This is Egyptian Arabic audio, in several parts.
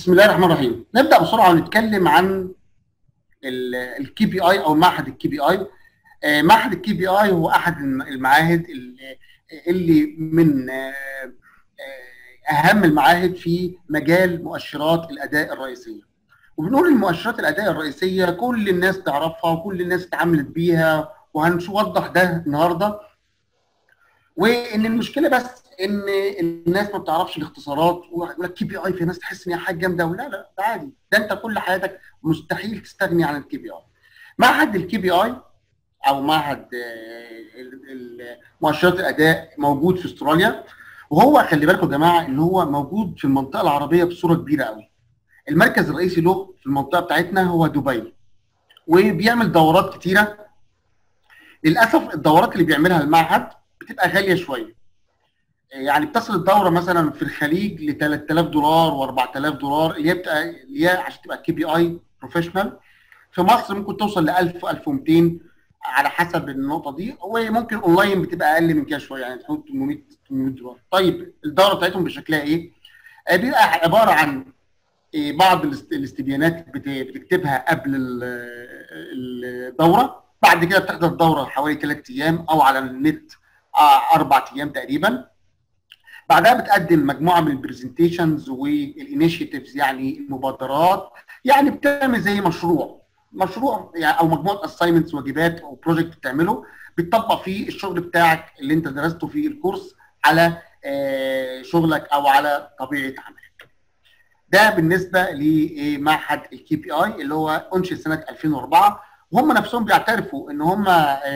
بسم الله الرحمن الرحيم نبدا بسرعه ونتكلم عن الكي بي اي او معهد الكي بي اي معهد الكي بي اي هو احد المعاهد اللي من اهم المعاهد في مجال مؤشرات الاداء الرئيسيه وبنقول المؤشرات الاداء الرئيسيه كل الناس تعرفها وكل الناس اتعاملت بيها وهنوضح ده النهارده وان المشكله بس ان الناس ما بتعرفش الاختصارات ويقول لك كي بي اي في ناس تحس ان هي حاجه جامده ولا لا ده عادي ده انت كل حياتك مستحيل تستغني عن الكي بي اي معهد الكي بي اي او معهد مؤشرات الاداء موجود في استراليا وهو خلي بالكم يا جماعه ان هو موجود في المنطقه العربيه بصوره كبيره قوي المركز الرئيسي له في المنطقه بتاعتنا هو دبي وبيعمل دورات كتيره للاسف الدورات اللي بيعملها المعهد بتبقى غاليه شويه يعني بتصل الدوره مثلا في الخليج ل 3000 دولار و4000 دولار اللي هي بتبقى اللي هي عشان تبقى كي بي اي بروفيشنال في مصر ممكن توصل ل 1000 1200 على حسب النقطه دي وممكن اونلاين بتبقى اقل من كده شويه يعني تحط 800 800 دولار طيب الدوره بتاعتهم بشكلها ايه؟ بيبقى عباره عن بعض الاستبيانات بتكتبها قبل الدوره بعد كده بتحضر الدوره حوالي ثلاث ايام او على النت اربع ايام تقريبا بعدها بتقدم مجموعه من البرزنتيشنز والانيشيتيفز يعني المبادرات يعني بتعمل زي مشروع مشروع يعني او مجموعه اساينمنتس واجبات او بروجكت بتعمله بتطبق فيه الشغل بتاعك اللي انت درسته في الكورس على شغلك او على طبيعه عملك. ده بالنسبه لمعهد الكي بي اي اللي هو انشئ سنه 2004 وهم نفسهم بيعترفوا ان هم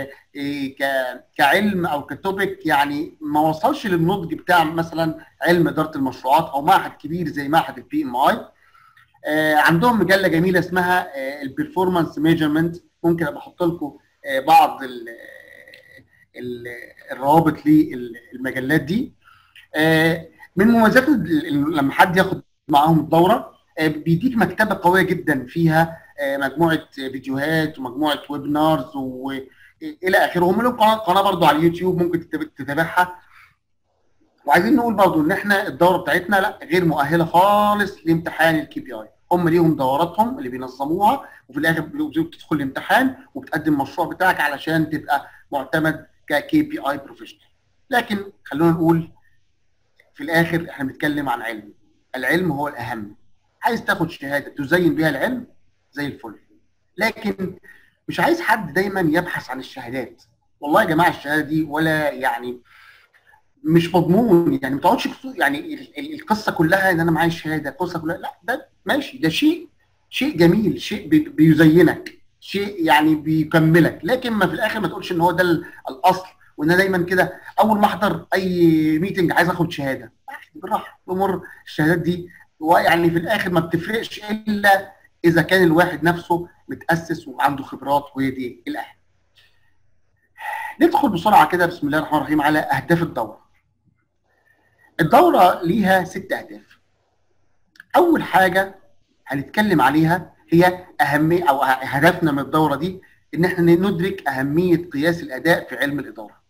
كعلم او كتوبيك يعني ما وصلش للنضج بتاع مثلا علم اداره المشروعات او معهد كبير زي معهد البي ام اي عندهم مجله جميله اسمها البرفورمانس ميجرمنت ممكن ابقى احط لكم بعض ال ال الروابط للمجلات دي من مميزات لما حد ياخد معاهم الدوره بيديك مكتبه قويه جدا فيها مجموعه فيديوهات ومجموعه ويبنارز والى اخره هم لهم قناه برضو على اليوتيوب ممكن تتابعها وعايزين نقول برضو ان احنا الدوره بتاعتنا لا غير مؤهله خالص لامتحان الكي بي اي هم ليهم دوراتهم اللي بينظموها وفي الاخر بتدخل الامتحان وبتقدم المشروع بتاعك علشان تبقى معتمد ككي بي اي بروفيشنال لكن خلونا نقول في الاخر احنا بنتكلم عن علم العلم هو الاهم عايز تاخد شهاده تزين بيها العلم زي الفل لكن مش عايز حد دايما يبحث عن الشهادات والله يا جماعه الشهاده دي ولا يعني مش مضمون يعني ما تقعدش يعني القصه كلها ان انا معايا شهاده القصه كلها لا ده ماشي ده شيء شيء جميل شيء بيزينك شيء يعني بيكملك لكن ما في الاخر ما تقولش ان هو ده الاصل وان انا دايما كده اول ما احضر اي ميتنج عايز اخد شهاده بالراحه امور الشهادات دي ويعني في الاخر ما بتفرقش الا اذا كان الواحد نفسه متاسس وعنده خبرات وهي دي الاهم. ندخل بسرعه كده بسم الله الرحمن الرحيم على اهداف الدوره. الدوره ليها ست اهداف. اول حاجه هنتكلم عليها هي اهميه او هدفنا من الدوره دي ان احنا ندرك اهميه قياس الاداء في علم الاداره.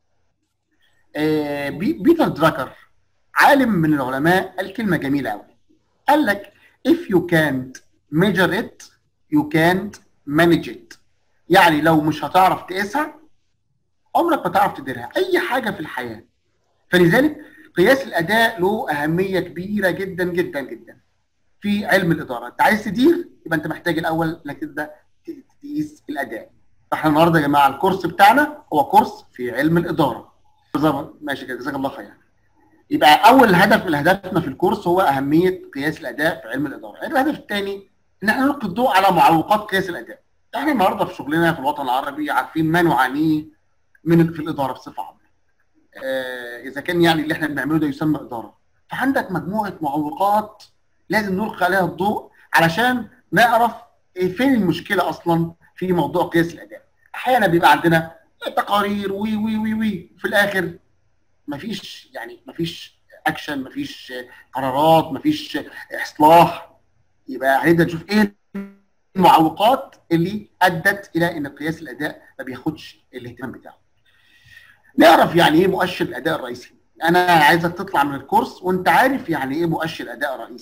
آه بيتر دراكر عالم من العلماء قال كلمه جميله قوي. قال لك if you can't measure it you can't manage it يعني لو مش هتعرف تقيسها عمرك ما تعرف تديرها اي حاجه في الحياه فلذلك قياس الاداء له اهميه كبيره جدا جدا جدا في علم الاداره انت عايز تدير يبقى انت محتاج الاول انك تبدا تقيس الاداء فاحنا النهارده يا جماعه الكورس بتاعنا هو كورس في علم الاداره ماشي كده جزاك الله خير يبقى اول هدف من هدفنا في الكورس هو اهميه قياس الاداء في علم الاداره الهدف الثاني ان احنا نلقي الضوء على معوقات قياس الاداء احنا النهارده في شغلنا في الوطن العربي عارفين ما نعانيه من في الاداره بصفه عامه آه اذا كان يعني اللي احنا بنعمله ده يسمى اداره فعندك مجموعه معوقات لازم نلقي عليها الضوء علشان نعرف إيه فين المشكله اصلا في موضوع قياس الاداء احيانا بيبقى عندنا تقارير وي وي وي وي في الاخر مفيش يعني مفيش اكشن مفيش قرارات مفيش اصلاح يبقى هنبدا نشوف ايه المعوقات اللي ادت الى ان قياس الاداء ما بياخدش الاهتمام بتاعه. نعرف يعني ايه مؤشر الاداء الرئيسي. انا عايزك تطلع من الكورس وانت عارف يعني ايه مؤشر اداء رئيسي.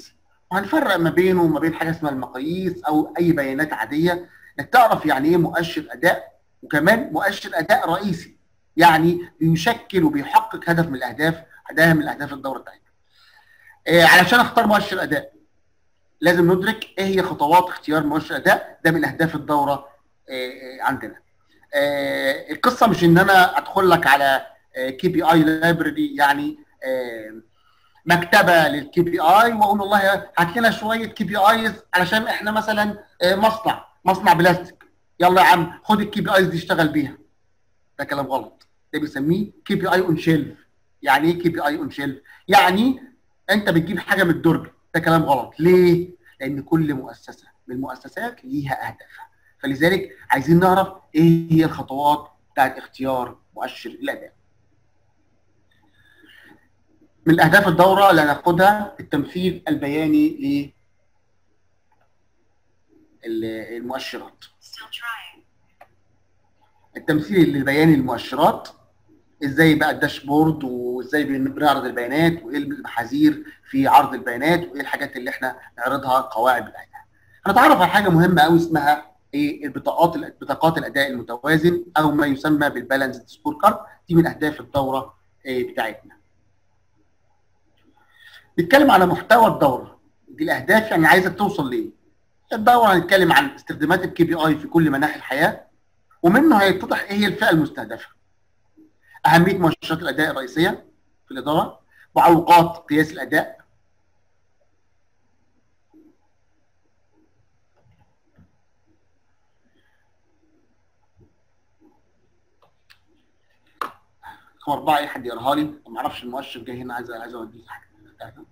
وهنفرق ما بينه وما بين حاجه اسمها المقاييس او اي بيانات عاديه انك تعرف يعني ايه مؤشر اداء وكمان مؤشر اداء رئيسي يعني بيشكل وبيحقق هدف من الاهداف هدف من الاهداف الدوره بتاعتنا. آه علشان اختار مؤشر اداء لازم ندرك ايه هي خطوات اختيار مؤشر اداء ده من اهداف الدوره آه عندنا. آه القصه مش ان انا ادخل لك على كي بي اي لايبرري يعني مكتبه للكي بي اي واقول والله هات لنا شويه كي بي ايز علشان احنا مثلا مصنع مصنع بلاستيك يلا يا عم خد الكي بي ايز دي اشتغل بيها ده كلام غلط ده بيسميه كي بي اي اون شيلف يعني ايه كي بي اي اون شيلف يعني انت بتجيب حاجه من الدرج ده كلام غلط ليه لان كل مؤسسه من المؤسسات ليها اهدافها فلذلك عايزين نعرف ايه هي الخطوات بتاعت اختيار مؤشر الاداء من اهداف الدوره اللي هناخدها التمثيل البياني للمؤشرات التمثيل البياني للمؤشرات ازاي بقى الداشبورد وازاي بنعرض البيانات وايه المحاذير في عرض البيانات وايه الحاجات اللي احنا نعرضها قواعد بتاعتها هنتعرف على حاجه مهمه قوي اسمها ايه البطاقات بطاقات الاداء المتوازن او ما يسمى بالبالانس سكور كارد دي من اهداف الدوره إيه بتاعتنا نتكلم على محتوى الدوره دي الاهداف يعني عايزك توصل ليه الدوره هنتكلم عن استخدامات الكي بي اي في كل مناحي الحياه ومنه هيتضح ايه هي الفئه المستهدفه اهميه مؤشرات الاداء الرئيسيه في الاداره معوقات قياس الاداء رقم اربعه اي حد يقراها لي ما اعرفش المؤشر جاي هنا عايز عايز اوديه حاجه بتاعتنا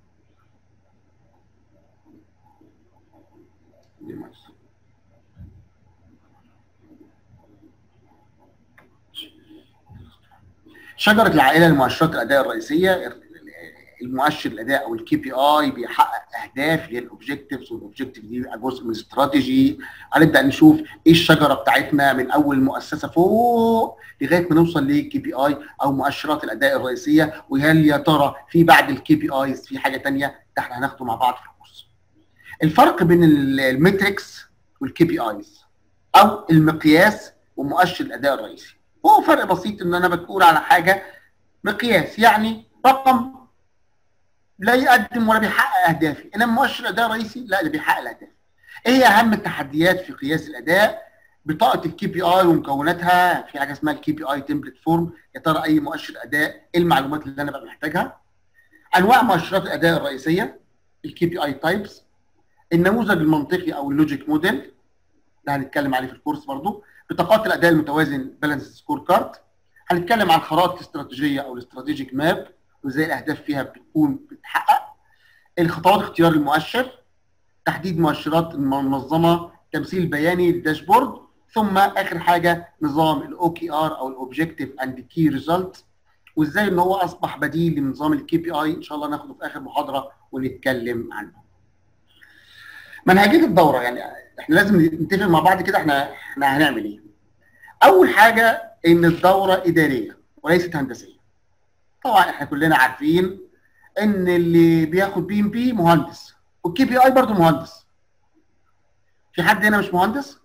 شجره العائله لمؤشرات الاداء الرئيسيه المؤشر الاداء او الكي بي اي بيحقق اهداف اللي هي الاوبجكتيفز والاوبجكتيف دي جزء من الاستراتيجي هنبدا نشوف ايه الشجره بتاعتنا من اول المؤسسه فوق لغايه ما نوصل للكي بي اي او مؤشرات الاداء الرئيسيه وهل يا ترى في بعد الكي بي ايز في حاجه ثانيه ده احنا هناخده مع بعض في الكورس. الفرق بين الميتريكس والكي بي ايز او المقياس ومؤشر الاداء الرئيسي هو فرق بسيط ان انا بقول على حاجه مقياس يعني رقم لا يقدم ولا بيحقق اهدافي انما مؤشر الاداء الرئيسي لا اللي بيحقق الاهداف ايه هي اهم التحديات في قياس الاداء بطاقه الكي بي اي ومكوناتها في حاجه اسمها الكي بي اي تمبلت فورم يا ترى اي مؤشر اداء ايه المعلومات اللي انا ببقى محتاجها انواع مؤشرات الاداء الرئيسيه الكي بي اي تايبس النموذج المنطقي او اللوجيك موديل ده هنتكلم عليه في الكورس برضو بطاقات الاداء المتوازن بالانس سكور كارد هنتكلم عن خرائط الاستراتيجيه او الاستراتيجيك ماب وازاي الاهداف فيها بتكون بتتحقق الخطوات اختيار المؤشر تحديد مؤشرات المنظمه تمثيل بياني للداشبورد ثم اخر حاجه نظام الاو كي ار او الاوبجكتيف اند كي ريزلت وازاي ان هو اصبح بديل لنظام الكي بي اي ان شاء الله ناخده في اخر محاضره ونتكلم عنه. منهجيه الدوره يعني احنا لازم نتفق مع بعض كده احنا احنا هنعمل ايه. اول حاجه ان الدوره اداريه وليست هندسيه. طبعا احنا كلنا عارفين ان اللي بياخد بي ام بي مهندس والكي بي اي برضه مهندس. في حد هنا مش مهندس؟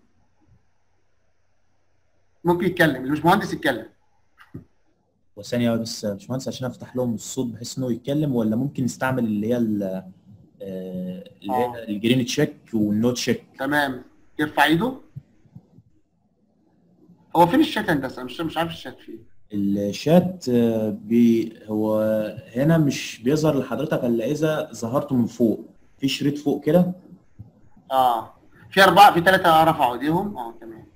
ممكن يتكلم اللي مش مهندس يتكلم. وثانية بس باشمهندس عشان افتح لهم الصوت بحيث انه يتكلم ولا ممكن نستعمل اللي هي اللي هي الجرين تشيك والنوت تشيك تمام يرفع ايده هو فين الشات هندسه مش مش عارف الشات فين الشات بي هو هنا مش بيظهر لحضرتك الا اذا ظهرته من فوق في شريط فوق كده اه في اربعه في ثلاثه رفعوا ايديهم اه تمام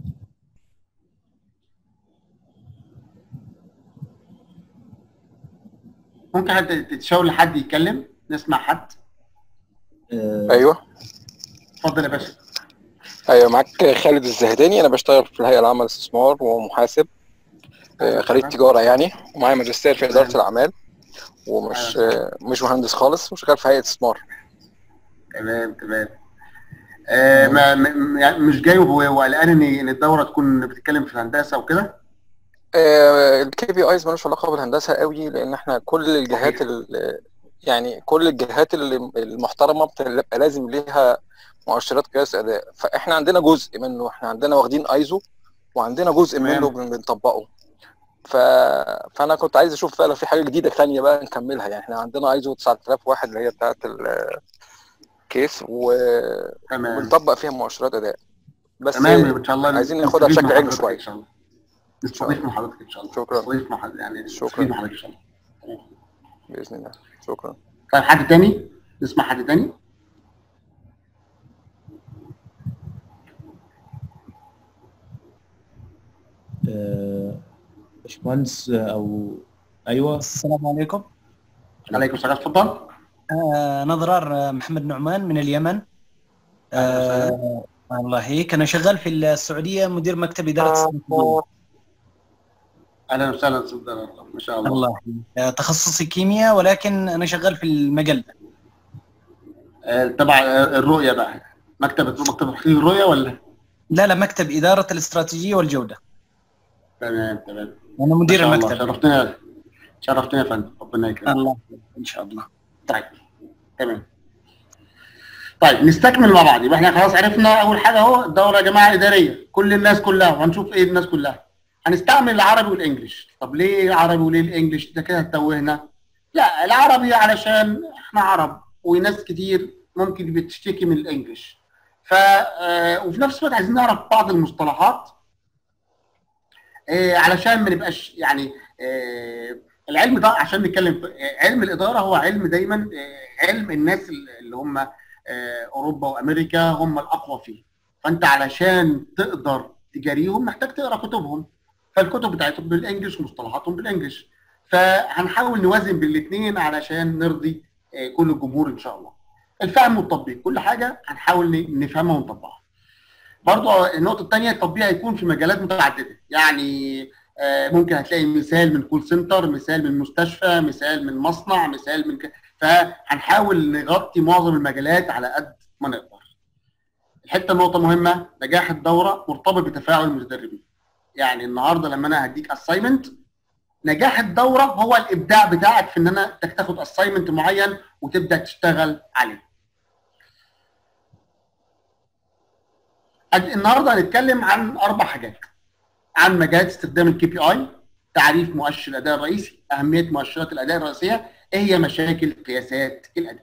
ممكن حد تتشاور لحد يتكلم نسمع حد ايوه اتفضل يا باشا ايوه معاك خالد الزهداني انا بشتغل في الهيئه العامه للاستثمار ومحاسب خريج تجاره يعني ومعايا ماجستير في اداره الاعمال ومش مش مهندس خالص وشغال في هيئه استثمار تمام تمام آه ما ما- يعني مش جاي وهو وقلقان ان ان الدوره تكون بتتكلم في الهندسه وكده الكي بي ايز ملوش علاقه بالهندسه قوي لان احنا كل الجهات ال- يعني كل الجهات اللي المحترمه بتبقى لازم ليها مؤشرات قياس اداء فاحنا عندنا جزء منه احنا عندنا واخدين ايزو وعندنا جزء تمام. منه بن- بنطبقه ف... فانا كنت عايز اشوف بقى لو في حاجه جديده ثانيه بقى نكملها يعني احنا عندنا ايزو 9001 اللي هي بتاعت الكيس و... تمام وبنطبق فيها مؤشرات اداء بس تمام ان شاء الله عايزين ناخدها نستفيد بشكل من علمي حضرتك شوية. ان شاء الله نستضيف من حضرتك ان شاء الله شكراً. نستضيف من حضرتك يعني شكراً. نستفيد من حضرتك ان شاء الله تمام. باذن الله شكرا طيب حد تاني نسمع حد تاني آه، باشمهندس آه، او ايوه السلام عليكم عليكم السلام اتفضل آه نضرار آه، محمد نعمان من اليمن أهلا آه الله يحييك انا شغال في السعوديه مدير مكتب اداره الصناعة. اهلا وسهلا استاذ دلال. ما شاء الله الله يحييك آه تخصصي كيمياء ولكن انا شغال في المجال ده. آه، تبع آه، الرؤيه بقى مكتب مكتب تحقيق الرؤيه ولا لا لا مكتب اداره الاستراتيجيه والجوده تمام تمام انا ما مدير شاء الله المكتب شرفتنا شرفتنا يا فندم ربنا يكرمك الله يحييك ان شاء الله طيب تمام طيب نستكمل مع بعض يبقى احنا خلاص عرفنا اول حاجه اهو الدوره يا جماعه اداريه كل الناس كلها وهنشوف ايه الناس كلها هنستعمل العربي والانجليش طب ليه العربي وليه الانجليش ده كده هتتوهنا لا العربي علشان احنا عرب وناس كتير ممكن بتشتكي من الانجليش ف آه، وفي نفس الوقت عايزين نعرف بعض المصطلحات آه، علشان ما نبقاش يعني آه، العلم ده عشان نتكلم في- آه، علم الاداره هو علم دايما آه، علم الناس اللي هم آه، اوروبا وامريكا هم الاقوى فيه فانت علشان تقدر تجاريهم محتاج تقرا كتبهم فالكتب بتاعتهم بالانجلش ومصطلحاتهم بالانجلش فهنحاول نوازن بين الاثنين علشان نرضي آه، كل الجمهور ان شاء الله الفهم والتطبيق كل حاجه هنحاول ن- نفهمها ونطبقها برضه النقطه الثانيه التطبيق هيكون في مجالات متعدده يعني آه، ممكن هتلاقي مثال من كول سنتر مثال من مستشفى مثال من مصنع مثال من ك... فهنحاول نغطي معظم المجالات على قد ما نقدر الحته نقطه مهمه نجاح الدوره مرتبط بتفاعل المتدربين يعني النهارده لما انا هديك اساينمنت نجاح الدوره هو الابداع بتاعك في ان انا إنك تاخد اساينمنت معين وتبدا تشتغل عليه أد- النهارده هنتكلم عن اربع حاجات عن مجالات استخدام الكي بي اي تعريف مؤشر الاداء الرئيسي اهميه مؤشرات الاداء الرئيسيه ايه هي مشاكل قياسات الاداء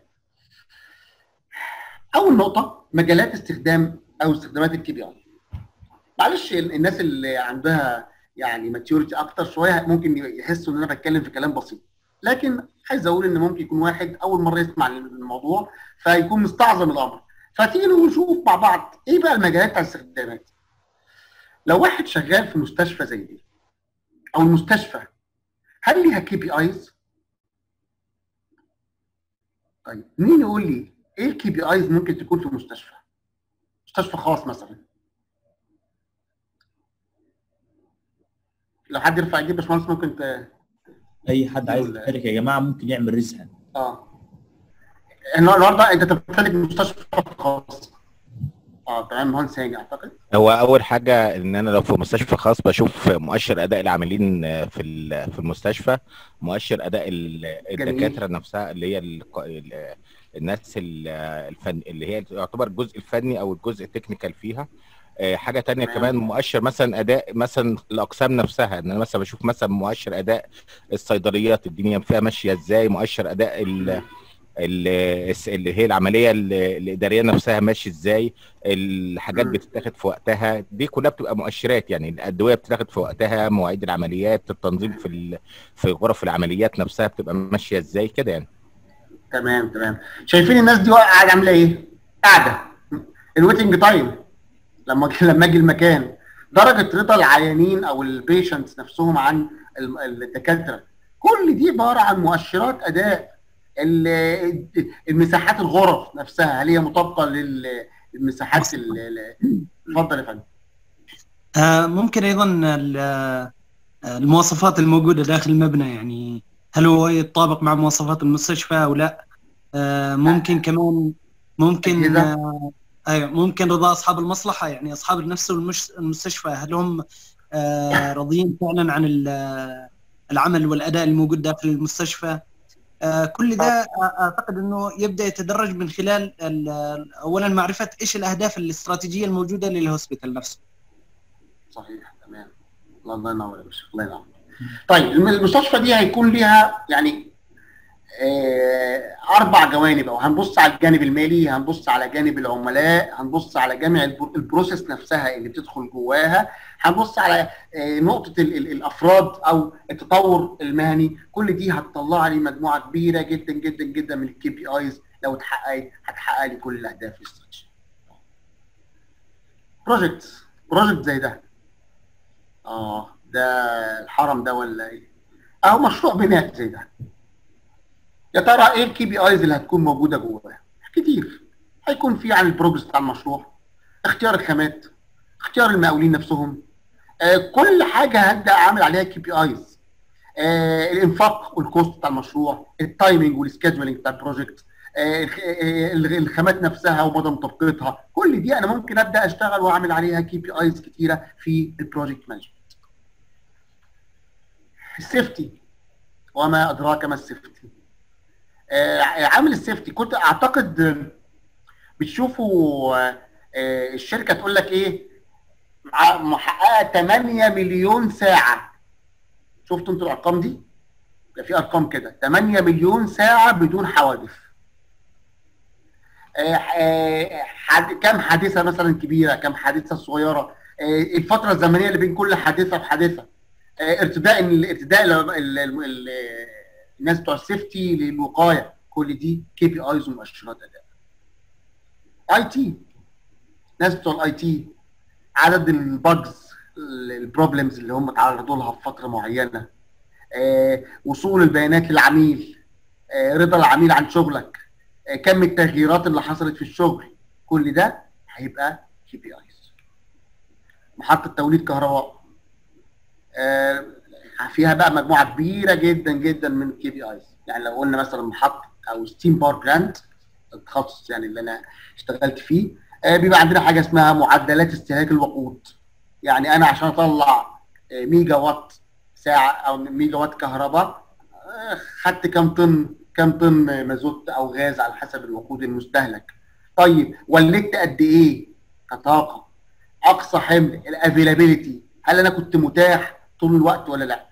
اول نقطه مجالات استخدام او استخدامات الكي بي اي معلش ال- الناس اللي عندها يعني ماتيوريتي اكتر شويه ممكن يحسوا ان انا بتكلم في كلام بسيط لكن عايز اقول ان ممكن يكون واحد اول مره يسمع الموضوع فيكون مستعظم الامر فتيجي نشوف مع بعض ايه بقى المجالات بتاع الاستخدامات لو واحد شغال في مستشفى زي دي او المستشفى هل ليها كي بي ايز؟ طيب مين يقول لي ايه الكي بي ايز ممكن تكون في مستشفى؟ مستشفى خاص مثلا لو حد يرفع ايديه يا باشمهندس ممكن ت... اي حد عايز ولا- يشارك يا جماعه ممكن يعمل رزقه اه النهارده انت تمتلك مستشفى خاص اه تمام مهندس هاني اعتقد هو اول حاجه ان انا لو في مستشفى خاص بشوف مؤشر اداء العاملين في ال- في المستشفى مؤشر اداء ال- الدكاتره نفسها اللي هي ال- ال- الناس ال- الفن اللي هي يعتبر الجزء الفني او الجزء التكنيكال فيها آه، حاجه تانية تمام. كمان مؤشر مثلا اداء مثلا الاقسام نفسها ان انا مثلا بشوف مثلا مؤشر اداء الصيدليات الدنيا فيها ماشيه ازاي مؤشر اداء ال- ال- اللي هي العمليه ال- الاداريه نفسها ماشي ازاي الحاجات مم. بتتاخد في وقتها دي كلها بتبقى مؤشرات يعني الادويه بتتاخد في وقتها مواعيد العمليات التنظيم في ال... في غرف العمليات نفسها بتبقى ماشيه ازاي كده يعني تمام تمام شايفين الناس دي قاعده عامله ايه؟ قاعده الويتنج تايم لما لما اجي المكان درجه رضا العيانين او البيشنتس نفسهم عن ال- الدكاتره كل دي عباره عن مؤشرات اداء ال- المساحات الغرف نفسها هل هي مطابقه لل- للمساحات ال- ال- اتفضل يا فندم آه ممكن ايضا ال- آه، المواصفات الموجوده داخل المبنى يعني هل هو يتطابق مع مواصفات المستشفى او لا آه ممكن كمان ممكن أجهزة؟ آه ايوه ممكن رضا اصحاب المصلحه يعني اصحاب نفس المش- المستشفى هل هم آه راضيين فعلا عن ال- آه، العمل والاداء الموجود داخل المستشفى آه، كل ده أ- اعتقد انه يبدا يتدرج من خلال ال- اولا معرفه ايش الاهداف الاستراتيجيه الموجوده للهوسبيتال نفسه صحيح تمام الله الله ينور يا باشا الله ينور طيب الم- المستشفى دي هيكون ليها يعني آه، اربع جوانب او هنبص على الجانب المالي هنبص على جانب العملاء هنبص على جميع البر- البروسيس نفسها اللي بتدخل جواها هنبص على آه، نقطه ال- ال- الافراد او التطور المهني كل دي هتطلع لي مجموعه كبيره جدا جدا جدا من الكي بي ايز لو اتحققت هتحقق لي كل الاهداف الاستراتيجيه بروجكت بروجكت زي ده اه ده الحرم ده ولا ايه اهو مشروع بناء زي ده يا ترى ايه الكي بي ايز اللي هتكون موجوده جواه كتير هيكون في عن البروجرس بتاع المشروع اختيار الخامات اختيار المقاولين نفسهم آه كل حاجه هبدا اعمل عليها كي بي ايز آه الانفاق والكوست بتاع المشروع التايمنج والسكادجولينج بتاع البروجكت آه الخ- آه، الخامات نفسها ومدى مطابقتها كل دي انا ممكن ابدا اشتغل واعمل عليها كي بي ايز كتيره في البروجكت مانجمنت السيفتي وما ادراك ما السيفتي آه، عامل السيفتي كنت اعتقد آه، بتشوفوا آه، آه، الشركه تقول لك ايه مع- محققه 8 مليون ساعه شفتوا انتوا الارقام دي؟ ده في ارقام كده 8 مليون ساعه بدون حوادث آه، آه، حد- كم حادثه مثلا كبيره كم حادثه صغيره آه، الفتره الزمنيه اللي بين كل حادثه وحادثه آه، ارتداء ارتداء ال- ال- ال- ال- الناس بتوع السيفتي للوقايه كل دي كي بي ايز ومؤشرات اداء اي تي ناس بتوع الاي تي عدد الباجز البروبلمز اللي هم تعرضوا لها في فتره معينه آه، وصول البيانات للعميل آه، رضا العميل عن شغلك آه، كم التغييرات اللي حصلت في الشغل كل ده هيبقى كي بي ايز محطه توليد كهرباء آه، فيها بقى مجموعه كبيره جدا جدا من الكي بي ايز يعني لو قلنا مثلا محطه او ستيم باور بلانت التخصص يعني اللي انا اشتغلت فيه آه، بيبقى عندنا حاجه اسمها معدلات استهلاك الوقود يعني انا عشان اطلع آه، ميجا وات ساعه او ميجا وات كهرباء آه، خدت كام طن كام طن مازوت او غاز على حسب الوقود المستهلك طيب ولدت قد ايه كطاقه اقصى حمل الافيلابيلتي هل انا كنت متاح طول الوقت ولا لا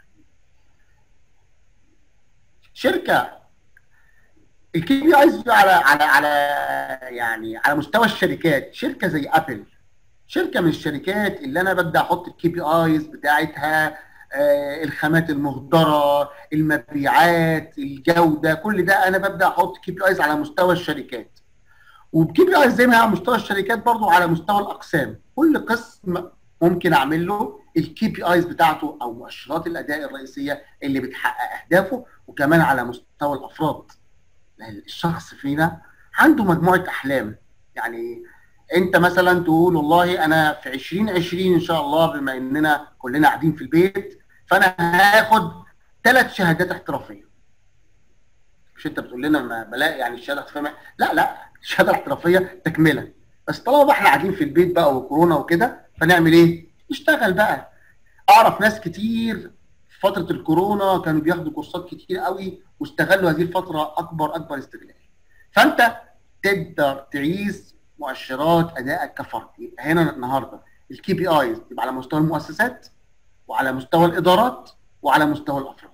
شركه الكي بي ايز على على على يعني على مستوى الشركات شركه زي ابل شركه من الشركات اللي انا ببدا احط الكي بي ايز بتاعتها آه، الخامات المهدره المبيعات الجوده كل ده انا ببدا احط كي بي ايز على مستوى الشركات وبكي بي ايز زي ما هي على مستوى الشركات برضو على مستوى الاقسام كل قسم ممكن اعمل له الكي بي ايز بتاعته او مؤشرات الاداء الرئيسيه اللي بتحقق اهدافه وكمان على مستوى الافراد لأن الشخص فينا عنده مجموعه احلام يعني انت مثلا تقول والله انا في 2020 ان شاء الله بما اننا كلنا قاعدين في البيت فانا هاخد ثلاث شهادات احترافيه مش انت بتقول لنا ما بلاقي يعني الشهاده الاحترافيه لا لا الشهاده الاحترافيه تكمله بس طالما بقى احنا قاعدين في البيت بقى وكورونا وكده فنعمل ايه؟ نشتغل بقى اعرف ناس كتير في فتره الكورونا كانوا بياخدوا كورسات كتير قوي واستغلوا هذه الفتره اكبر اكبر استغلال فانت تقدر تعيش مؤشرات ادائك كفرد يبقى هنا النهارده الكي بي ايز يبقى على مستوى المؤسسات وعلى مستوى الادارات وعلى مستوى الافراد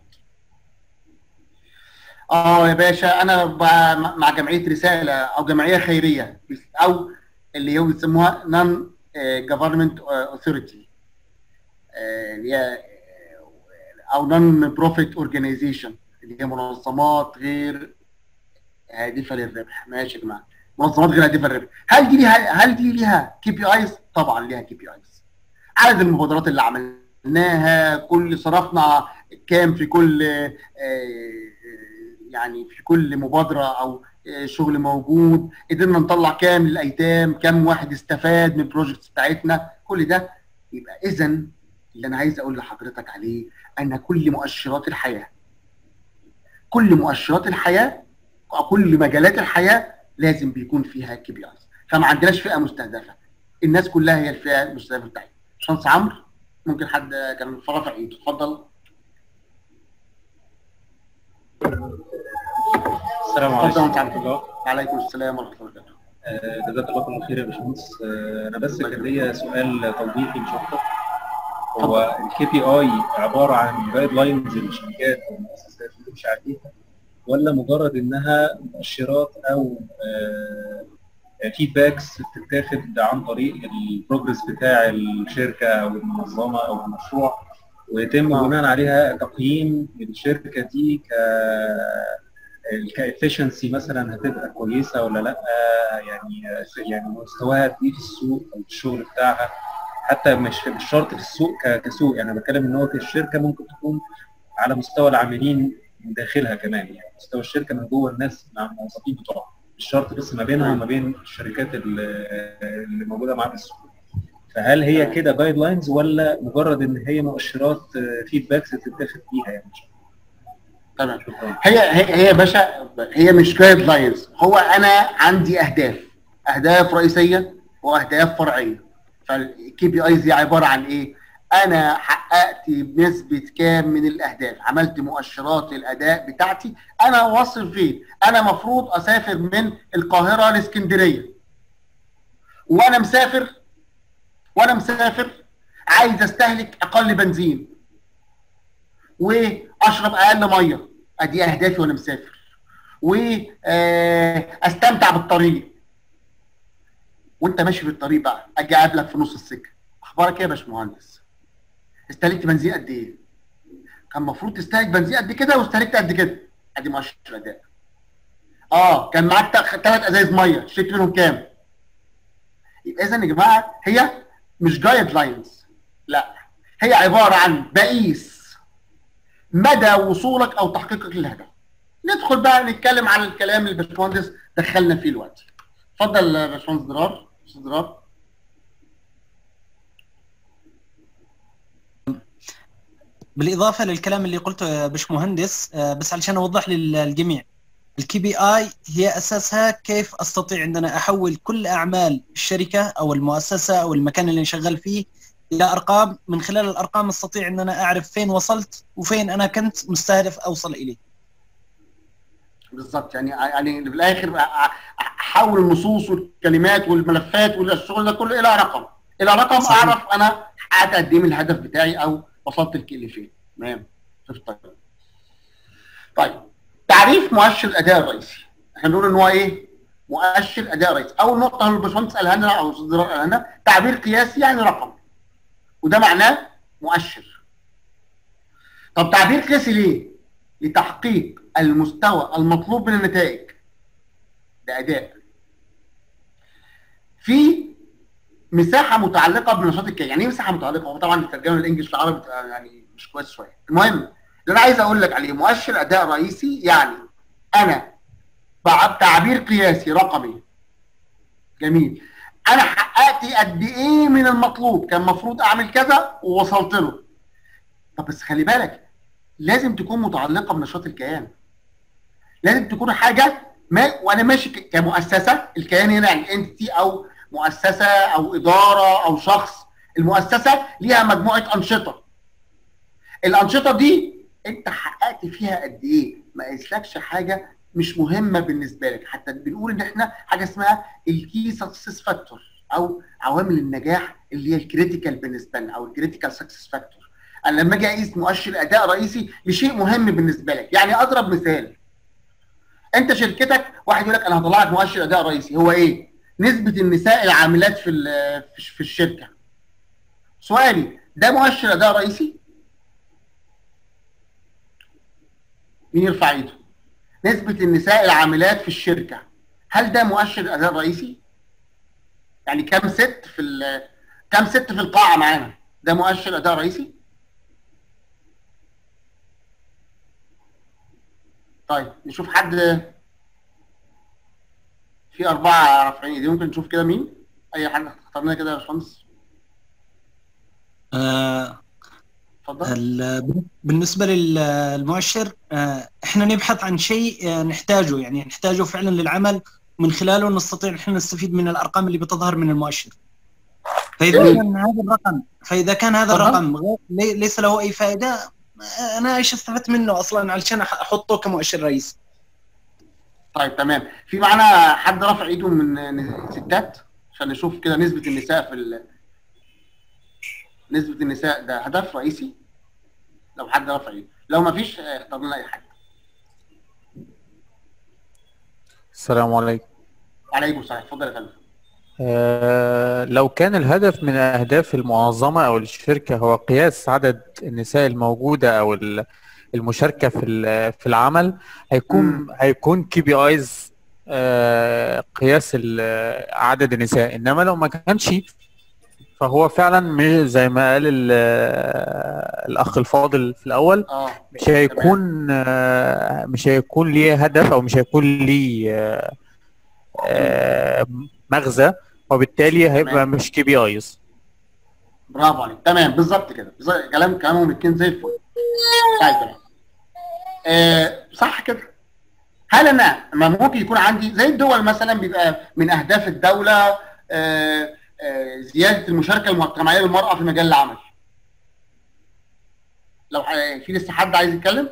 اه يا باشا انا ب- مع جمعيه رساله او جمعيه خيريه او اللي هو بيسموها نون جفرمنت اوثوريتي اللي هي آه، او نون بروفيت اورجانيزيشن اللي هي منظمات غير هادفه للربح ماشي يا جماعه منظمات غير هادفه للربح هل دي ليها هل دي ليها كي بي ايز طبعا ليها كي بي ايز عدد المبادرات اللي عملناها كل صرفنا كام في كل آه، آه، يعني في كل مبادره او آه، شغل موجود قدرنا نطلع كام للايتام كام واحد استفاد من البروجكتس بتاعتنا كل ده يبقى اذا اللي انا عايز اقول لحضرتك عليه ان كل مؤشرات الحياه كل مؤشرات الحياه كل مجالات الحياه لازم بيكون فيها كي بي ايز فما عندناش فئه مستهدفه الناس كلها هي الفئه المستهدفه بتاعتنا شمس عمرو ممكن حد كان رافع ايده اتفضل السلام اتفضل عليكم وانت ورحمه الله عليكم السلام ورحمه الله وبركاته آه، جزاك الله كل خير يا باشمهندس آه، انا بس كان ليا سؤال توضيحي مش اكتر هو الكي بي اي عباره عن جايد لاينز للشركات او المؤسسات اللي تمشي عليها ولا مجرد انها مؤشرات او فيدباكس بتتاخد عن طريق البروجرس بتاع الشركه او المنظمه او المشروع ويتم آه. بناء عليها تقييم الشركه دي ك كافشنسي مثلا هتبقى كويسه ولا لا يعني يعني مستواها قد ايه في السوق او في الشغل بتاعها حتى مش مش شرط في السوق ك- كسوق يعني بتكلم ان هو في الشركه ممكن تكون على مستوى العاملين من داخلها كمان يعني مستوى الشركه من جوه الناس مع الموظفين بتوعها مش شرط بس ما بينها وما بين الشركات اللي اللي موجوده معاها في السوق فهل هي كده جايد لاينز ولا مجرد ان هي مؤشرات فيدباكس تتاخد بيها يعني تمام شكرا هي هي هي يا باشا هي مش جايد لاينز هو انا عندي اهداف اهداف رئيسيه واهداف فرعيه فالكي بي ايز دي عباره عن ايه؟ انا حققت بنسبه كام من الاهداف عملت مؤشرات الاداء بتاعتي انا واصل فين انا مفروض اسافر من القاهره لاسكندريه وانا مسافر وانا مسافر عايز استهلك اقل بنزين واشرب اقل ميه ادي اهدافي وانا مسافر واستمتع بالطريق وانت ماشي في الطريق بقى اجي اقابلك في نص السكه اخبارك ايه يا باشمهندس استهلكت بنزين قد ايه كان المفروض تستهلك بنزين قد كده واستهلكت قد كده ادي مؤشر اداء اه كان معاك ثلاث ازايز ميه شريت منهم كام يبقى اذا يا جماعه هي مش جايد لاينز لا هي عباره عن بقيس مدى وصولك او تحقيقك للهدف ندخل بقى نتكلم عن الكلام اللي الباشمهندس دخلنا فيه دلوقتي اتفضل يا باشمهندس ضرار استاذ ضرار بالاضافه للكلام اللي قلته يا باشمهندس آه، بس علشان اوضح للجميع الكي بي اي هي اساسها كيف استطيع ان انا احول كل اعمال الشركه او المؤسسه او المكان اللي شغال فيه الى ارقام من خلال الارقام استطيع ان انا اعرف فين وصلت وفين انا كنت مستهدف اوصل اليه بالظبط يعني يعني في الاخر احول النصوص والكلمات والملفات والشغل ده كله الى رقم الى رقم صحيح. اعرف انا حققت قد ايه من الهدف بتاعي او وصلت لكل فين تمام شفت طيب طيب تعريف مؤشر الاداء الرئيسي احنا بنقول ان هو ايه مؤشر اداء رئيسي اول نقطه اللي الباشمهندس قالها لنا او استاذ ضرار قالها لنا تعبير قياسي يعني رقم وده معناه مؤشر طب تعبير قياسي ليه لتحقيق المستوى المطلوب من النتائج ده اداء في مساحه متعلقه بنشاط الكيان يعني ايه مساحه متعلقه هو طبعا الترجمه الانجليش العربي بتبقى يعني مش كويس شويه المهم اللي انا عايز اقول لك عليه مؤشر اداء رئيسي يعني انا بعد تعبير قياسي رقمي جميل انا حققت قد ايه من المطلوب كان المفروض اعمل كذا ووصلت له طب بس خلي بالك لازم تكون متعلقه بنشاط الكيان لازم تكون حاجه ما وانا ماشي ك- كمؤسسه الكيان هنا يعني انتي او مؤسسه او اداره او شخص المؤسسه ليها مجموعه انشطه الانشطه دي انت حققت فيها قد ايه ما قايسلكش حاجه مش مهمه بالنسبه لك حتى بنقول ان احنا حاجه اسمها الكي سكسس فاكتور او عوامل النجاح اللي هي الكريتيكال بالنسبه لنا او الكريتيكال سكسس فاكتور انا لما اجي اقيس مؤشر اداء رئيسي لشيء مهم بالنسبه لك يعني اضرب مثال انت شركتك واحد يقول لك انا هطلع لك مؤشر اداء رئيسي هو ايه نسبه النساء العاملات في ال- في- في الشركه سؤالي ده مؤشر اداء رئيسي مين يرفع ايده نسبه النساء العاملات في الشركه هل ده مؤشر اداء رئيسي يعني كام ست في ال- كام ست في القاعه معانا ده مؤشر اداء رئيسي طيب نشوف حد في أربعة رافعين ايديهم ممكن نشوف كده مين؟ أي حد اخترنا كده يا باشمهندس آه، اتفضل ال- بالنسبه للمؤشر آه، احنا نبحث عن شيء آه، نحتاجه يعني نحتاجه فعلا للعمل من خلاله نستطيع نحن نستفيد من الارقام اللي بتظهر من المؤشر فاذا جميل. كان هذا الرقم فاذا كان هذا أها. الرقم غير- لي- ليس له اي فائده آه، انا ايش استفدت منه اصلا علشان أح- احطه كمؤشر رئيسي طيب تمام في معانا حد رافع ايده من ن- ستات عشان نشوف كده نسبة النساء في ال... نسبة النساء ده هدف رئيسي لو حد رافع ايده لو ما فيش آه، اختار لنا اي حاجة السلام عليكم عليكم السلام اتفضل يا فندم آه، لو كان الهدف من أهداف المنظمة أو الشركة هو قياس عدد النساء الموجودة أو ال- المشاركة في ال- في العمل هيكون مم. هيكون كي بي ايز قياس ال- عدد النساء إنما لو ما كانش فهو فعلا مش زي ما قال ال- الأخ الفاضل في الأول اه مش هيكون آه، مش هيكون ليه هدف او مش هيكون ليه آه، آه، مغزى وبالتالي هيبقى تمام. مش كي بي ايز برافو عليك تمام بالظبط كده بالظبط. كلام كلامهم الاثنين زي الفل طيب تمام آه صح كده هل انا ما ممكن يكون عندي زي الدول مثلا بيبقى من اهداف الدوله آه آه زياده المشاركه المجتمعيه للمراه في مجال العمل لو ح- في لسه حد عايز يتكلم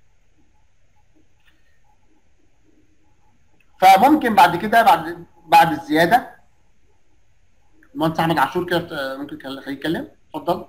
فممكن بعد كده بعد بعد الزياده المهندس احمد عاشور كده آه، ممكن خليه يتكلم اتفضل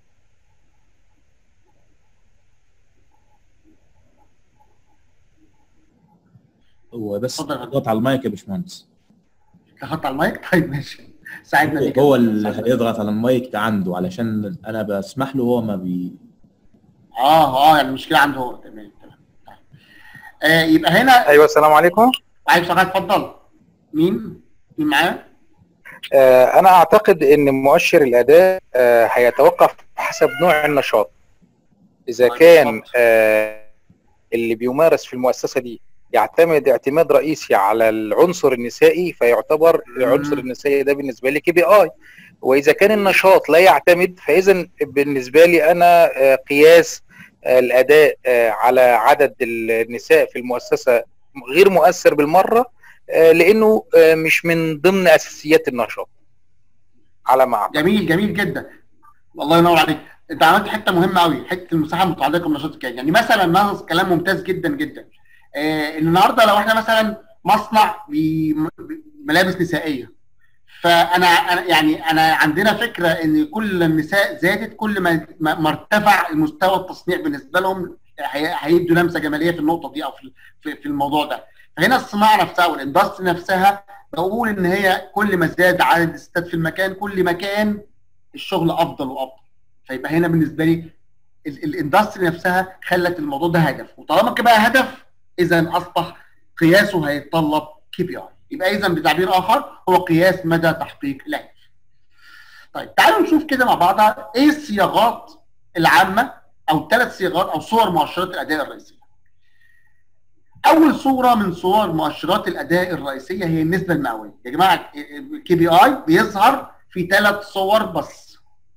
هو بس اتفضل يا فندم. اضغط على المايك يا باشمهندس تحط على المايك طيب ماشي ساعدنا هو- بيه كده. هو اللي ساعدنا. هيضغط على المايك ده عنده علشان انا بسمح له هو ما بي اه اه يعني المشكله عنده هو تمام تمام طيب. آه يبقى هنا ايوه السلام عليكم عايز شغال اتفضل مين مين معايا آه، انا اعتقد ان مؤشر الاداء آه، هيتوقف حسب نوع النشاط اذا طيب، كان بالظبط. آه، اللي بيمارس في المؤسسه دي يعتمد اعتماد رئيسي على العنصر النسائي فيعتبر العنصر مم. النسائي ده بالنسبه لي كي بي اي واذا كان النشاط لا يعتمد فاذا بالنسبه لي انا آه، قياس آه، الاداء آه، على عدد النساء في المؤسسه غير مؤثر بالمره آه، لانه آه، مش من ضمن اساسيات النشاط على ما أعتقد. جميل جميل جدا الله ينور عليك انت عملت حته مهمه قوي حته المساحه المتعلقه بالنشاط الكائن يعني مثلا ناقص كلام ممتاز جدا جدا آه ان النهارده لو احنا مثلا مصنع بم- بملابس نسائيه فانا انا يعني انا عندنا فكره ان كل النساء زادت كل ما ما ما ارتفع المستوى التصنيع بالنسبه لهم هي- هيدوا لمسه جماليه في النقطه دي او في في, في الموضوع ده فهنا الصناعه نفسها والاندستري نفسها بقول ان هي كل ما زاد عدد الستات في المكان كل ما كان الشغل افضل وافضل فيبقى هنا بالنسبه لي ال- الاندستري نفسها خلت الموضوع ده هدف وطالما كده بقى هدف اذا اصبح قياسه هيتطلب كي بي اي يبقى اذا بتعبير اخر هو قياس مدى تحقيق الهدف طيب تعالوا نشوف كده مع بعض ايه الصياغات العامه او ثلاث صياغات او صور مؤشرات الاداء الرئيسيه اول صوره من صور مؤشرات الاداء الرئيسيه هي النسبه المئويه يا جماعه الكي بي اي بيظهر في ثلاث صور بس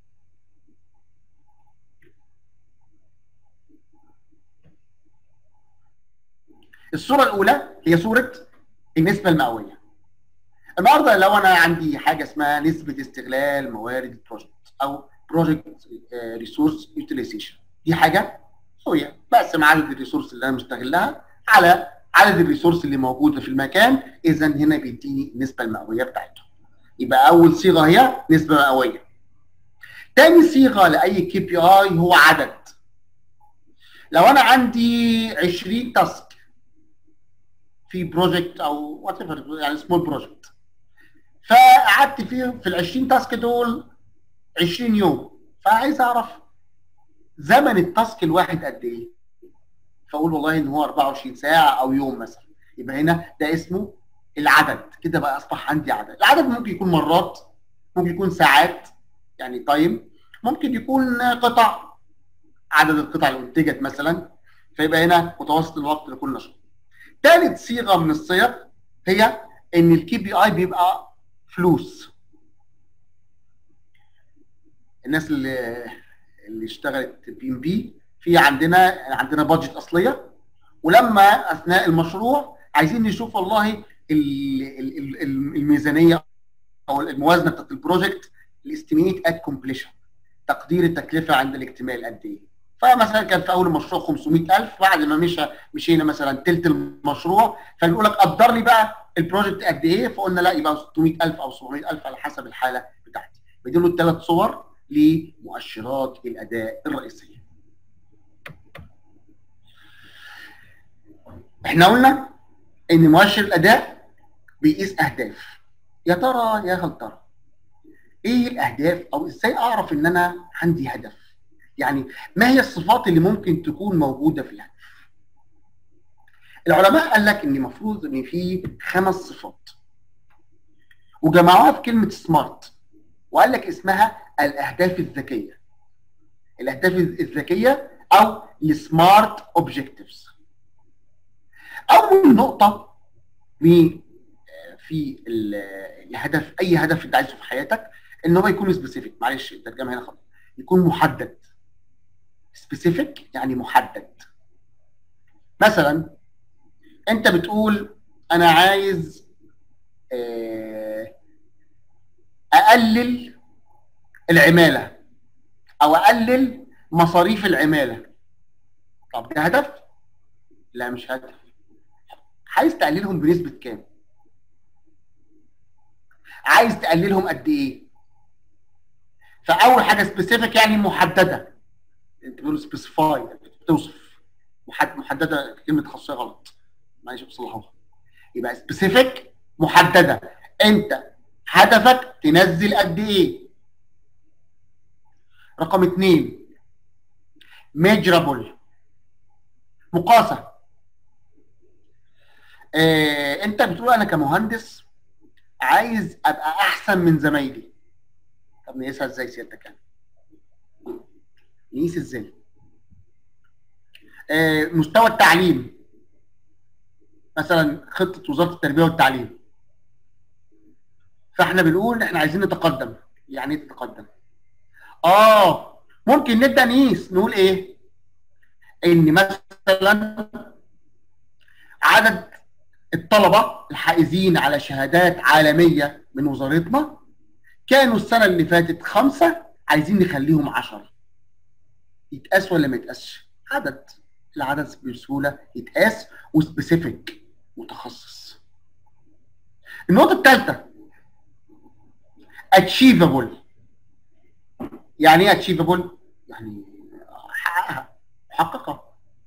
الصوره الاولى هي صوره النسبه المئويه النهارده لو انا عندي حاجه اسمها نسبه استغلال موارد البروجكت او بروجكت ريسورس يوتيلايزيشن دي حاجه هي بقسم عدد الريسورس اللي انا مستغلها على عدد الريسورس اللي موجوده في المكان اذا هنا بيديني النسبه المئويه بتاعته يبقى اول صيغه هي نسبه مئويه تاني صيغه لاي كي بي اي هو عدد لو انا عندي 20 تاسك في بروجكت او وات يعني سمول بروجكت فقعدت فيه في ال 20 تاسك دول 20 يوم فعايز اعرف زمن التاسك الواحد قد ايه فاقول والله ان هو 24 ساعه او يوم مثلا يبقى هنا ده اسمه العدد كده بقى اصبح عندي عدد العدد ممكن يكون مرات ممكن يكون ساعات يعني تايم ممكن يكون قطع عدد القطع اللي انتجت مثلا فيبقى هنا متوسط الوقت لكل نشاط ثالث صيغه من الصيغ هي ان الكي بي اي بيبقى فلوس الناس اللي اللي اشتغلت بي ام بي في عندنا عندنا بادجت اصليه ولما اثناء المشروع عايزين نشوف والله ال- ال- ال- الميزانيه او الموازنه بتاعت البروجكت الاستيميت ات كومبليشن تقدير التكلفه عند الاكتمال قد ايه فمثلا كان في اول المشروع 500000 بعد ما مشى مشينا مثلا تلت المشروع فنقول لك قدر لي بقى البروجكت قد ايه فقلنا لا يبقى 600000 او 700000 على حسب الحاله بتاعتي بدي له الثلاث صور لمؤشرات الاداء الرئيسيه احنا قلنا ان مؤشر الاداء بيقيس اهداف يا ترى يا هل ترى ايه الاهداف او ازاي اعرف ان انا عندي هدف يعني ما هي الصفات اللي ممكن تكون موجوده في الهدف العلماء قال لك ان المفروض ان في خمس صفات وجمعوها في كلمه سمارت وقال لك اسمها الاهداف الذكيه الاهداف الذكيه او السمارت اوبجكتيفز اول نقطه في في الهدف اي هدف انت عايزه في حياتك ان هو يكون سبيسيفيك معلش الترجمه هنا خطا يكون محدد سبيسيفيك يعني محدد مثلا انت بتقول انا عايز اقلل العماله او اقلل مصاريف العماله طب ده هدف لا مش هدف عايز تقللهم بنسبه كام عايز تقللهم قد ايه فاول حاجه سبيسيفيك يعني محدده انت بتقول سبيسيفاي بتوصف محد محدده كلمه خاصيه غلط معلش بصلحوها يبقى سبيسيفيك محدده انت هدفك تنزل قد ايه رقم اثنين ميجرابل مقاسه آه انت بتقول انا كمهندس عايز ابقى احسن من زمايلي طب نقيسها ازاي سيادتك يعني نقيس ازاي آه مستوى التعليم مثلا خطه وزاره التربيه والتعليم فاحنا بنقول احنا عايزين نتقدم يعني ايه تتقدم اه ممكن نبدا نقيس نقول ايه ان مثلا عدد الطلبه الحائزين على شهادات عالميه من وزارتنا كانوا السنه اللي فاتت خمسه عايزين نخليهم عشرة يتقاس ولا ما يتقاسش؟ عدد العدد بسهوله يتقاس وسبيسيفيك متخصص النقطه الثالثه achievable يعني ايه achievable؟ يعني حققها محققه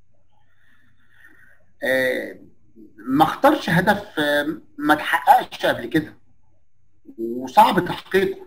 آه ما اختارش هدف ما تحققش قبل كده وصعب تحقيقه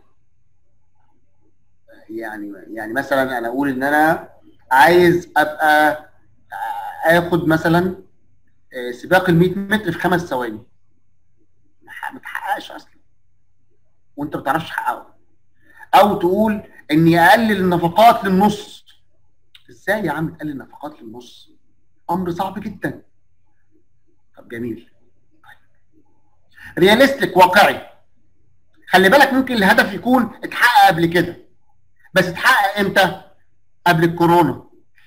يعني يعني مثلا انا اقول ان انا عايز ابقى اخد مثلا سباق ال 100 متر في خمس ثواني ما تحققش اصلا وانت ما بتعرفش تحققه او تقول اني اقلل النفقات للنص ازاي يا عم تقلل النفقات للنص امر صعب جدا طب جميل رياليستيك واقعي خلي بالك ممكن الهدف يكون اتحقق قبل كده بس اتحقق امتى قبل الكورونا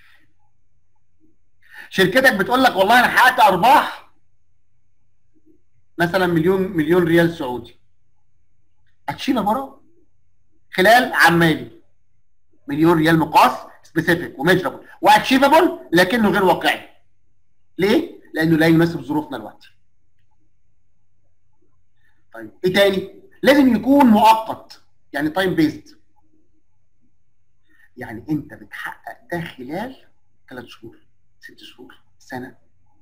شركتك بتقول لك والله انا حققت ارباح مثلا مليون مليون ريال سعودي هتشيلها بره خلال عمالي مليون ريال مقاس سبيسيفيك وميجرابل واتشيفبل لكنه غير واقعي ليه؟ لانه لا يناسب ظروفنا دلوقتي. طيب ايه تاني؟ لازم يكون مؤقت يعني تايم بيزد. يعني انت بتحقق ده خلال ثلاث شهور، ست شهور، سنه.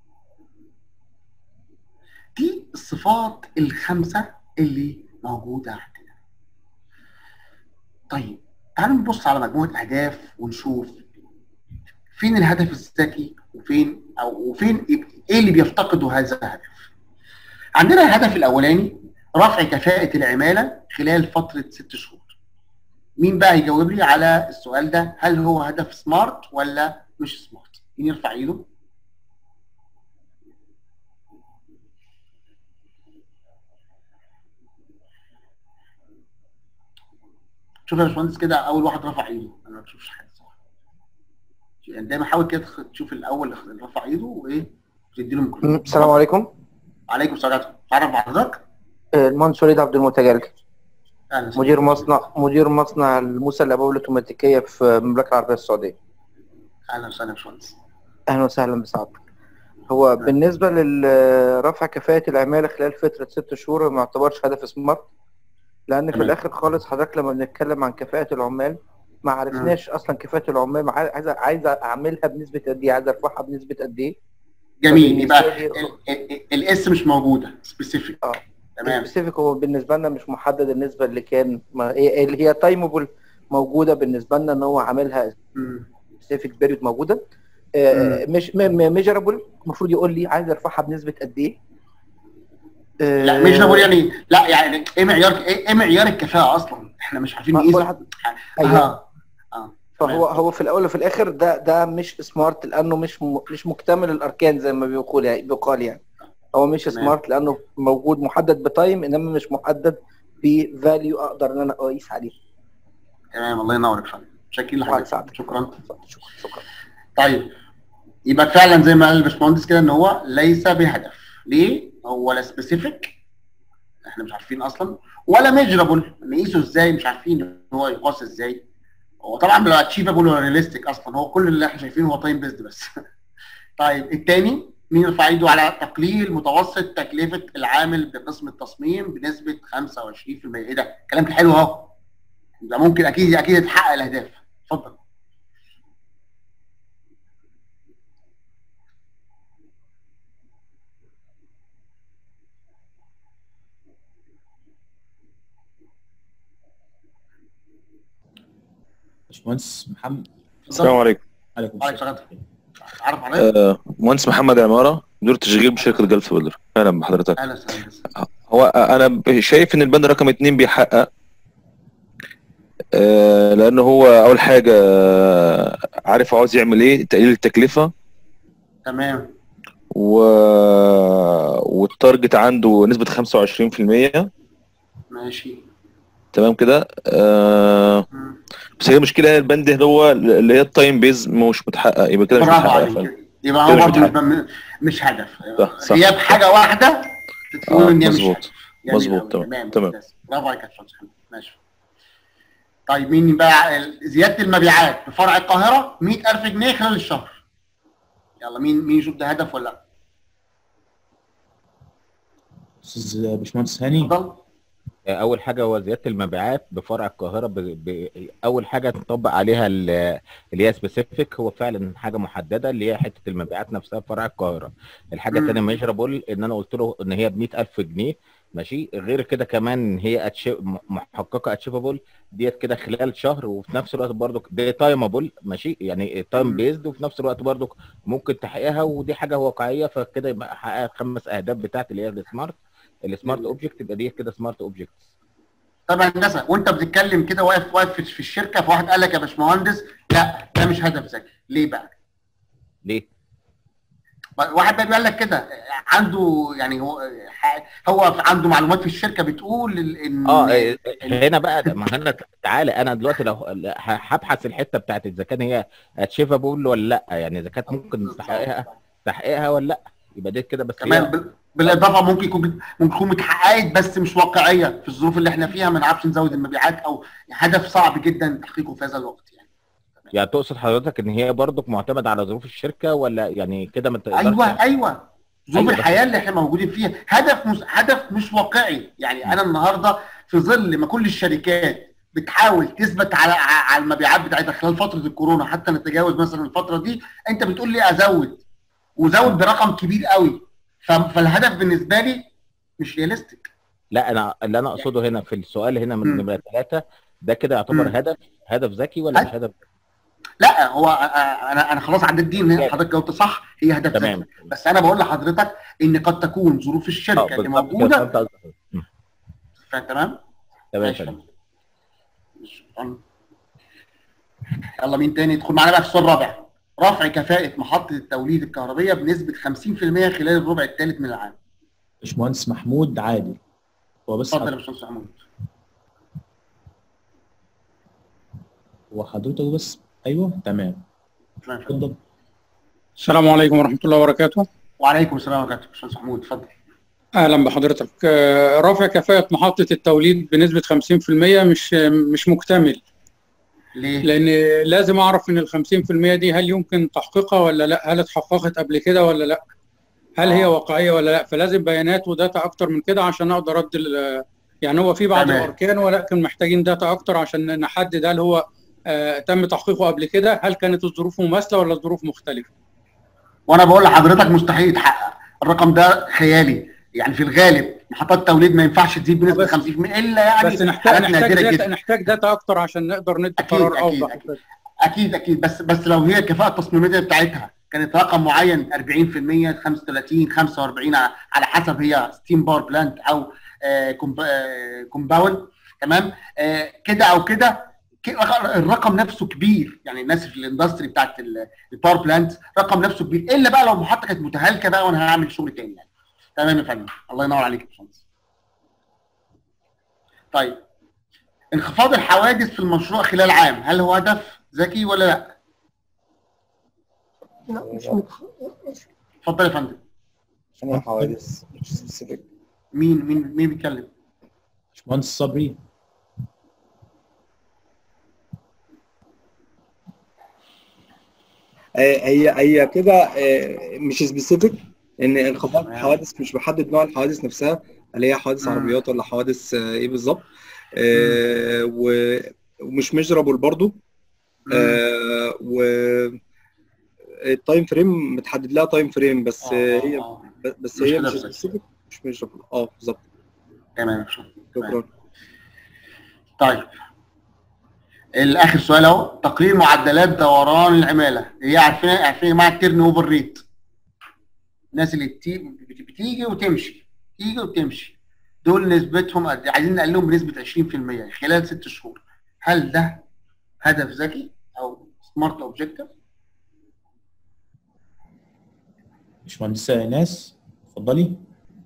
دي الصفات الخمسه اللي موجوده عندنا. طيب تعالوا نبص على مجموعه اهداف ونشوف فين الهدف الذكي وفين او وفين ايه اللي بيفتقده هذا الهدف عندنا الهدف الاولاني رفع كفاءة العمالة خلال فترة ست شهور مين بقى يجاوب لي على السؤال ده هل هو هدف سمارت ولا مش سمارت مين يرفع ايده شوف يا باشمهندس كده اول واحد رفع ايده انا ما بشوفش حاجه صح يعني دايما حاول كده تشوف الاول اللي رفع ايده وايه تدي له ميكروفون السلام عليكم عليكم السلام تعرف بحضرتك المهندس وليد عبد المتجلد اهلا مدير مصنع مدير مصنع الموسى الابواب الاوتوماتيكيه في المملكه العربيه السعوديه اهلا وسهلا يا باشمهندس اهلا وسهلا بسعادتك هو بالنسبه لرفع كفاءه العماله خلال فتره ست شهور ما يعتبرش هدف سمارت لان في تمام. الاخر خالص حضرتك لما بنتكلم عن كفاءه العمال ما عرفناش اصلا كفاءه العمال مع- عايز عايز اعملها بنسبه قد ايه عايز ارفعها بنسبه قد ايه جميل يبقى فبالنسبة لي- ال- ال- الاس مش موجوده سبيسيفيك اه تمام السبيسيفيك هو بالنسبه لنا مش محدد النسبه اللي كان ما هي- اللي هي تايمبل موجوده بالنسبه لنا ان هو عاملها مم. سبيسيفيك بيريود موجوده آه، مش ميجرابل المفروض يقول لي عايز ارفعها بنسبه قد ايه آه، لا مش بقول يعني لا يعني ايه معيار ايه إيه معيار الكفاءه اصلا احنا مش عارفين ما نقيس كل حد- ايوه آه. آه. فهو هو في الاول وفي الاخر ده ده مش سمارت لانه مش م- مش مكتمل الاركان زي ما بيقول يعني بيقال يعني هو مش تمام. سمارت لانه موجود محدد بتايم انما مش محدد بفاليو اقدر ان انا اقيس عليه تمام الله ينور يا فندم شاكرين الله لحضرتك يسعدك. شكرا شكرا شكرا طيب يبقى فعلا زي ما قال الباشمهندس كده ان هو ليس بهدف ليه؟ هو لا سبيسيفيك احنا مش عارفين اصلا ولا ميجرابل نقيسه ازاي مش عارفين ان هو يقاس ازاي هو طبعا لا اتشيفابل ولا رياليستيك اصلا هو كل اللي احنا شايفينه هو تايم بيزد بس طيب الثاني مين يرفع ايده على تقليل متوسط تكلفه العامل بقسم التصميم بنسبه 25% ايه ده؟ كلام حلو اهو ده ممكن اكيد اكيد يتحقق الاهداف اتفضل باشمهندس محمد السلام عليكم عليكم عليك السلام شغلتك عارف عليك آه، مهندس محمد عمارة مدير تشغيل بشركة جلف بولر أهلا بحضرتك اهلا وسهلا بس. هو أنا ب- شايف إن البند رقم اتنين بيحقق آه، لأن هو أول حاجة آه، عارف عاوز يعمل إيه تقليل التكلفة تمام و... والتارجت عنده نسبة 25% ماشي تمام كده آه، مم. بس هي المشكلة البند اللي هو اللي هي التايم بيز مش متحقق يبقى كده مش برافو متحقق يا عليك فندم. يبقى كده هو مش برضه مش, مش هدف صح، صح. غياب حاجه واحده تقول آه، ان هي مش مظبوط. هدف جميل مظبوط، أوي. تمام، تمام تمام. ممتاز. برافو عليك يا باشمهندس حمد. ماشي طيب مين بقى ال- زياده المبيعات بفرع القاهره 100000 جنيه خلال الشهر يلا مين مين يشوف ده هدف ولا لا استاذ باشمهندس هاني اتفضل اول حاجه هو زياده المبيعات بفرع القاهره ب... ب... اول حاجه تطبق عليها ال- اللي هي سبيسيفيك هو فعلا حاجه محدده اللي هي حته المبيعات نفسها في فرع القاهره الحاجه مم. الثانيه ميجرابل ان انا قلت له ان هي ب 100000 جنيه ماشي غير كده كمان إن هي أتش... محققه اتشيفابل ديت كده خلال شهر وفي نفس الوقت برضو دي تايمابل ماشي يعني تايم مم. بيزد وفي نفس الوقت برضو ممكن تحقيقها ودي حاجه واقعيه فكده يبقى حققت خمس اهداف بتاعت اللي هي السمارت السمارت جميل. اوبجكت يبقى دي كده سمارت اوبجكت طب يا هندسه وانت بتتكلم كده واقف واقف في- في الشركه فواحد قال لك يا باشمهندس لا ده مش هدف ذكي ليه بقى؟ ليه؟ واحد بقى بيقول لك كده عنده يعني هو هو عنده معلومات في الشركه بتقول ال- ان اه إيه، هنا بقى ده- ما هنا تعالى انا دلوقتي لو ه- هبحث الحته بتاعت اذا كان هي اتشيفابل ولا لا يعني اذا كانت ممكن تحقيقها تحقيقها ولا لا يبقى دي كده بس كمان هي بال- بالاضافه ممكن يكون ممكن تكون اتحققت بس مش واقعيه في الظروف اللي احنا فيها ما نعرفش نزود المبيعات او هدف صعب جدا تحقيقه في هذا الوقت يعني يعني تقصد حضرتك ان هي برضك معتمده على ظروف الشركه ولا يعني كده ما تقدرش ايوه ايوه ظروف أيوة، بس- الحياه اللي احنا موجودين فيها هدف مش هدف مش واقعي يعني انا النهارده في ظل ما كل الشركات بتحاول تثبت على على المبيعات بتاعتها خلال فتره الكورونا حتى نتجاوز مثلا الفتره دي انت بتقول لي ازود وزود برقم كبير قوي ف- فالهدف بالنسبه لي مش رياليستيك لا انا اللي انا اقصده هنا في السؤال هنا من مم. نمره ثلاثه ده كده يعتبر مم. هدف هدف ذكي ولا أي- مش هدف لا هو آه، انا انا خلاص عديت دي ان حضرتك جاوبت صح هي هدف تمام ذكي بس انا بقول لحضرتك ان قد تكون ظروف اه الشركه اللي بالظبط كده موجوده فهمت قصدك. مم. فاهم تمام؟ تمام ماشي. تمام شكراً. يلا مين تاني يدخل معانا بقى في السؤال الرابع رفع كفاءة محطة التوليد الكهربية بنسبة 50% خلال الربع الثالث من العام. باشمهندس محمود عادل هو بس اتفضل يا حض- باشمهندس محمود. هو حضرتك بس ايوه تمام تمام. اتفضل السلام عليكم ورحمة الله وبركاته وعليكم السلام ورحمة الله باشمهندس محمود اتفضل. أهلا بحضرتك آه، رفع كفاءة محطة التوليد بنسبة 50% مش مش مكتمل ليه؟ لان لازم اعرف ان ال 50% دي هل يمكن تحقيقها ولا لا هل اتحققت قبل كده ولا لا هل هي واقعيه ولا لا فلازم بيانات وداتا اكتر من كده عشان اقدر ادي ال- يعني هو في بعض تمام. الاركان ولكن محتاجين داتا اكتر عشان نحدد هل هو آه، تم تحقيقه قبل كده هل كانت الظروف مماثله ولا الظروف مختلفه وانا بقول لحضرتك مستحيل يتحقق الرقم ده خيالي يعني في الغالب محطات توليد ما ينفعش تزيد بنسبه بس- 50% الا يعني بس نحتاج حالات نحتاج نادره داتا جدا نحتاج داتا اكتر عشان نقدر ندي أكيد، قرار أكيد، اوضح أكيد. وكده. اكيد اكيد بس بس لو هي الكفاءه التصميميه بتاعتها كانت رقم معين 40% 35 45 على على حسب هي ستيم باور بلانت او كومباوند تمام آه، كده او كده ك- الرقم نفسه كبير يعني الناس في الاندستري بتاعت ال- الباور بلانت رقم نفسه كبير الا بقى لو المحطه كانت متهالكه بقى وانا هعمل شغل تاني يعني تمام يا فندم الله ينور عليك يا باشمهندس طيب انخفاض الحوادث في المشروع خلال عام هل هو هدف ذكي ولا لا؟ لا مش متخ... اتفضل يا فندم عشان هي حوادث مش سبيسيفيك مين مين مين بيتكلم؟ باشمهندس صبري هي هي كده آه، مش سبيسيفيك ان انخفاض الحوادث مش بحدد نوع الحوادث نفسها هل هي حوادث مم. عربيات ولا حوادث آه، ايه بالظبط آه، و- ومش ميجرابل برضو آه، و التايم فريم متحدد لها تايم فريم بس آه، آه، آه، هي آه. بس مش هي كده مش بس. سبيسيفيك مش ميجرابل اه بالظبط تمام شكرا شكرا طيب الاخر سؤال اهو تقرير معدلات دوران العماله هي عارفين عارفين يا جماعه التيرن اوفر ريت الناس اللي بتي- بت- بتيجي وتمشي تيجي وتمشي دول نسبتهم قد إيه؟ عايزين نقللهم بنسبه 20% خلال ست شهور هل ده هدف ذكي او سمارت اوبجيكتيف باشمهندس ناس اتفضلي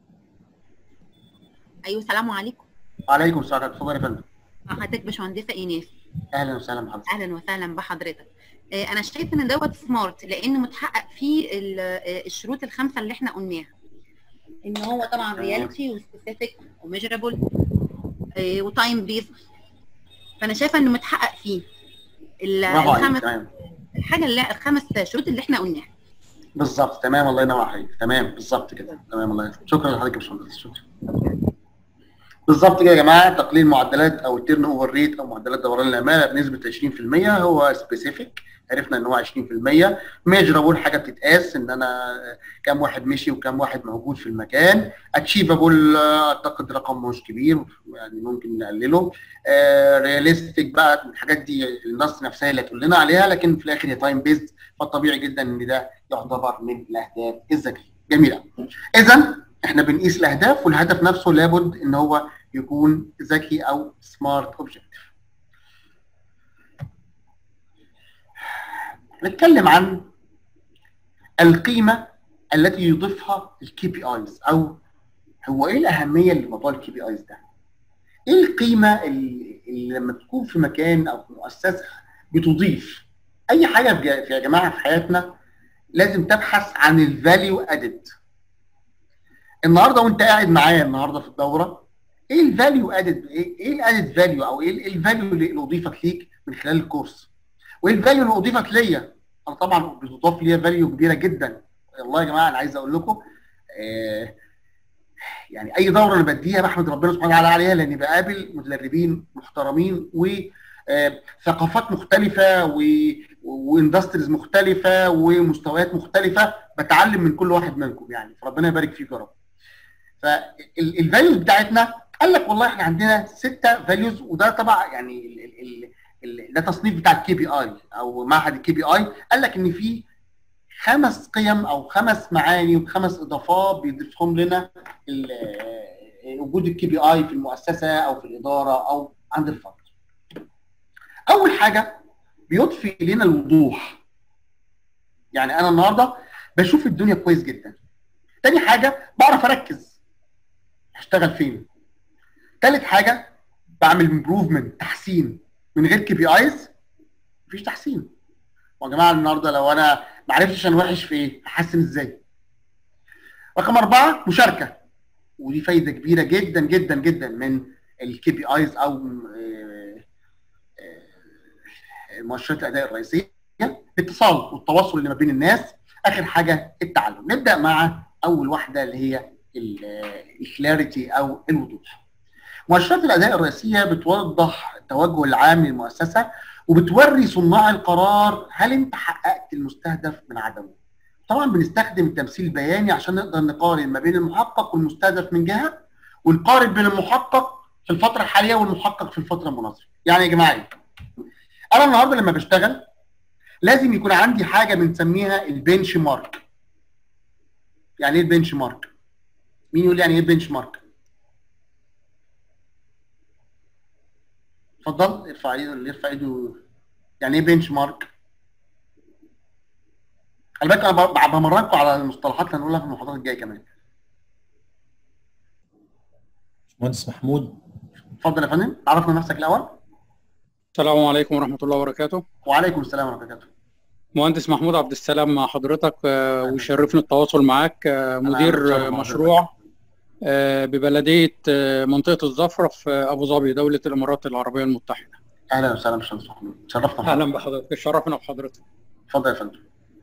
ايوه السلام عليكم وعليكم السلام اتفضل يا فندم حضرتك باشمهندسه ايناس اهلا وسهلا بحضرتك اهلا وسهلا بحضرتك آه، انا شايف ان دوت سمارت لان متحقق فيه ال- آه، الشروط الخمسه اللي احنا قلناها ان هو طبعا تمام. رياليتي وسبيسيفيك وميجرابل وتايم بيز فانا شايفه انه متحقق فيه ال- برافو عليك الخمس تمام الحاجه اللي الخمس شروط اللي احنا قلناها بالظبط تمام الله ينور عليك تمام بالظبط كده تمام الله ينور شكرا لحضرتك يا باشمهندس شكرا بالظبط كده يا جماعه تقليل معدلات او التيرن اوفر ريت او معدلات دوران العماله بنسبه 20% هو سبيسيفيك عرفنا ان هو 20% ميجرابل حاجه بتتقاس ان انا كام واحد مشي وكام واحد موجود في المكان اتشيفابل اعتقد رقم مش كبير يعني ممكن نقلله رياليستيك بقى الحاجات دي النص نفسها اللي هتقول لنا عليها لكن في الاخر هي تايم بيزد فالطبيعي جدا ان ده يعتبر من الاهداف الذكيه جميل قوي اذا احنا بنقيس الاهداف والهدف نفسه لابد ان هو يكون ذكي او سمارت اوبجكتيف نتكلم عن القيمه التي يضيفها الكي بي ايز او هو ايه الاهميه اللي موضوع الكي بي ايز ده ايه القيمه اللي, اللي لما تكون في مكان او في مؤسسه بتضيف اي حاجه في جا- في يا جماعه في حياتنا لازم تبحث عن الفاليو ادد النهارده وانت قاعد معايا النهارده في الدوره ايه الفاليو ادد ايه ايه الادد فاليو او ايه الفاليو اللي اللي اضيفت ليك من خلال الكورس وايه الفاليو اللي اضيفت ليا انا طبعا بتضاف ليا فاليو كبيره جدا والله يا جماعه انا عايز اقول لكم آه يعني اي دوره انا بديها بحمد ربنا سبحانه وتعالى عليها لاني بقابل مدربين محترمين وثقافات مختلفه و- واندستريز مختلفه ومستويات مختلفه بتعلم من كل واحد منكم يعني فربنا يبارك فيكم يا رب. فالفاليوز بتاعتنا قال لك والله احنا عندنا سته فاليوز وده طبعا يعني ال ال ال ده تصنيف بتاع الكي بي اي او معهد الكي بي اي قال لك ان في خمس قيم او خمس معاني وخمس اضافات بيضيفهم لنا ال- وجود الكي بي اي في المؤسسه او في الاداره او عند الفرد. اول حاجه بيضفي لنا الوضوح. يعني انا النهارده بشوف الدنيا كويس جدا. تاني حاجه بعرف اركز هشتغل فين. تالت حاجه بعمل امبروفمنت تحسين من غير كي بي ايز مفيش تحسين. يا جماعه النهارده لو انا ما عرفتش انا وحش في ايه احسن ازاي رقم أربعة مشاركة ودي فايدة كبيرة جدا جدا جدا من الكي بي ايز او آه، آه، مؤشرات الاداء الرئيسيه الاتصال والتواصل اللي ما بين الناس اخر حاجه التعلم نبدا مع اول واحده اللي هي الكلاريتي او الوضوح مؤشرات الاداء الرئيسيه بتوضح التوجه العام للمؤسسه وبتوري صناع القرار هل انت حققت المستهدف من عدمه طبعا بنستخدم التمثيل البياني عشان نقدر نقارن ما بين المحقق والمستهدف من جهه ونقارن بين المحقق في الفتره الحاليه والمحقق في الفتره المناظره يعني يا جماعه إيه؟ انا النهارده لما بشتغل لازم يكون عندي حاجه بنسميها البنش مارك يعني ايه البنش مارك مين يقول لي يعني ايه البنش مارك اتفضل ارفع ايده اللي يرفع ايده يعني ايه بنش مارك خلي بالك انا ب- بمرنكم على المصطلحات اللي هنقولها في المحاضرات الجايه كمان مهندس محمود اتفضل يا فندم عرفنا نفسك الاول السلام عليكم ورحمة الله وبركاته وعليكم السلام ورحمه الله وبركاته مهندس محمود عبد السلام مع حضرتك آه، ويشرفني التواصل معاك آه، مدير وسهلا آه، بحضرتك. مشروع آه، ببلدية آه، منطقة الزفرة في آه، أبو ظبي دولة الإمارات العربية المتحدة اهلا وسهلا باشمهندس محمود شرفنا أهلا بحضرتك شرفنا بحضرتك اتفضل يا فندم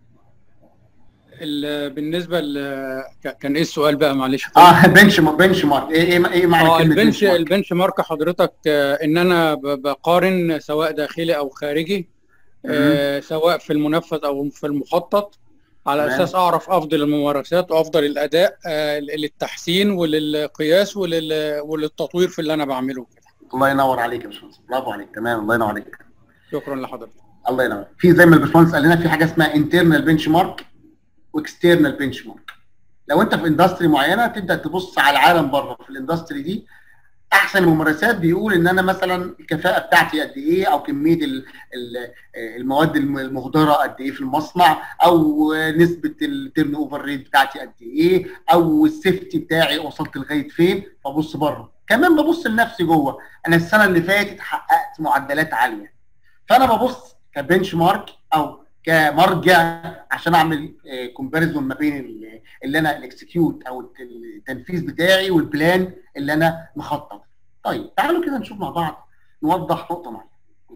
ال- بالنسبة ل ك- كان إيه السؤال بقى معلش اه بنش بنش مارك ايه ايه ايه معنى اه كلمه البنش بنش مارك؟ البنش مارك حضرتك آه، ان انا ب- بقارن سواء داخلي او خارجي آه، سواء في المنفذ او في المخطط على تمام. اساس اعرف افضل الممارسات وافضل الاداء آه، للتحسين وللقياس ولل- وللتطوير في اللي انا بعمله الله ينور عليك يا باشمهندس برافو عليك تمام الله ينور عليك شكرا لحضرتك الله ينور في زي ما الباشمهندس قال لنا في حاجه اسمها انترنال بنش مارك واكسترنال بنش مارك لو انت في اندستري معينه تبدا تبص على العالم بره في الاندستري دي احسن الممارسات بيقول ان انا مثلا الكفاءه بتاعتي قد ايه او كميه ال- ال- المواد الم- المهدره قد ايه في المصنع او نسبه التيرن اوفر ريت بتاعتي قد ايه او السيفتي بتاعي وصلت لغايه فين فبص بره كمان ببص لنفسي جوه انا السنه اللي فاتت حققت معدلات عاليه فانا ببص كبنش مارك او كمرجع عشان اعمل كومباريزون ما بين ال- اللي انا الاكسكيوت او التنفيذ بتاعي والبلان اللي انا مخطط طيب تعالوا كده نشوف مع بعض نوضح نقطه معينه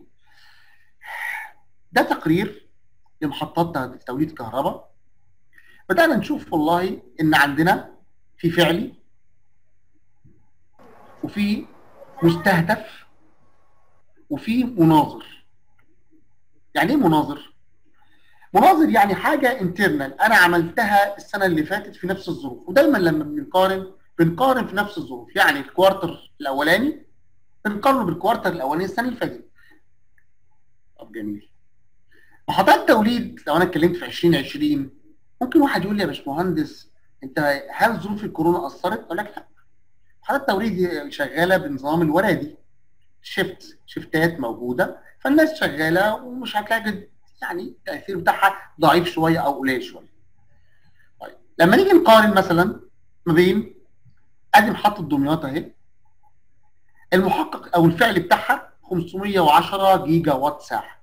ده تقرير لمحطات توليد كهرباء بدانا نشوف والله ان عندنا في فعلي وفي مستهدف وفي مناظر يعني ايه مناظر مناظر يعني حاجه انترنال انا عملتها السنه اللي فاتت في نفس الظروف ودايما لما بنقارن بنقارن في نفس الظروف يعني الكوارتر الاولاني بنقارنه بالكوارتر الاولاني السنه اللي فاتت طب جميل محطات توليد لو انا اتكلمت في 2020 ممكن واحد يقول لي يا باشمهندس انت هل ظروف الكورونا اثرت؟ اقول لك لا محطات التوليد دي شغاله بنظام الوردي شيفت شيفتات موجوده فالناس شغاله ومش هتلاقي يعني التاثير بتاعها ضعيف شويه او قليل شويه. طيب لما نيجي نقارن مثلا ما بين ادي محطه دمياط اهي المحقق او الفعل بتاعها 510 جيجا وات ساعه.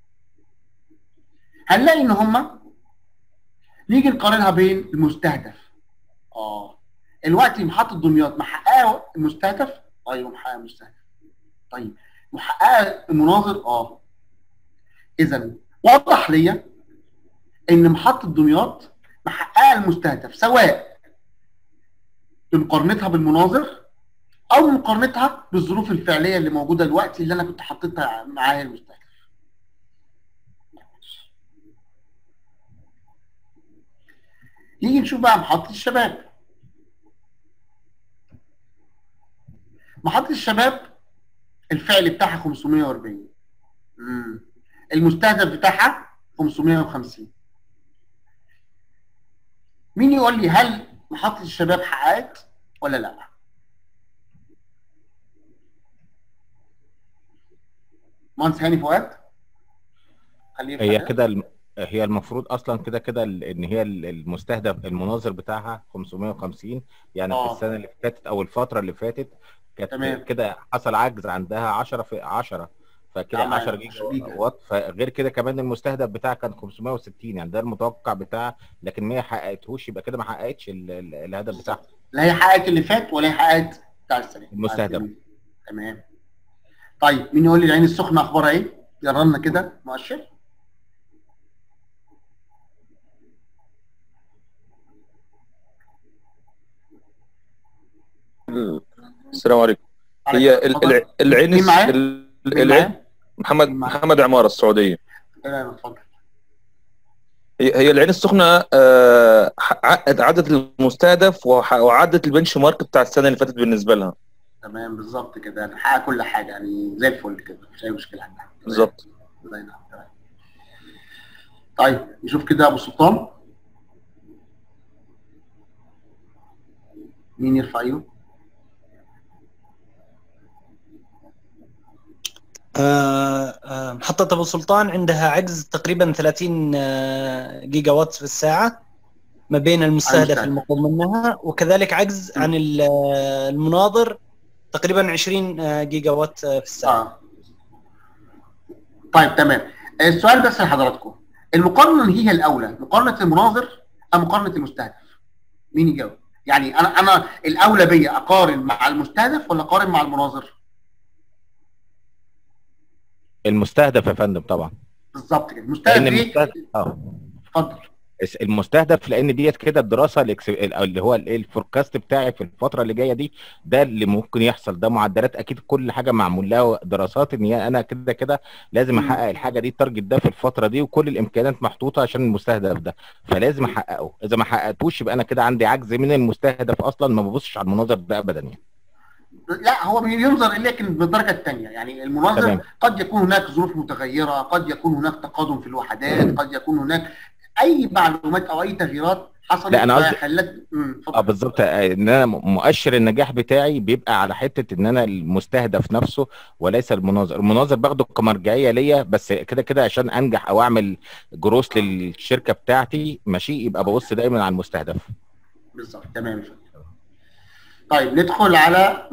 هنلاقي ان هما نيجي نقارنها بين المستهدف. اه الوقت محطه دمياط محققه المستهدف؟ ايوه محققه المستهدف. طيب محققه المناظر؟ اه. اذا وضح لي ان محطه دمياط محققه المستهدف سواء بمقارنتها بالمناظر او مقارنتها بالظروف الفعليه اللي موجوده دلوقتي اللي انا كنت حطيتها معايا المستهدف. نيجي نشوف بقى محطه الشباب. محطه الشباب الفعل بتاعها 540 امم المستهدف بتاعها 550 مين يقول لي هل محطة الشباب حققت ولا لا؟ مهندس هاني فؤاد خليه هي يفتح. كده الم- هي المفروض اصلا كده كده ال- ان هي ال- المستهدف المناظر بتاعها 550 يعني آه. في السنه اللي فاتت او الفتره اللي فاتت كانت تمام. كده حصل عجز عندها 10 في 10 فكده تمام، 10 10 جيجا جيجا. وات فغير كده كمان المستهدف بتاعها كان 560 يعني ده المتوقع بتاعها لكن ما حققتهوش يبقى كده ما حققتش ال- ال- الهدف بتاعها لا هي حققت اللي فات ولا هي حققت بتاع السنة المستهدف. تمام تمام طيب مين يقول لي العين السخنة اخبارها ايه؟ يقرا لنا كده مؤشر السلام عليكم هي ال- ال- العين مين معايا؟ ال- مين العين معايا؟ محمد محمد عمارة السعودية تمام اتفضل هي هي العين السخنة آه، عقد عدد المستهدف وح- وعدت البنش مارك بتاع السنة اللي فاتت بالنسبة لها تمام بالظبط كده نحقق كل حاجه يعني زي الفل كده مفيش اي مشكله عندنا بالظبط الله ينعم تمام طيب نشوف كده ابو سلطان مين يرفع ايده؟ آه، آه، محطة أبو سلطان عندها عجز تقريبا 30 آه، جيجا وات في الساعة ما بين المستهدف المستهدف. المطلوب منها وكذلك عجز عن ال- آه، المناظر تقريبا 20 آه، جيجا وات آه، في الساعة اه طيب تمام السؤال بس لحضراتكم المقارنه هي الاولى مقارنه المناظر ام مقارنه المستهدف مين يجاوب يعني انا انا الاولى بيا اقارن مع المستهدف ولا اقارن مع المناظر المستهدف يا فندم طبعا بالظبط كده المستهدف لان ايه المستهدف اه اتفضل الس- المستهدف لان ديت كده الدراسه الإكس- اللي هو الايه الفوركاست بتاعي في الفتره اللي جايه دي ده اللي ممكن يحصل ده معدلات اكيد كل حاجه معمول لها دراسات ان هي انا كده كده لازم مم. احقق الحاجه دي التارجت ده في الفتره دي وكل الامكانيات محطوطه عشان المستهدف ده فلازم احققه اذا ما حققتوش يبقى انا كده عندي عجز من المستهدف اصلا ما ببصش على المناظر ده ابدا يعني لا هو بينظر لكن بالدرجه الثانيه يعني المناظر تمام. قد يكون هناك ظروف متغيره قد يكون هناك تقادم في الوحدات قد يكون هناك اي معلومات او اي تغييرات حصلت لا، أنا قصدي- خلت مم، اتفضل. اه بالظبط آه، ان انا م- مؤشر النجاح بتاعي بيبقى على حته ان انا المستهدف نفسه وليس المناظر المناظر باخده كمرجعيه ليا بس كده كده عشان انجح او اعمل جروس للشركه بتاعتي ماشي يبقى ببص دايما على المستهدف بالظبط تمام يا فندم. طيب ندخل على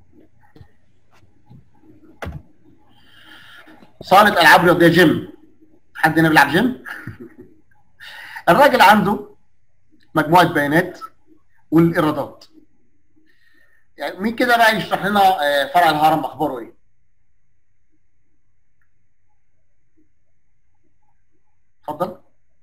صالة العاب رياضيه جيم حد هنا بيلعب جيم الراجل عنده مجموعه بيانات والايرادات يعني مين كده بقى يشرح لنا آه، فرع الهرم اخباره ايه اتفضل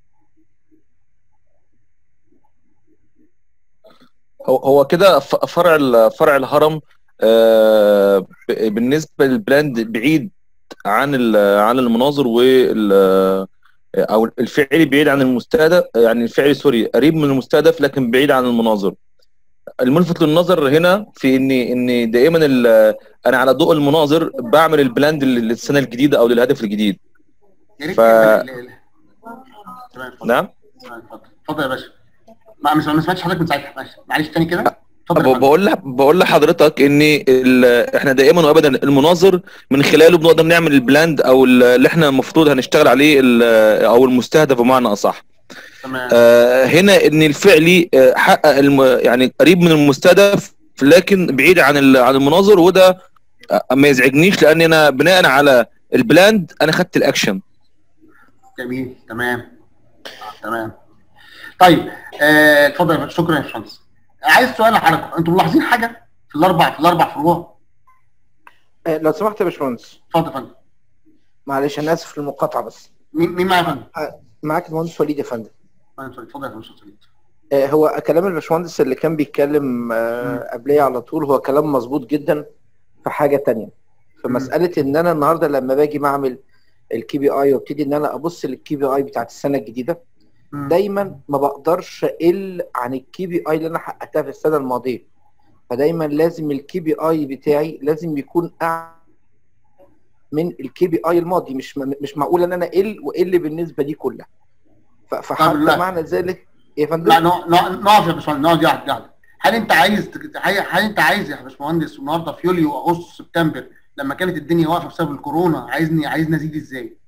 هو هو كده ف- فرع ال- فرع الهرم آه، ب- بالنسبه للبلاند بعيد عن ال- عن المناظر وال او الفعلي بعيد عن المستهدف يعني الفعلي سوري قريب من المستهدف لكن بعيد عن المناظر الملفت للنظر هنا في ان ان دائما ال- انا على ضوء المناظر بعمل البلاند للسنه الجديده او للهدف الجديد يا ريت ف- تعمل ال- ال- تمام اتفضل نعم تمام، اتفضل اتفضل يا باشا ما مش ما سمعتش حضرتك من ساعتها معلش معلش تاني كده اتفضل يا ب- فندم. بقول لح بقول لحضرتك ان ال- احنا دائما وابدا المناظر من خلاله بنقدر نعمل البلاند او ال- اللي احنا المفروض هنشتغل عليه ال- او المستهدف بمعنى اصح تمام آه، هنا ان الفعلي آه، حقق الم يعني قريب من المستهدف لكن بعيد عن ال- عن المناظر وده آه، ما يزعجنيش لان انا بناء على البلاند انا خدت الاكشن جميل تمام آه، تمام طيب آه، اتفضل يا فندم. شكرا يا باشمهندس عايز سؤال لحضرتك انتوا ملاحظين حاجه في الاربع في الاربع فروع آه، لو سمحت يا باشمهندس اتفضل يا فندم معلش انا اسف في المقاطعه بس مين مين معايا يا فندم؟ معاك المهندس وليد يا فندم اتفضل اتفضل يا باشمهندس وليد. آه، هو كلام الباشمهندس اللي كان بيتكلم آه، قبليه على طول هو كلام مظبوط جدا في حاجه تانية في مساله ان انا النهارده لما باجي بعمل الكي بي اي وابتدي ان انا ابص للكي بي اي بتاعت السنه الجديده دايما ما بقدرش اقل عن الكي بي اي اللي انا حققتها في السنه الماضيه فدايما لازم الكي بي اي بتاعي لازم يكون اعلى من الكي بي اي الماضي مش مش معقول ان انا اقل واقل بالنسبه دي كلها ف- فحتى لا. معنى ذلك يا فندم لا نق- نق- نقف يا باشمهندس نقعد قاعد قاعد هل انت عايز تك- هل هل انت عايز يا باشمهندس النهارده في يوليو واغسطس سبتمبر لما كانت الدنيا واقفه بسبب الكورونا عايزني عايزني ازيد ازاي؟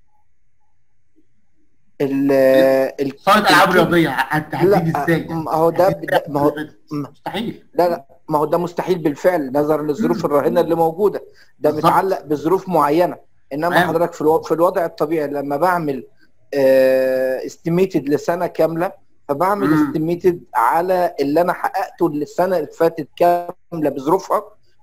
ال ال- صاله العاب الكي- رياضيه هت- هتزيد لا ازاي؟ ما هو ده ده- ما هو مستحيل لا لا ما هو ده مستحيل بالفعل نظرا للظروف الراهنه اللي موجوده ده بالظبط. متعلق بظروف معينه انما تمام. حضرتك في الوضع, في الوضع الطبيعي لما بعمل استيميتد لسنه كامله فبعمل مم. استيميتد على اللي انا حققته السنه اللي فاتت كامله بظروفها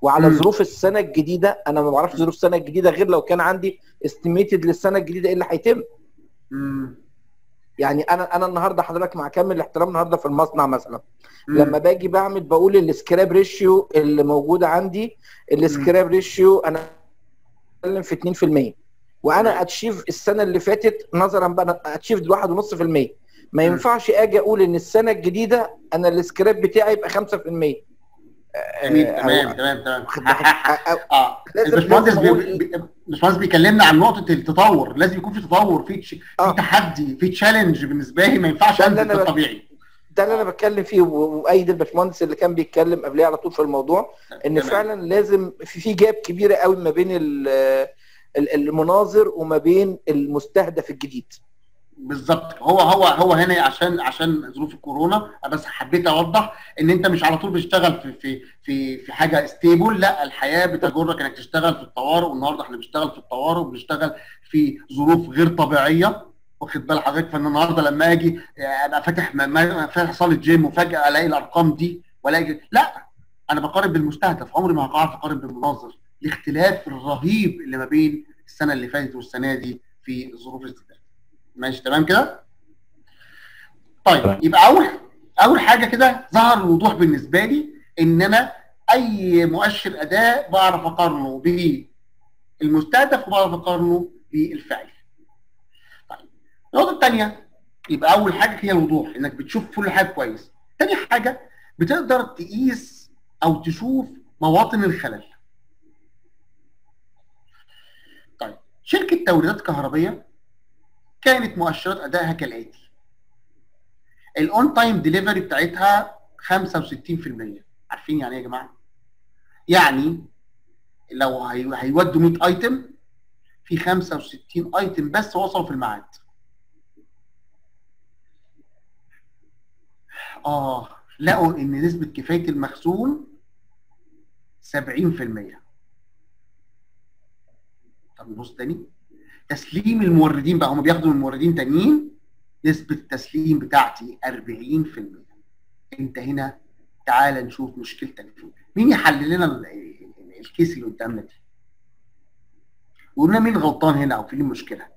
وعلى مم. ظروف السنه الجديده انا ما بعرفش ظروف السنه الجديده غير لو كان عندي استيميتد للسنه الجديده ايه اللي هيتم مم. يعني انا انا النهارده حضرتك مع كامل الاحترام النهارده في المصنع مثلا مم. لما باجي بعمل بقول السكراب ريشيو اللي موجوده عندي السكراب ريشيو انا بتكلم في 2% وانا اتشيف السنه اللي فاتت نظرا بقى انا اتشيف 1.5% ما ينفعش اجي اقول ان السنه الجديده انا السكراب بتاعي يبقى 5% جميل آه، تمام أو- تمام تمام واخد بالك؟ أو- اه لازم- الباشمهندس لازم بي- أقول- بي- الباشمهندس بيكلمنا عن نقطه التطور لازم يكون في تطور في تش- في تحدي في تشالنج بالنسبه لي ما ينفعش ده اللي انزل أنا ده بك- طبيعي ده اللي انا بتكلم فيه و- وايد الباشمهندس اللي كان بيتكلم قبليه على طول في الموضوع ان تمام. فعلا لازم في في جاب كبيره قوي ما بين ال- ال- المناظر وما بين المستهدف الجديد بالظبط هو هو هو هنا عشان عشان ظروف الكورونا أنا بس حبيت اوضح ان انت مش على طول بتشتغل في في في في حاجه ستيبل لا الحياه بتجرك انك تشتغل في الطوارئ والنهارده احنا بنشتغل في الطوارئ وبنشتغل في ظروف غير طبيعيه واخد بال حضرتك فانا النهارده لما اجي ابقى فاتح م- م- فاتح صاله جيم وفجاه الاقي الارقام دي والاقي لا انا بقارن بالمستهدف عمري ما هعرف اقارن بالمناظر الاختلاف الرهيب اللي ما بين السنه اللي فاتت والسنه دي في ظروف الاستهداف ماشي تمام كده طيب يبقى اول اول حاجه كده ظهر الوضوح بالنسبه لي ان انا اي مؤشر اداء بعرف اقارنه بالمستهدف وبعرف اقارنه بالفعل طيب النقطه الثانيه يبقى اول حاجه هي الوضوح انك بتشوف كل حاجه كويس تاني حاجه بتقدر تقيس او تشوف مواطن الخلل طيب شركه توريدات كهربيه كانت مؤشرات ادائها كالاتي الاون تايم ديليفري بتاعتها 65% عارفين يعني ايه يا جماعه يعني لو هي- هيودوا 100 ايتم في 65 ايتم بس وصلوا في الميعاد اه لقوا ان نسبه كفايه المخزون 70% طب نبص تاني تسليم الموردين بقى هم بياخدوا من موردين تانيين نسبة التسليم بتاعتي 40% انت هنا تعال نشوف مشكلتك فين مين يحل لنا ال- ال- الكيس اللي قدامنا دي وقلنا مين غلطان هنا او فين المشكلة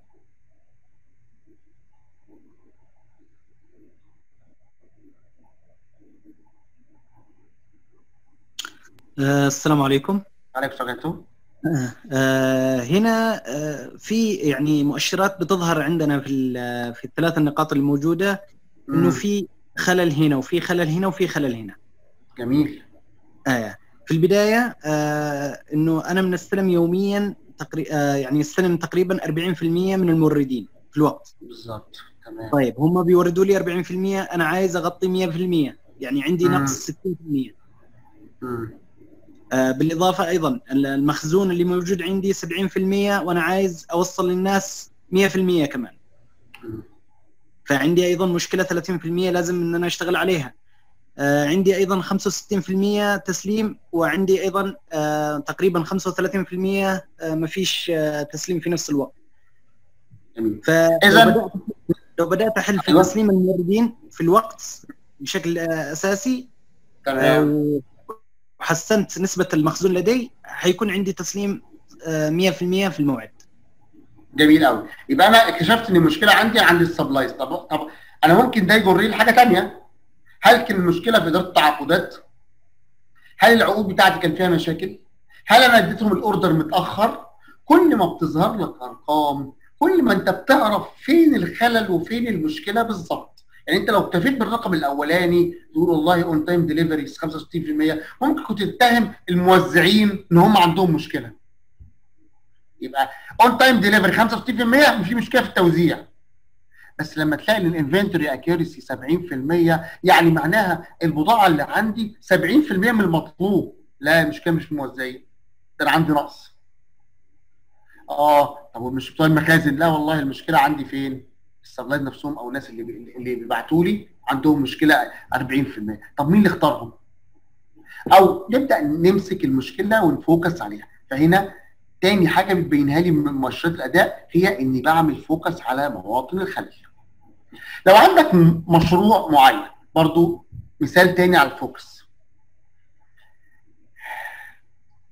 آه، السلام عليكم عليك سجلته آه، آه، هنا آه، في يعني مؤشرات بتظهر عندنا في ال- في الثلاث النقاط الموجوده انه مم. في خلل هنا وفي خلل هنا وفي خلل هنا جميل آه في البدايه آه انه انا بنستلم يوميا تقري... آه يعني استلم تقريبا 40% من الموردين في الوقت بالظبط تمام طيب هم بيوردوا لي 40% انا عايز اغطي 100% يعني عندي مم. نقص 60% مم. آه بالاضافه ايضا المخزون اللي موجود عندي 70% وانا عايز اوصل للناس 100% كمان مم. فعندي ايضا مشكله 30% لازم ان انا اشتغل عليها آه عندي ايضا 65% تسليم وعندي ايضا آه تقريبا 35% آه ما فيش آه تسليم في نفس الوقت جميل فلو إذن- بدات لو بدات احل في أيوة. تسليم الموردين في الوقت بشكل آه اساسي تمام آه، وحسنت نسبه المخزون لدي حيكون عندي تسليم آه 100% في الموعد جميل قوي يبقى انا اكتشفت ان المشكله عندي عند السبلايز طب طب انا ممكن ده يجرني لحاجه ثانيه هل كان المشكله في اداره التعاقدات هل العقود بتاعتي كان فيها مشاكل هل انا اديتهم الاوردر متاخر كل ما بتظهر لك ارقام كل ما انت بتعرف فين الخلل وفين المشكله بالظبط يعني انت لو اكتفيت بالرقم الاولاني تقول والله اون تايم ديليفري 65% ممكن كنت تتهم الموزعين ان هم عندهم مشكله يبقى اون تايم ديليفري 65% في مشكله في التوزيع بس لما تلاقي ان الانفنتوري اكيورسي 70% يعني معناها البضاعه اللي عندي 70% من المطلوب لا المشكله مش في الموزعين ده انا عندي نقص اه طب مش بتوع المخازن لا والله المشكله عندي فين السبلايز نفسهم او الناس اللي بي- اللي بيبعتوا لي عندهم مشكله 40% طب مين اللي اختارهم او نبدا نمسك المشكله ونفوكس عليها فهنا تاني حاجه بتبينها لي من مؤشرات الاداء هي اني بعمل فوكس على مواطن الخلل لو عندك م- مشروع معين برضو مثال تاني على الفوكس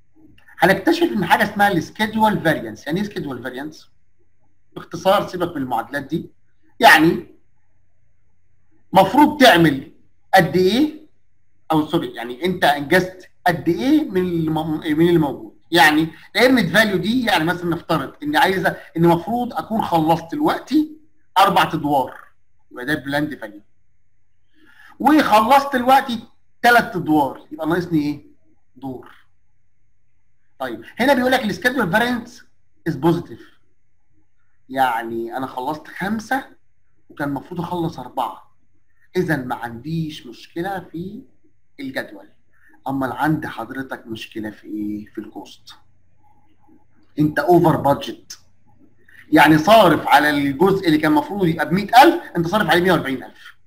هنكتشف ان حاجه اسمها السكيدول فاريانس يعني ايه سكيدول فاريانس باختصار سيبك من المعادلات دي يعني مفروض تعمل قد ايه او سوري يعني انت انجزت قد ايه من الم- من اللي موجود يعني الايرنت فاليو دي يعني مثلا نفترض اني عايزه ان المفروض اكون خلصت دلوقتي اربع ادوار يبقى ده بلاند فاليو وخلصت دلوقتي ثلاث ادوار يبقى ناقصني ايه؟ دور طيب هنا بيقول لك السكيدول فارينس از بوزيتيف يعني انا خلصت خمسه وكان المفروض اخلص اربعه اذا ما عنديش مشكله في الجدول اما عند حضرتك مشكله في ايه؟ في الكوست انت اوفر بادجت يعني صارف على الجزء اللي كان المفروض يبقى ب 100000 انت صارف عليه 140000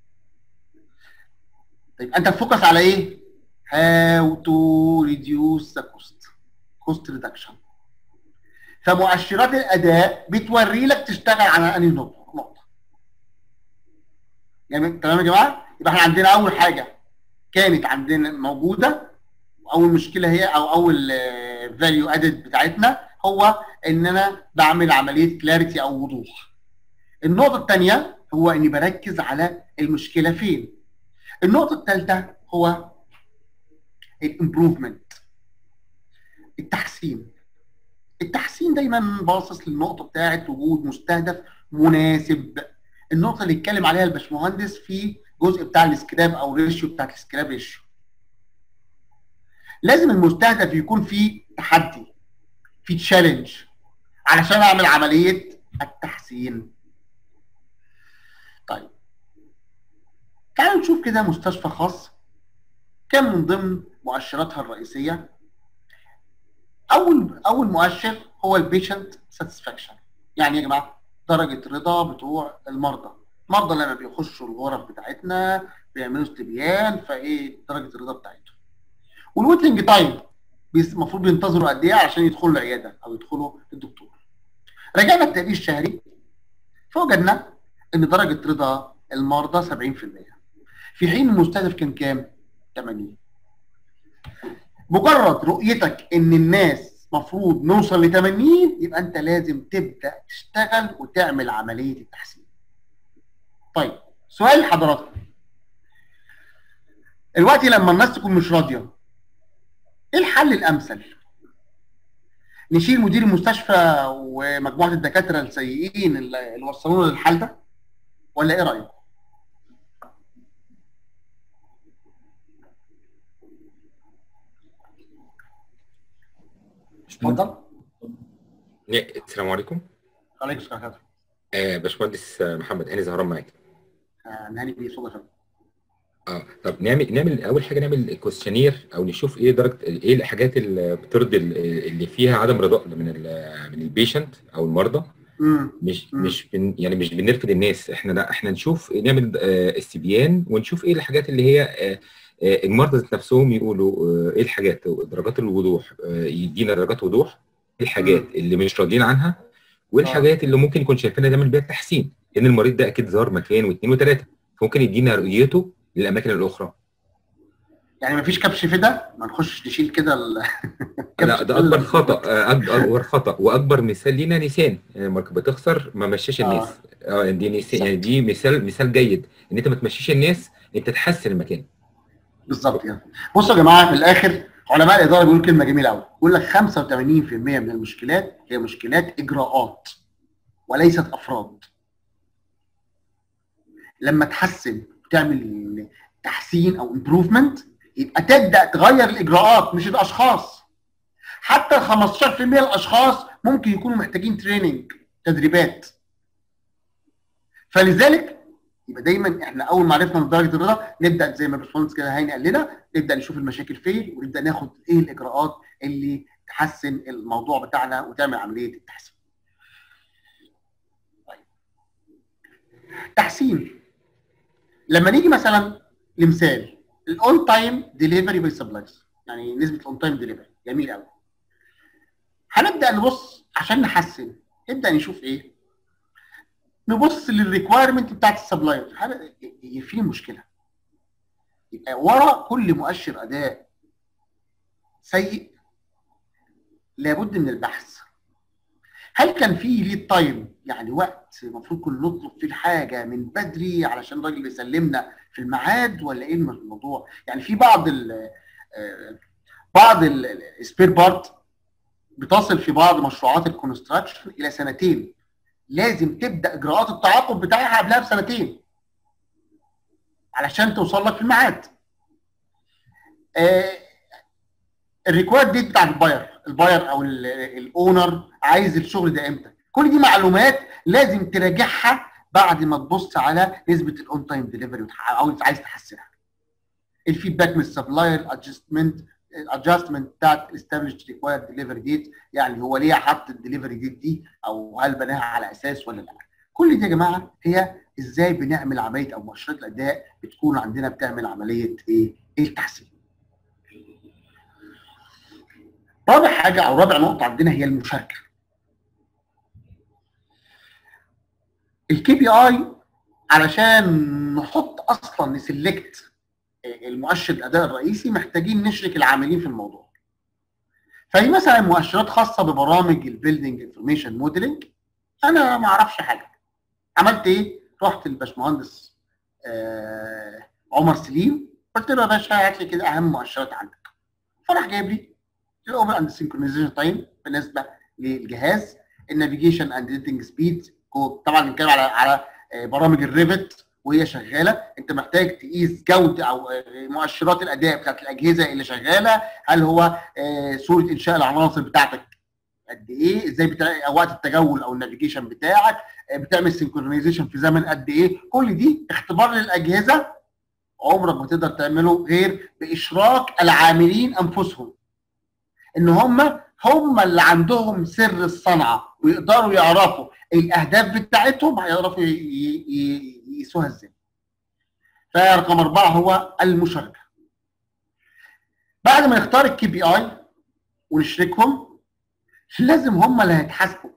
طيب انت تفوكس على ايه؟ هاو تو ريديوس ذا كوست كوست ريدكشن فمؤشرات الاداء بتوري لك تشتغل على انهي نقطه نقطه يعني تمام يا جماعه؟ يبقى احنا عندنا اول حاجه كانت عندنا موجوده اول مشكله هي او اول فاليو ادد بتاعتنا هو ان انا بعمل عمليه كلاريتي او وضوح النقطه الثانيه هو اني بركز على المشكله فين النقطه الثالثه هو الامبروفمنت التحسين التحسين دايما باصص للنقطه بتاعه وجود مستهدف مناسب النقطه اللي اتكلم عليها الباشمهندس في جزء بتاع السكراب او ريشيو بتاع السكراب ريشيو لازم المستهدف يكون فيه تحدي في تشالنج علشان اعمل عمليه التحسين طيب تعالوا نشوف كده مستشفى خاص كان من ضمن مؤشراتها الرئيسيه اول اول مؤشر هو البيشنت ساتسفاكشن يعني يا جماعه درجه رضا بتوع المرضى المرضى لما بيخشوا الغرف بتاعتنا بيعملوا استبيان فايه درجه الرضا بتاعتهم والويتنج تايم المفروض بينتظروا قد ايه عشان يدخلوا العياده او يدخلوا الدكتور رجعنا التقرير الشهري فوجدنا ان درجه رضا المرضى 70% في حين المستهدف كان كام 80 مجرد رؤيتك ان الناس مفروض نوصل ل 80 يبقى انت لازم تبدا تشتغل وتعمل عمليه التحسين طيب سؤال لحضراتكم دلوقتي لما الناس تكون مش راضيه ايه الحل الامثل نشيل مدير المستشفى ومجموعه الدكاتره السيئين اللي اللي وصلونا للحال ده ولا ايه رايك اتفضل السلام عليكم عليكم السلام ورحمه آه باشمهندس آه، محمد هاني زهران معاك الله نهاني بيه صوت يا فندم اه طب نعمل نعمل اول حاجه نعمل كويستشنير او نشوف ايه درجه ايه الحاجات اللي بترضي ال- اللي فيها عدم رضاء من ال من البيشنت او المرضى امم مش مش بن يعني مش بنرفض الناس احنا لا احنا نشوف نعمل آه، استبيان ونشوف ايه الحاجات اللي هي آه، آه، المرضى ذات نفسهم يقولوا آه، ايه الحاجات درجات الوضوح آه، يدينا درجات وضوح ايه الحاجات اللي مش راضيين عنها وايه الحاجات اللي ممكن يكون شايفينها نعمل بيها التحسين لان المريض ده اكيد زار مكان واثنين وثلاثه فممكن يدينا رؤيته للاماكن الاخرى يعني مفيش كبش فدا ما نخش نشيل كده ال... لا ده اكبر خطا آه، أك- اكبر خطا واكبر مثال لينا نيسان يعني لما بتخسر ما مشيش الناس اه دي نيسان يعني دي مثال مثال جيد ان انت ما تمشيش الناس انت تحسن المكان بالظبط يعني بصوا يا جماعه في الاخر علماء الاداره بيقولوا كلمه جميله قوي بيقول لك 85% من المشكلات هي مشكلات اجراءات وليست افراد لما تحسن وتعمل تحسين او امبروفمنت يبقى تبدا تغير الاجراءات مش الاشخاص حتى ال 15% من الاشخاص ممكن يكونوا محتاجين تريننج تدريبات فلذلك يبقى دايما احنا اول ما عرفنا من درجه الرضا نبدا زي ما الباشمهندس كده هاني قال لنا نبدا نشوف المشاكل فين ونبدا ناخد ايه الاجراءات اللي تحسن الموضوع بتاعنا وتعمل عمليه التحسين. طيب. تحسين لما نيجي مثلا لمثال الاون تايم ديليفري باي سبلايز يعني نسبه الاون تايم ديليفري جميل قوي. هنبدا نبص عشان نحسن نبدا نشوف ايه نبص للريكوايرمنت بتاعت السبلاير هل- هي في مشكله يبقى ورا كل مؤشر اداء سيء لابد من البحث هل كان في ليد تايم يعني وقت المفروض كنا نطلب فيه الحاجه من بدري علشان الراجل يسلمنا في الميعاد ولا ايه الموضوع يعني في بعض ال بعض السبير بارت بتصل في بعض مشروعات الكونستراكشن الى سنتين لازم تبدا اجراءات التعاقد بتاعها قبلها بسنتين علشان توصل لك في الميعاد آه الريكويرد ديت بتاع الباير الباير او الاونر عايز الشغل ده امتى كل دي معلومات لازم تراجعها بعد ما تبص على نسبه الاون تايم ديليفري او عايز تحسنها الفيدباك من السبلاير ادجستمنت الادجستمنت بتاعت الاستابليش ريكوايرد ديليفري ديت يعني هو ليه حط الديليفري ديت دي او هل بناها على اساس ولا لا كل دي يا جماعه هي ازاي بنعمل عمليه او مؤشرات الاداء بتكون عندنا بتعمل عمليه ايه التحسين رابع حاجه او رابع نقطه عندنا هي المشاركه الكي بي اي علشان نحط اصلا نسلكت المؤشر الاداء الرئيسي محتاجين نشرك العاملين في الموضوع فهي مثلا مؤشرات خاصه ببرامج البيلدنج انفورميشن موديلنج انا ما اعرفش حاجه عملت ايه رحت للباشمهندس آه عمر سليم قلت له يا باشا هات لي كده اهم مؤشرات عندك فراح جايب لي الاوبن اند سينكرونايزيشن تايم بالنسبه للجهاز النافيجيشن اند اديتنج سبيد طبعا بنتكلم على على برامج الريفت وهي شغاله انت محتاج تقيس جوده او مؤشرات الاداء بتاعت الاجهزه اللي شغاله هل هو صوره انشاء العناصر بتاعتك قد ايه ازاي بتاع وقت التجول او النافيجيشن بتاعك بتعمل سينكرونايزيشن في زمن قد ايه كل دي اختبار للاجهزه عمرك ما تقدر تعمله غير باشراك العاملين انفسهم ان هم هم اللي عندهم سر الصنعه ويقدروا يعرفوا الاهداف بتاعتهم هيعرفوا يقيسوها ازاي. فرقم اربعه هو المشاركه. بعد ما نختار الكي بي اي ونشركهم لازم هم اللي هيتحاسبوا.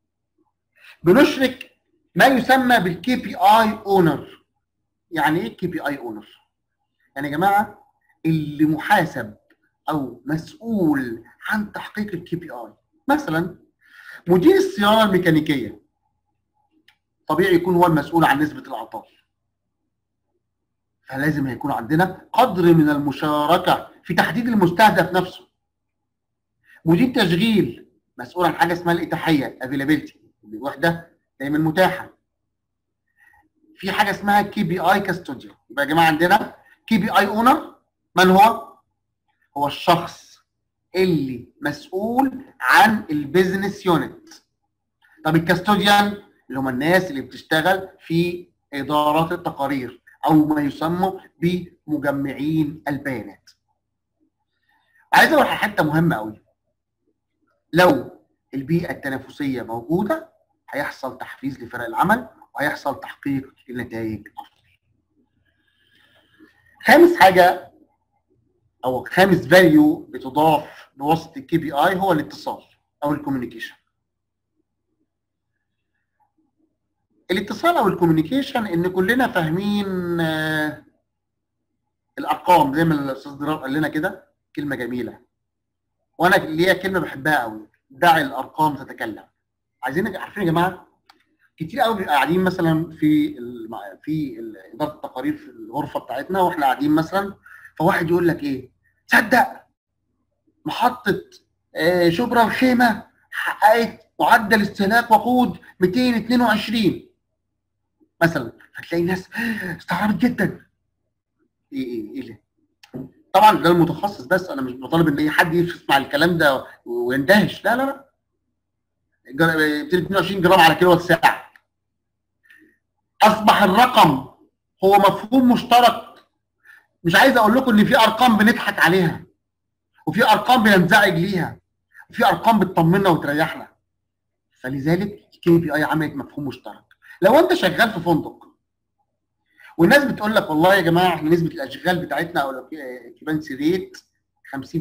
بنشرك ما يسمى بالكي بي اي اونر. يعني ايه الكي بي اي اونر؟ يعني يا جماعه اللي محاسب او مسؤول عن تحقيق الكي بي اي مثلا مدير الصيانه الميكانيكيه طبيعي يكون هو المسؤول عن نسبه الاعطال فلازم هيكون عندنا قدر من المشاركه في تحديد المستهدف نفسه مدير تشغيل مسؤول عن حاجه اسمها الاتاحيه الافيلابيلتي الوحده دايما متاحه في حاجه اسمها كي بي اي كاستوديو يبقى يا جماعه عندنا كي بي اي اونر من هو هو الشخص اللي مسؤول عن البيزنس يونت طب الكاستوديان اللي هم الناس اللي بتشتغل في ادارات التقارير او ما يسمى بمجمعين البيانات عايز اروح حته مهمه قوي لو البيئه التنافسيه موجوده هيحصل تحفيز لفرق العمل وهيحصل تحقيق النتائج افضل خامس حاجه او خامس فاليو بتضاف بواسطه الكي بي اي هو الاتصال او الكوميونيكيشن الاتصال او الكوميونيكيشن ان كلنا فاهمين آه الارقام زي ما الاستاذ ضرار قال لنا كده كلمه جميله وانا ليا كلمه بحبها قوي دع الارقام تتكلم عايزين عارفين يا جماعه كتير قوي قاعدين مثلا في في اداره التقارير في الغرفه بتاعتنا واحنا قاعدين مثلا فواحد يقول لك ايه تصدق محطه آه شبرا الخيمه حققت معدل استهلاك وقود 222 مثلا فتلاقي ناس استغربت جدا ايه ايه ايه ليه؟ طبعا ده المتخصص بس انا مش بطالب ان اي حد يسمع الكلام ده ويندهش لا لا لا 222 جرام على كيلو ساعه اصبح الرقم هو مفهوم مشترك مش عايز اقول لكم ان في ارقام بنضحك عليها وفي ارقام بننزعج ليها وفي ارقام بتطمنا وتريحنا فلذلك الكي بي اي عملت مفهوم مشترك لو انت شغال في فندق والناس بتقول لك والله يا جماعه احنا نسبه الاشغال بتاعتنا او الاوكيبانسي ريت 50%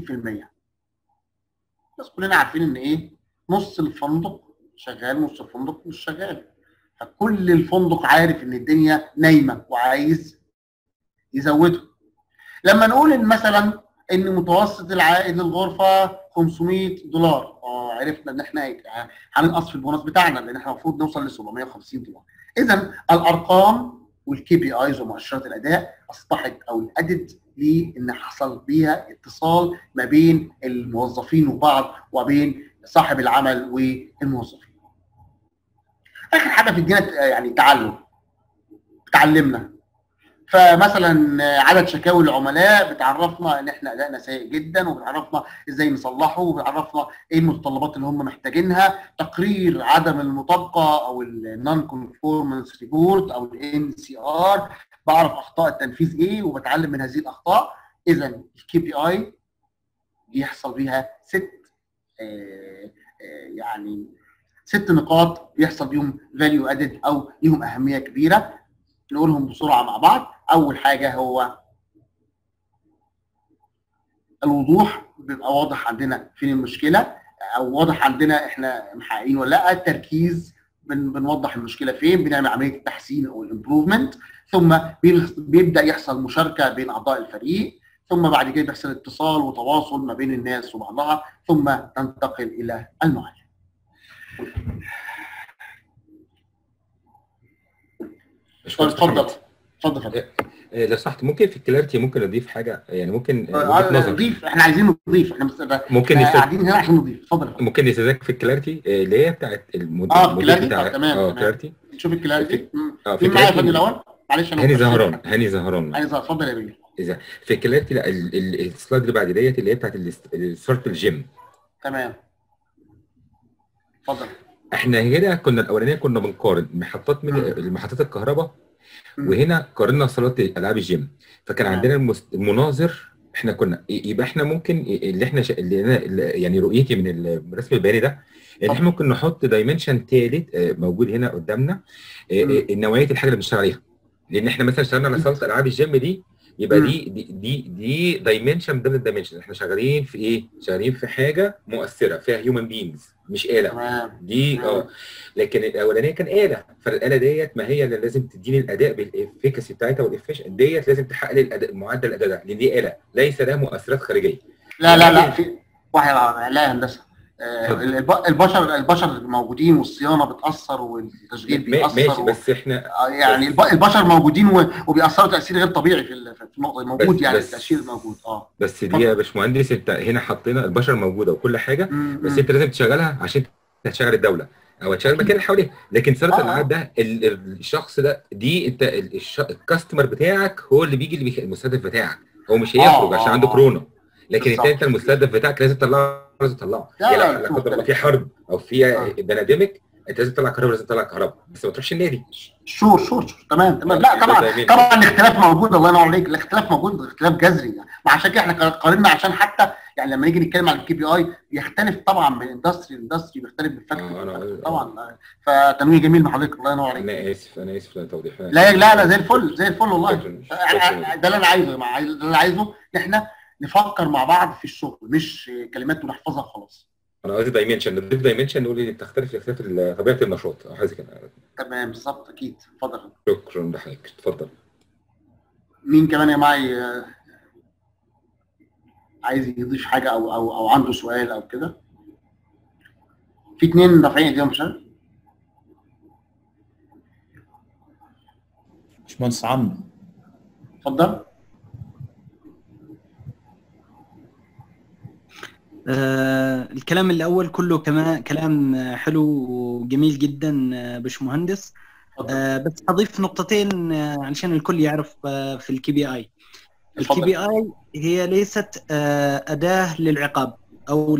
بس كلنا عارفين ان ايه نص الفندق شغال نص الفندق مش شغال فكل الفندق عارف ان الدنيا نايمه وعايز يزوده لما نقول ان مثلا ان متوسط العائد للغرفه 500 دولار اه عرفنا ان احنا هننقص في البونص بتاعنا لان احنا المفروض نوصل ل 750 دولار اذا الارقام والكي بي ايز ومؤشرات الاداء اصبحت او ادت لان حصل بيها اتصال ما بين الموظفين وبعض وبين صاحب العمل والموظفين. اخر حاجه في الدنيا يعني تعلم. تعلمنا. فمثلا عدد شكاوي العملاء بتعرفنا ان احنا ادائنا سيء جدا وبتعرفنا ازاي نصلحه وبتعرفنا ايه المتطلبات اللي هم محتاجينها تقرير عدم المطابقه او النون كونفورمانس ريبورت او الان سي ار بعرف اخطاء التنفيذ ايه وبتعلم من هذه الاخطاء اذا الكي بي اي بيحصل بيها ست آه آه يعني ست نقاط بيحصل بيهم فاليو ادد او ليهم اهميه كبيره نقولهم بسرعه مع بعض اول حاجه هو الوضوح بيبقى واضح عندنا فين المشكله او واضح عندنا احنا محققين ولا لا التركيز بن بنوضح المشكله فين بنعمل عمليه التحسين او الامبروفمنت ثم بيبدا يحصل مشاركه بين اعضاء الفريق ثم بعد كده بيحصل اتصال وتواصل ما بين الناس وبعضها ثم تنتقل الى المعالج اتفضل اتفضل اتفضل لو سمحت ممكن في الكلاريتي ممكن اضيف حاجه يعني ممكن وجهه نظر نضيف احنا عايزين نضيف احنا ممكن احنا قاعدين هنا عشان نضيف اتفضل ممكن نستاذنك في الكلاريتي اللي هي بتاعت المدير اه الكلاريتي بتاع تمام اه تمام كلاريتي شوف الكلاريتي اه في مين معايا يا كلاريتي فندم الاول معلش انا هاني متأخر. زهران هاني زهران هاني زهران اتفضل يا بيه اذا في الكلاريتي لا ال- ال- السلايد اللي بعد ديت اللي هي بتاعت الاست- صوره الجيم تمام اتفضل احنا هنا كنا الاولانيه كنا بنقارن محطات من محطات الكهرباء وهنا قارنا صالات العاب الجيم فكان تمام. عندنا المس- المناظر احنا كنا يبقى احنا ممكن اللي احنا شا... اللي أنا اللي يعني رؤيتي من الرسم البياني ده ان احنا ممكن نحط دايمنشن ثالث موجود هنا قدامنا آه، آه، نوعيه الحاجه اللي بنشتغل عليها لان احنا مثلا اشتغلنا على صاله العاب الجيم دي يبقى دي دي دي, دي دايمنشن من ضمن الدايمنشن احنا شغالين في ايه؟ شغالين في حاجه مؤثره فيها هيومن بينجز مش آلة دي اه لكن الاولانيه كان آلة فالآلة ديت ما هي اللي لازم تديني الاداء بالافيكاسي بتاعتها والافيشن ديت لازم تحقق لي الاداء معدل الاداء ده لان دي آلة ليس لها مؤثرات خارجيه لا لا لا في واحد لا يا هندسه آه، الب- البشر البشر موجودين والصيانه بتاثر والتشغيل ما- بيأثر ماشي و- بس احنا آه، يعني الب- البشر موجودين و- وبيأثروا تأثير غير طبيعي في ال- في النقطه دي. موجود بس- يعني بس- التأثير موجود اه بس دي يا باشمهندس انت هنا حطينا البشر موجوده وكل حاجه بس انت لازم تشغلها عشان تشغل الدوله او تشغل المكان اللي حواليها لكن صاله آه، الالعاب ده ال- ال- الشخص ده دي انت ال- الش- الكاستمر بتاعك هو اللي بيجي اللي بيخ... المستهدف بتاعك هو مش آه، هيخرج عشان آه، عنده آه. كورونا لكن انت بالظبط. انت المستهدف بتاعك لازم تطلعه لازم تطلعه لا، يعني لا، لا مش قدر الله مختلف. في حرب او في بنادمك انت لازم تطلع كهرباء لازم تطلع كهرباء بس ما تروحش النادي شور شور شور تمام تمام آه، لا ده طبعا دايمين. طبعا الاختلاف موجود الله ينور عليك الاختلاف موجود اختلاف جذري يعني ما عشان كده احنا قارنا عشان حتى يعني لما نيجي نتكلم عن الكي بي اي بيختلف طبعا من اندستري لاندستري بيختلف من فاكتوري طبعا فتنويه جميل من حضرتك الله ينور عليك انا اسف انا اسف للتوضيح لا لا لا زي الفل زي الفل والله أنا- ده اللي انا عايزه يا جماعه عايز- اللي انا عايزه ان احنا نفكر مع بعض في الشغل مش كلمات ونحفظها وخلاص انا قصدي دايمنشن نضيف دايمنشن نقول ان بتختلف لاختلاف ال- طبيعه النشاط او حاجه كده تمام بالظبط اكيد اتفضل شكرا لحضرتك اتفضل مين كمان يا معي آه، عايز يضيف حاجه او او او عنده سؤال او كده في اتنين رافعين ايديهم مش عارف باشمهندس عمرو اتفضل آه الكلام الأول كله كمان كلام آه، حلو وجميل جدا آه، باشمهندس آه بس هضيف نقطتين آه علشان الكل يعرف آه في الكي بي اي الكي بي اي هي ليست آه أداة للعقاب أو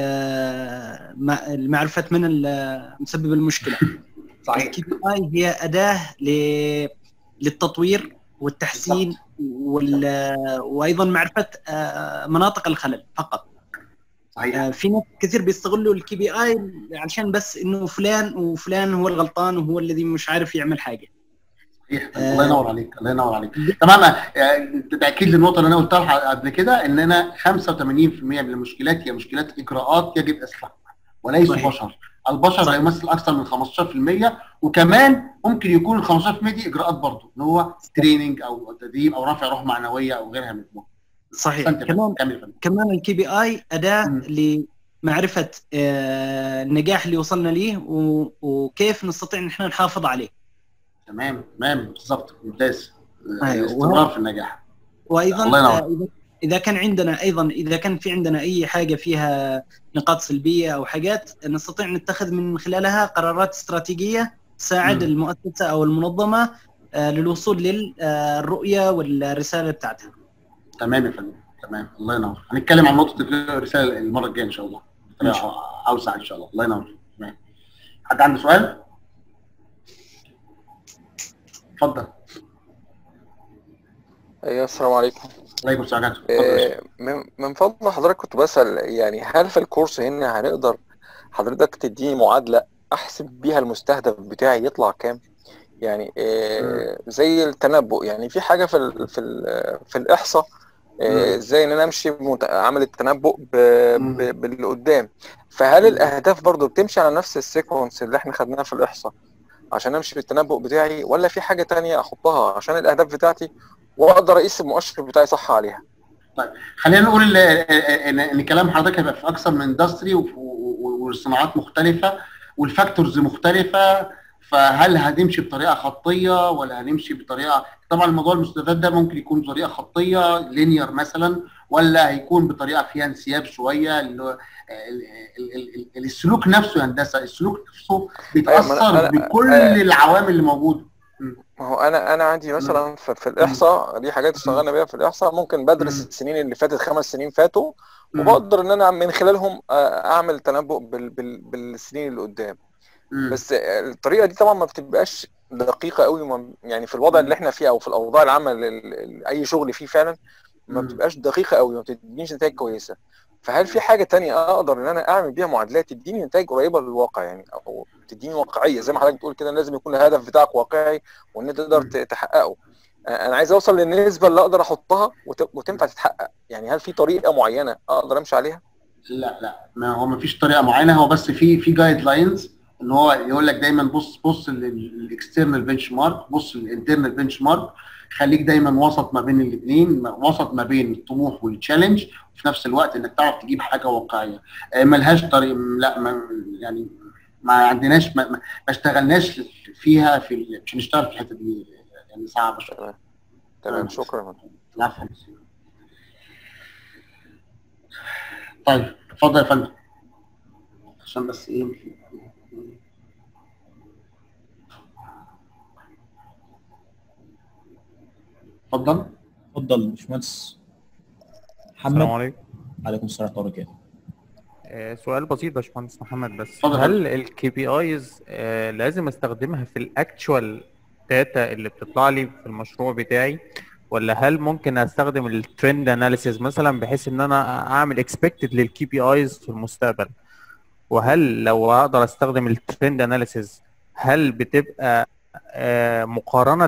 لمعرفة من ال- مسبب المشكلة صحيح الكي بي اي هي أداة ل- للتطوير والتحسين وال... وايضا معرفه آه، مناطق الخلل فقط صحيح في ناس كثير بيستغلوا الكي بي اي علشان بس انه فلان وفلان هو الغلطان وهو الذي مش عارف يعمل حاجه صحيح الله ينور عليك الله ينور عليك تمام آه، تاكيد للنقطه اللي انا قلتها قبل كده ان انا 85% من المشكلات هي مشكلات اجراءات يجب اصلاحها وليسوا صحيح. بشر البشر لا يمثل اكثر من 15% وكمان ممكن يكون ال 15% دي اجراءات برضه ان هو تريننج او تدريب او رفع روح معنويه او غيرها من الامور صحيح أحسنت يا فندم. كمان كمل يا فندم. كمان الكي بي اي اداه لمعرفه آه، النجاح اللي وصلنا ليه و- وكيف نستطيع ان احنا نحافظ عليه تمام تمام بالظبط ممتاز أيوة. الاستمرار في النجاح وايضا الله ينور. آه، إذا- اذا كان عندنا ايضا اذا كان في عندنا اي حاجه فيها نقاط سلبيه او حاجات نستطيع نتخذ من خلالها قرارات استراتيجيه تساعد مم. المؤسسه او المنظمه آه، للوصول للرؤيه والرساله بتاعتها تمام يا فندم تمام الله ينور هنتكلم عن نقطه الرساله المره الجايه ان شاء الله إن شاء بطريقه اوسع ان شاء الله الله ينور تمام حد عنده سؤال؟ اتفضل ايوه السلام عليكم عليكم السلام ورحمه الله اتفضل يا آه، من من فضل حضرتك كنت بسأل يعني هل في الكورس هنا هنقدر حضرتك تديني معادلة احسب بيها المستهدف بتاعي يطلع كام يعني آه، زي التنبؤ يعني في حاجة في ال في ال في الإحصاء آه، ازاي ان انا امشي بمت- عامل التنبؤ ب- ب- باللي قدام فهل الاهداف برضو بتمشي على نفس السيكونس اللي احنا خدناها في الاحصاء عشان امشي بالتنبؤ بتاعي ولا في حاجة تانية احطها عشان الاهداف بتاعتي واقدر اقيس المؤشر بتاعي صح عليها خلينا نقول ال- ان ان كلام حضرتك هيبقى في اكثر من اندستري والصناعات مختلفه والفاكتورز مختلفه فهل هنمشي بطريقه خطيه ولا هنمشي بطريقه طبعا الموضوع المستفاد ده ممكن يكون بطريقه خطيه لينير مثلا ولا هيكون بطريقه فيها انسياب شويه اللي هو ال- ال- ال- ال- السلوك نفسه يا هندسه السلوك نفسه أيوة، ما بيتاثر أنا- بكل آه. العوامل اللي موجوده ما هو انا انا عندي مثلا في, في الاحصاء دي حاجات اشتغلنا بيها في الاحصاء ممكن بدرس السنين اللي فاتت خمس سنين فاتوا وبقدر ان انا من خلالهم آه، اعمل تنبؤ بال بال بالسنين اللي قدام بس الطريقه دي طبعا ما بتبقاش دقيقه قوي وما- يعني في الوضع اللي احنا فيه او في الاوضاع العامه اللي- اللي اي شغل فيه فعلا ما بتبقاش دقيقه قوي ما بتدينيش نتائج كويسه فهل في حاجه تانية اقدر ان انا اعمل بيها معادلات تديني نتائج قريبه للواقع يعني او تديني واقعيه زي ما حضرتك بتقول كده لازم يكون الهدف بتاعك واقعي وان انت تقدر ت- تحققه انا عايز اوصل للنسبه اللي اقدر احطها وت- وتنفع تتحقق يعني هل في طريقه معينه اقدر امشي عليها لا لا ما هو ما فيش طريقه معينه هو بس في في جايد لاينز ان هو يقول لك دايما بص بص الاكسترنال بنش مارك بص الانترنال بنش مارك خليك دايما وسط ما بين الاثنين وسط ما بين الطموح والتشالنج وفي نفس الوقت انك تعرف تجيب حاجه واقعيه آه، ملهاش طريق لا ما يعني ما عندناش ما, ما ما اشتغلناش فيها في ال- مش هنشتغل في الحته دي يعني صعبه شويه تمام شكرا العفو طيب اتفضل يا فندم عشان بس ايه اتفضل اتفضل باشمهندس محمد السلام عليكم عليكم السلام ورحمه الله وبركاته آه، سؤال بسيط باشمهندس محمد بس اتفضل. هل الكي بي ايز لازم استخدمها في الاكتشوال داتا اللي بتطلع لي في المشروع بتاعي ولا هل ممكن استخدم الترند اناليسيز مثلا بحيث ان انا اعمل اكسبكتد للكي بي ايز في المستقبل وهل لو اقدر استخدم الترند اناليسيز هل بتبقى آه، مقارنة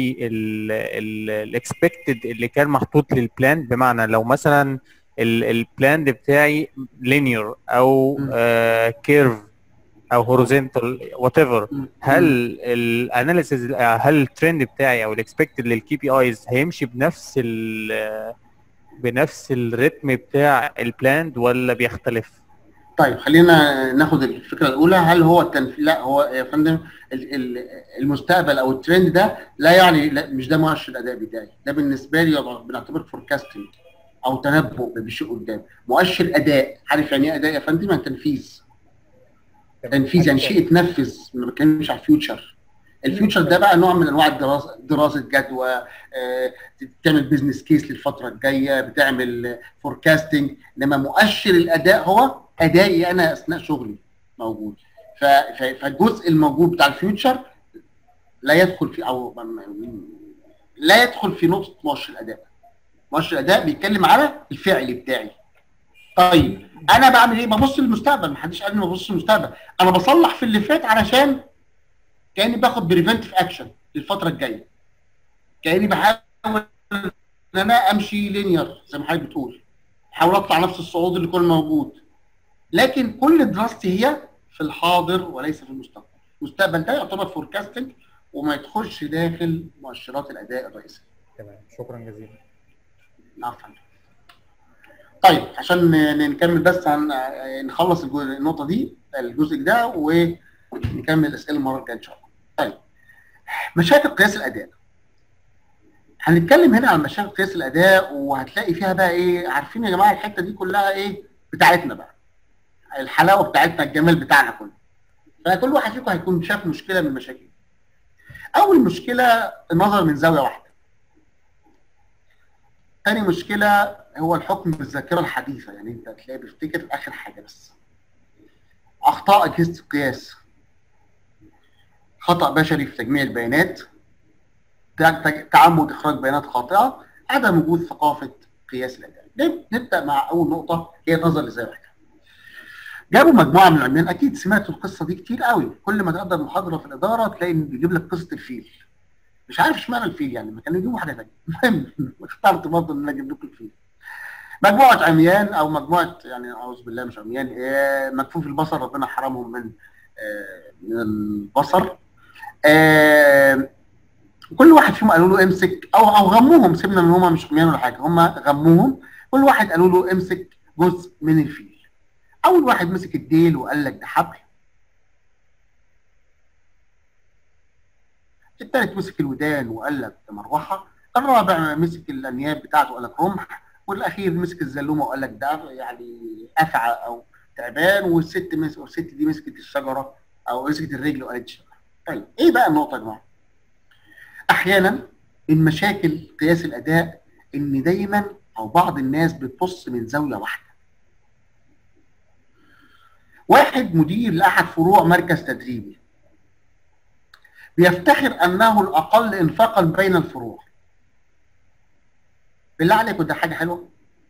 بالاكسبكتد اللي كان محطوط للبلان بمعنى لو مثلا البلان بتاعي لينير او كيرف او هوريزونتال وات ايفر هل الاناليسيز هل الترند بتاعي او الاكسبكتد للكي بي ايز هيمشي بنفس ال بنفس الريتم بتاع البلاند ولا بيختلف؟ طيب خلينا ناخد الفكره الاولى هل هو التنفيذ لا هو يا فندم ال- ال- المستقبل او الترند ده لا يعني لا مش ده مؤشر الاداء بتاعي ده بالنسبه لي يعتبر- بنعتبر فوركاستنج او تنبؤ بشيء قدام مؤشر اداء عارف يعني ايه اداء يا فندم يعني تنفيذ تنفيذ يعني شيء اتنفذ ما بتكلمش على الفيوتشر الفيوتشر ده بقى نوع من انواع الدراسه دراسه جدوى آه، بتعمل بزنس كيس للفتره الجايه بتعمل فوركاستنج انما مؤشر الاداء هو ادائي انا اثناء شغلي موجود ف- ف- فالجزء الموجود بتاع الفيوتشر لا يدخل في او لا يدخل في نقطه مؤشر الاداء مؤشر الاداء بيتكلم على الفعل بتاعي طيب انا بعمل ايه ببص للمستقبل محدش قال لي ما ببص للمستقبل انا بصلح في اللي فات علشان كاني باخد بريفنتيف اكشن للفتره الجايه كاني بحاول ان انا امشي لينير زي ما حضرتك بتقول احاول اطلع نفس الصعود اللي كان موجود لكن كل دراستي هي في الحاضر وليس في المستقبل المستقبل ده يعتبر فوركاستنج وما يدخلش داخل مؤشرات الاداء الرئيسيه تمام شكرا جزيلا عفوا طيب عشان ن- نكمل بس عن نخلص الجزء النقطه دي الجزء ده ونكمل الاسئله المره الجايه ان شاء الله. طيب مشاكل قياس الاداء. هنتكلم هنا عن مشاكل قياس الاداء وهتلاقي فيها بقى ايه عارفين يا جماعه الحته دي كلها ايه بتاعتنا بقى. الحلاوه بتاعتنا الجمال بتاعنا كله. فكل واحد فيكم هيكون شاف مشكله من المشاكل. اول مشكله النظر من زاويه واحده. تاني مشكله هو الحكم بالذاكره الحديثه يعني انت تلاقي بيفتكر اخر حاجه بس. اخطاء اجهزه القياس. خطا بشري في تجميع البيانات. تع- تع- تعمد اخراج بيانات خاطئه. عدم وجود ثقافه قياس الاداء. نب- نبدا مع اول نقطه هي النظر لزاويه واحده. جابوا مجموعه من العميان اكيد سمعتوا القصه دي كتير قوي كل ما تقدر محاضره في الاداره تلاقي إن بيجيب لك قصه الفيل مش عارف اشمعنى الفيل يعني ما كانوا يجيبوا حاجه ثانيه المهم اخترت برضه ان انا اجيب لكم الفيل مجموعه عميان او مجموعه يعني اعوذ بالله مش عميان آه، مكفوف البصر ربنا حرمهم من آه، من البصر آه، كل واحد فيهم قالوا له امسك او او غموهم سيبنا من هم مش عميان ولا حاجه هم غموهم كل واحد قالوا له امسك جزء من الفيل اول واحد مسك الديل وقال لك ده حبل الثالث مسك الودان وقال لك ده مروحه الرابع مسك الانياب بتاعته وقال لك رمح والاخير مسك الزلومه وقال لك ده يعني افعى او تعبان والست مس... والست دي مسكت الشجره او مسكت الرجل وقالت الشجره طيب ايه بقى النقطه يا جماعه؟ احيانا من مشاكل قياس الاداء ان دايما او بعض الناس بتبص من زاويه واحده واحد مدير لاحد فروع مركز تدريبي بيفتخر انه الاقل انفاقا بين الفروع بالله عليك ده حاجه حلوه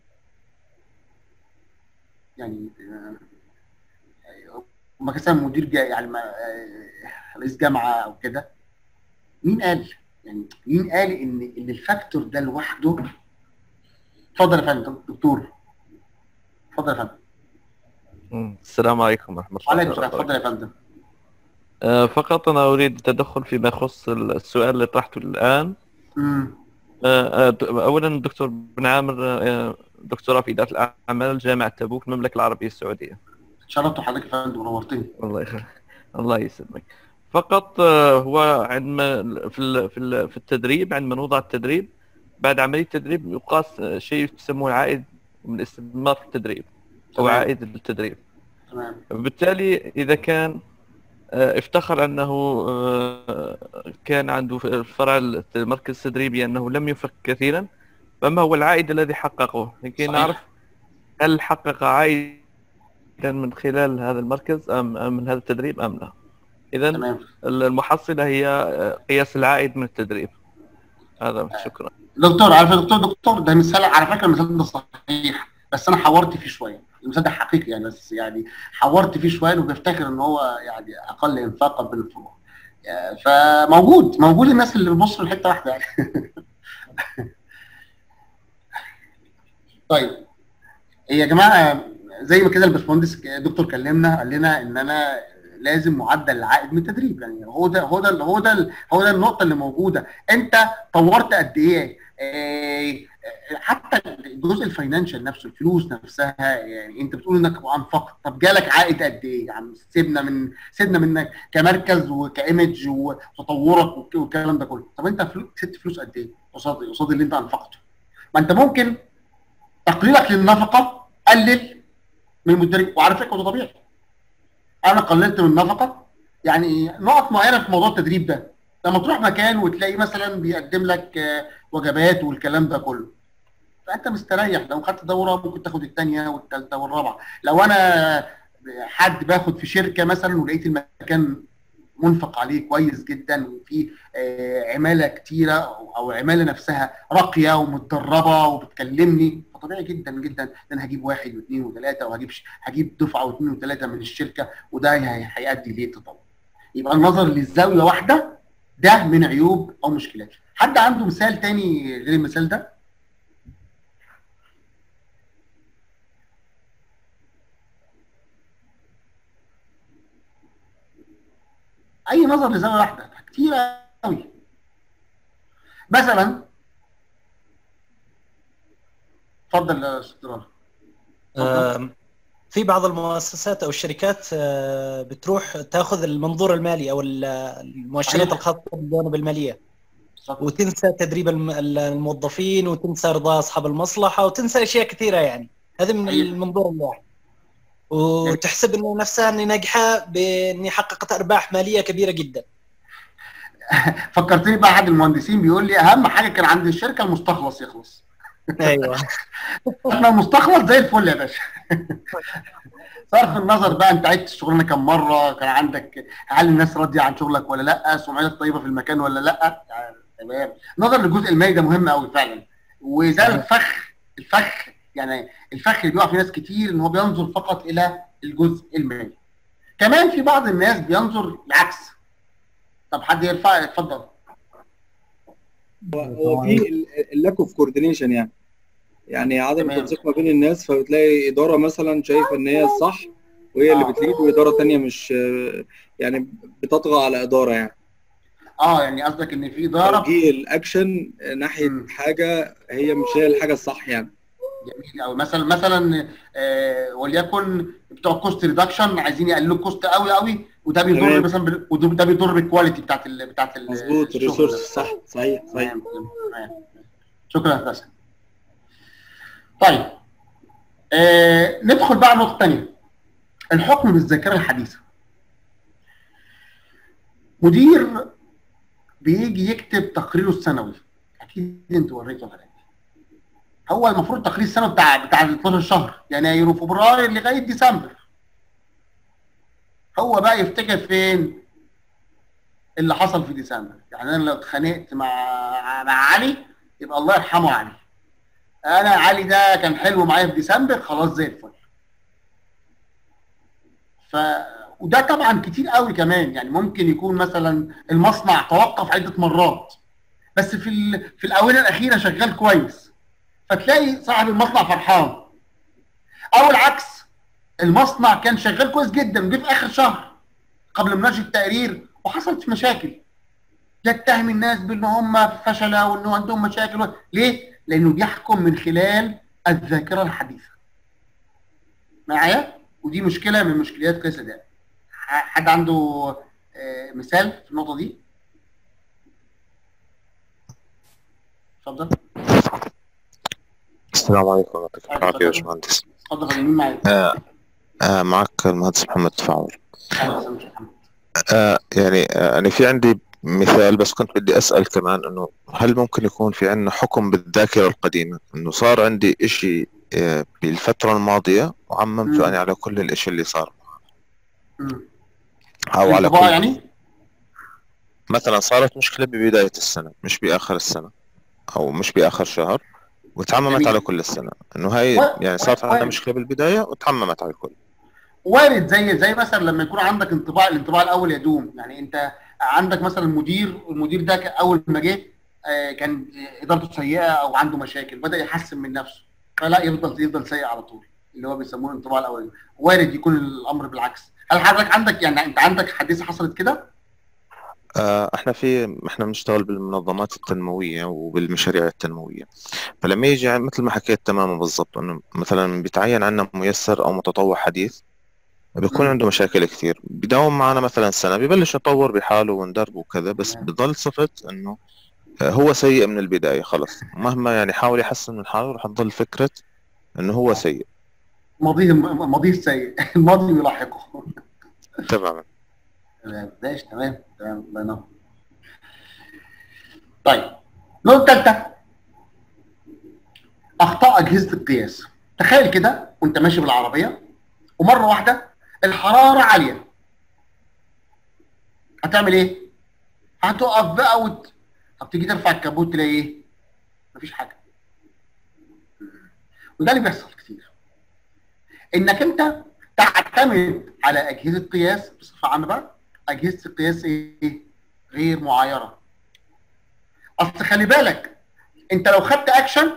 يعني آه، مثلا مدير جا يعني ما- آه، رئيس جامعه او كده مين قال يعني مين قال ان ان الفاكتور ده لوحده اتفضل يا فندم دكتور اتفضل يا فندم مم. السلام عليكم ورحمة الله وعليكم السلام وبركاته اتفضل يا فندم آه، فقط أنا أريد التدخل فيما يخص السؤال اللي طرحته الآن امم آه، آه، د- أولا الدكتور بن عامر آه، دكتوراه في إدارة الأعمال جامعة تبوك المملكة العربية السعودية شرفت حضرتك يا فندم ونورتني الله يخليك الله يسلمك فقط آه، هو عندما في ال- في ال- في التدريب عندما نوضع التدريب بعد عملية التدريب يقاس آه، شيء يسموه العائد من الاستثمار في التدريب أو تمام. عائد التدريب تمام بالتالي إذا كان آه، افتخر أنه آه، كان عنده في الفرع المركز التدريبي أنه لم ينفق كثيرا فما هو العائد الذي حققه لكي صحيح. نعرف هل حقق عائدا من خلال هذا المركز أم أم من هذا التدريب أم لا إذا تمام المحصلة هي آه، قياس العائد من التدريب هذا شكرا دكتور عارف يا دكتور دكتور ده مثال على فكره المثال ده صحيح بس انا حورت فيه شويه المثال ده حقيقي يعني بس يعني حورت فيه شويه وبيفتكر ان هو يعني اقل انفاقا بالفروع يعني فموجود موجود الناس اللي بيبصوا لحته واحده يعني طيب يا جماعه زي ما كده الباشمهندس دكتور كلمنا قال لنا ان انا لازم معدل العائد من التدريب يعني هو ده هو ده هو ده هو ده النقطه اللي موجوده انت طورت قد ايه آه، حتى الجزء الفاينانشال نفسه الفلوس نفسها يعني انت بتقول انك انفقت طب جالك عائد قد ايه يعني سيبنا من سيبنا منك كمركز وكايمج وتطورك والك- والكلام ده كله طب انت فلو- كسبت فلوس قد ايه قصاد قصاد اللي انت انفقته ما انت ممكن تقليلك للنفقه قلل من المدرب وعلى فكره ده طبيعي انا قللت من النفقه يعني نقط معينه في موضوع التدريب ده لما تروح مكان وتلاقي مثلا بيقدم لك آه، وجبات والكلام ده كله فانت مستريح لو خدت دوره ممكن تاخد الثانيه والثالثه والرابعه لو انا حد باخد في شركه مثلا ولقيت المكان منفق عليه كويس جدا وفي آه، عماله كتيره او أو عماله نفسها راقيه ومتدربه وبتكلمني فطبيعي جدا جدا ان انا هجيب واحد واثنين وثلاثه وهجيب ش- هجيب دفعه واثنين وثلاثه من الشركه وده هي- هيؤدي ليه تطور يبقى النظر للزاويه واحده ده من عيوب او مشكلات حد عنده مثال تاني غير المثال ده اي نظر لزاويه واحده كتير قوي مثلا اتفضل يا استاذ رامي. آم، في بعض المؤسسات او الشركات آه، بتروح تاخذ المنظور المالي او ال- المؤشرات أيوة. الخاصه بالجوانب الماليه وتنسى تدريب الم- الموظفين وتنسى رضا اصحاب المصلحه وتنسى اشياء كثيره يعني هذا من المنظور الواحد وتحسب انه نفسها اني ناجحه باني حققت ارباح ماليه كبيره جدا فكرتني بقى احد المهندسين بيقول لي اهم حاجه كان عند الشركه المستخلص يخلص ايوه احنا المستخلص زي الفل يا باشا صرف النظر بقى انت عدت الشغلانه كم مره كان عندك هل الناس راضيه عن شغلك ولا لا سمعتك طيبه في المكان ولا لا تمام نظر للجزء المالي ده مهم قوي فعلا وده الفخ الفخ يعني الفخ اللي بيقع في ناس كتير ان هو بينظر فقط الى الجزء المالي كمان في بعض الناس بينظر العكس طب حد يرفع اتفضل هو في اللاك اوف كوردينيشن يعني يعني عدم التنسيق ما بين الناس فبتلاقي اداره مثلا شايفه ان هي الصح وهي اللي بتليد واداره تانية مش يعني بتطغى على اداره يعني اه يعني قصدك ان في اداره توجيه الاكشن ناحيه حاجه هي مش هي الحاجه الصح يعني جميل قوي مثلا مثلا آه وليكن بتوع كوست ريدكشن عايزين يقللوا الكوست قوي قوي وده بيضر تمام. مثلا بال- وده بيضر بالكواليتي بتاعت ال بتاعت ال- مظبوط الشغل الريسورس ده. صح صحيح صحيح تمام، تمام. شكرا يا هندسه طيب آه ندخل بقى نقطه ثانيه الحكم بالذاكره الحديثه مدير بيجي يكتب تقريره السنوي اكيد انتوا وريتوا الحاجات دي هو المفروض التقرير السنوي بتاع بتاع ال 12 شهر يناير وفبراير لغايه ديسمبر هو بقى يفتكر فين اللي حصل في ديسمبر يعني انا لو اتخانقت مع مع علي يبقى الله يرحمه علي انا علي ده كان حلو معايا في ديسمبر خلاص زي الفل ف وده طبعا كتير قوي كمان يعني ممكن يكون مثلا المصنع توقف عده مرات بس في ال... في الاونه الاخيره شغال كويس فتلاقي صاحب المصنع فرحان او العكس المصنع كان شغال كويس جدا وجه في اخر شهر قبل مناقشه التقرير وحصلت مشاكل يتهم الناس بان هم فشله وان عندهم مشاكل و... ليه؟ لانه بيحكم من خلال الذاكره الحديثه معايا؟ ودي مشكله من مشكلات قياس الاداء ح- حد عنده آه، مثال في النقطه دي؟ اتفضل السلام عليكم يعطيك العافية يا باشمهندس اتفضل يا مين معاك؟ آه آه معك المهندس محمد تفاعل أهلا وسهلا بك يا محمد. آه يعني آه أنا في عندي مثال بس كنت بدي أسأل كمان إنه هل ممكن يكون في عندنا حكم بالذاكرة القديمة إنه صار عندي إشي آه بالفترة الماضية وعممته مم. أنا على كل الإشي اللي صار مم. أو على انطباع كل يعني؟ مثلا صارت مشكلة ببداية السنة مش بآخر السنة أو مش بآخر شهر وتعممت جميل. على كل السنة إنه هاي و- يعني صارت عندنا وارد. مشكلة بالبداية وتعممت على الكل وارد زي زي مثلا لما يكون عندك انطباع الانطباع الاول يدوم يعني انت عندك مثلا مدير المدير ده كان اول ما جه آه، كان ادارته سيئه او عنده مشاكل بدا يحسن من نفسه فلا يفضل يفضل سيء على طول اللي هو بيسموه الانطباع الاولي وارد يكون الامر بالعكس هل حضرتك عندك يعني انت عندك حادثه حصلت كده؟ آه، احنا في احنا بنشتغل بالمنظمات التنمويه وبالمشاريع التنمويه فلما يجي ع- مثل ما حكيت تماما بالضبط انه مثلا بيتعين عندنا ميسر او متطوع حديث بيكون عنده مشاكل كثير بيداوم معنا مثلا سنه بيبلش يطور بحاله وندربه وكذا بس بضل صفه انه آه، هو سيء من البدايه خلص مهما يعني حاول يحسن من حاله رح تضل فكره انه هو سيء ماضيه ماضيه السيء الماضي يلاحقه تماما تمام ماشي تمام تمام الله ينور طيب النقطة الثالثة أخطاء أجهزة القياس تخيل كده وأنت ماشي بالعربية ومرة واحدة الحرارة عالية هتعمل إيه؟ هتقف بقى وت... طب تيجي ترفع الكابوت تلاقي إيه؟ مفيش حاجة وده اللي بيحصل كتير إنك أنت تعتمد على أجهزة قياس بصفة عامة بقى أجهزة القياس إيه؟ غير معايرة اصل خلي بالك انت لو خدت اكشن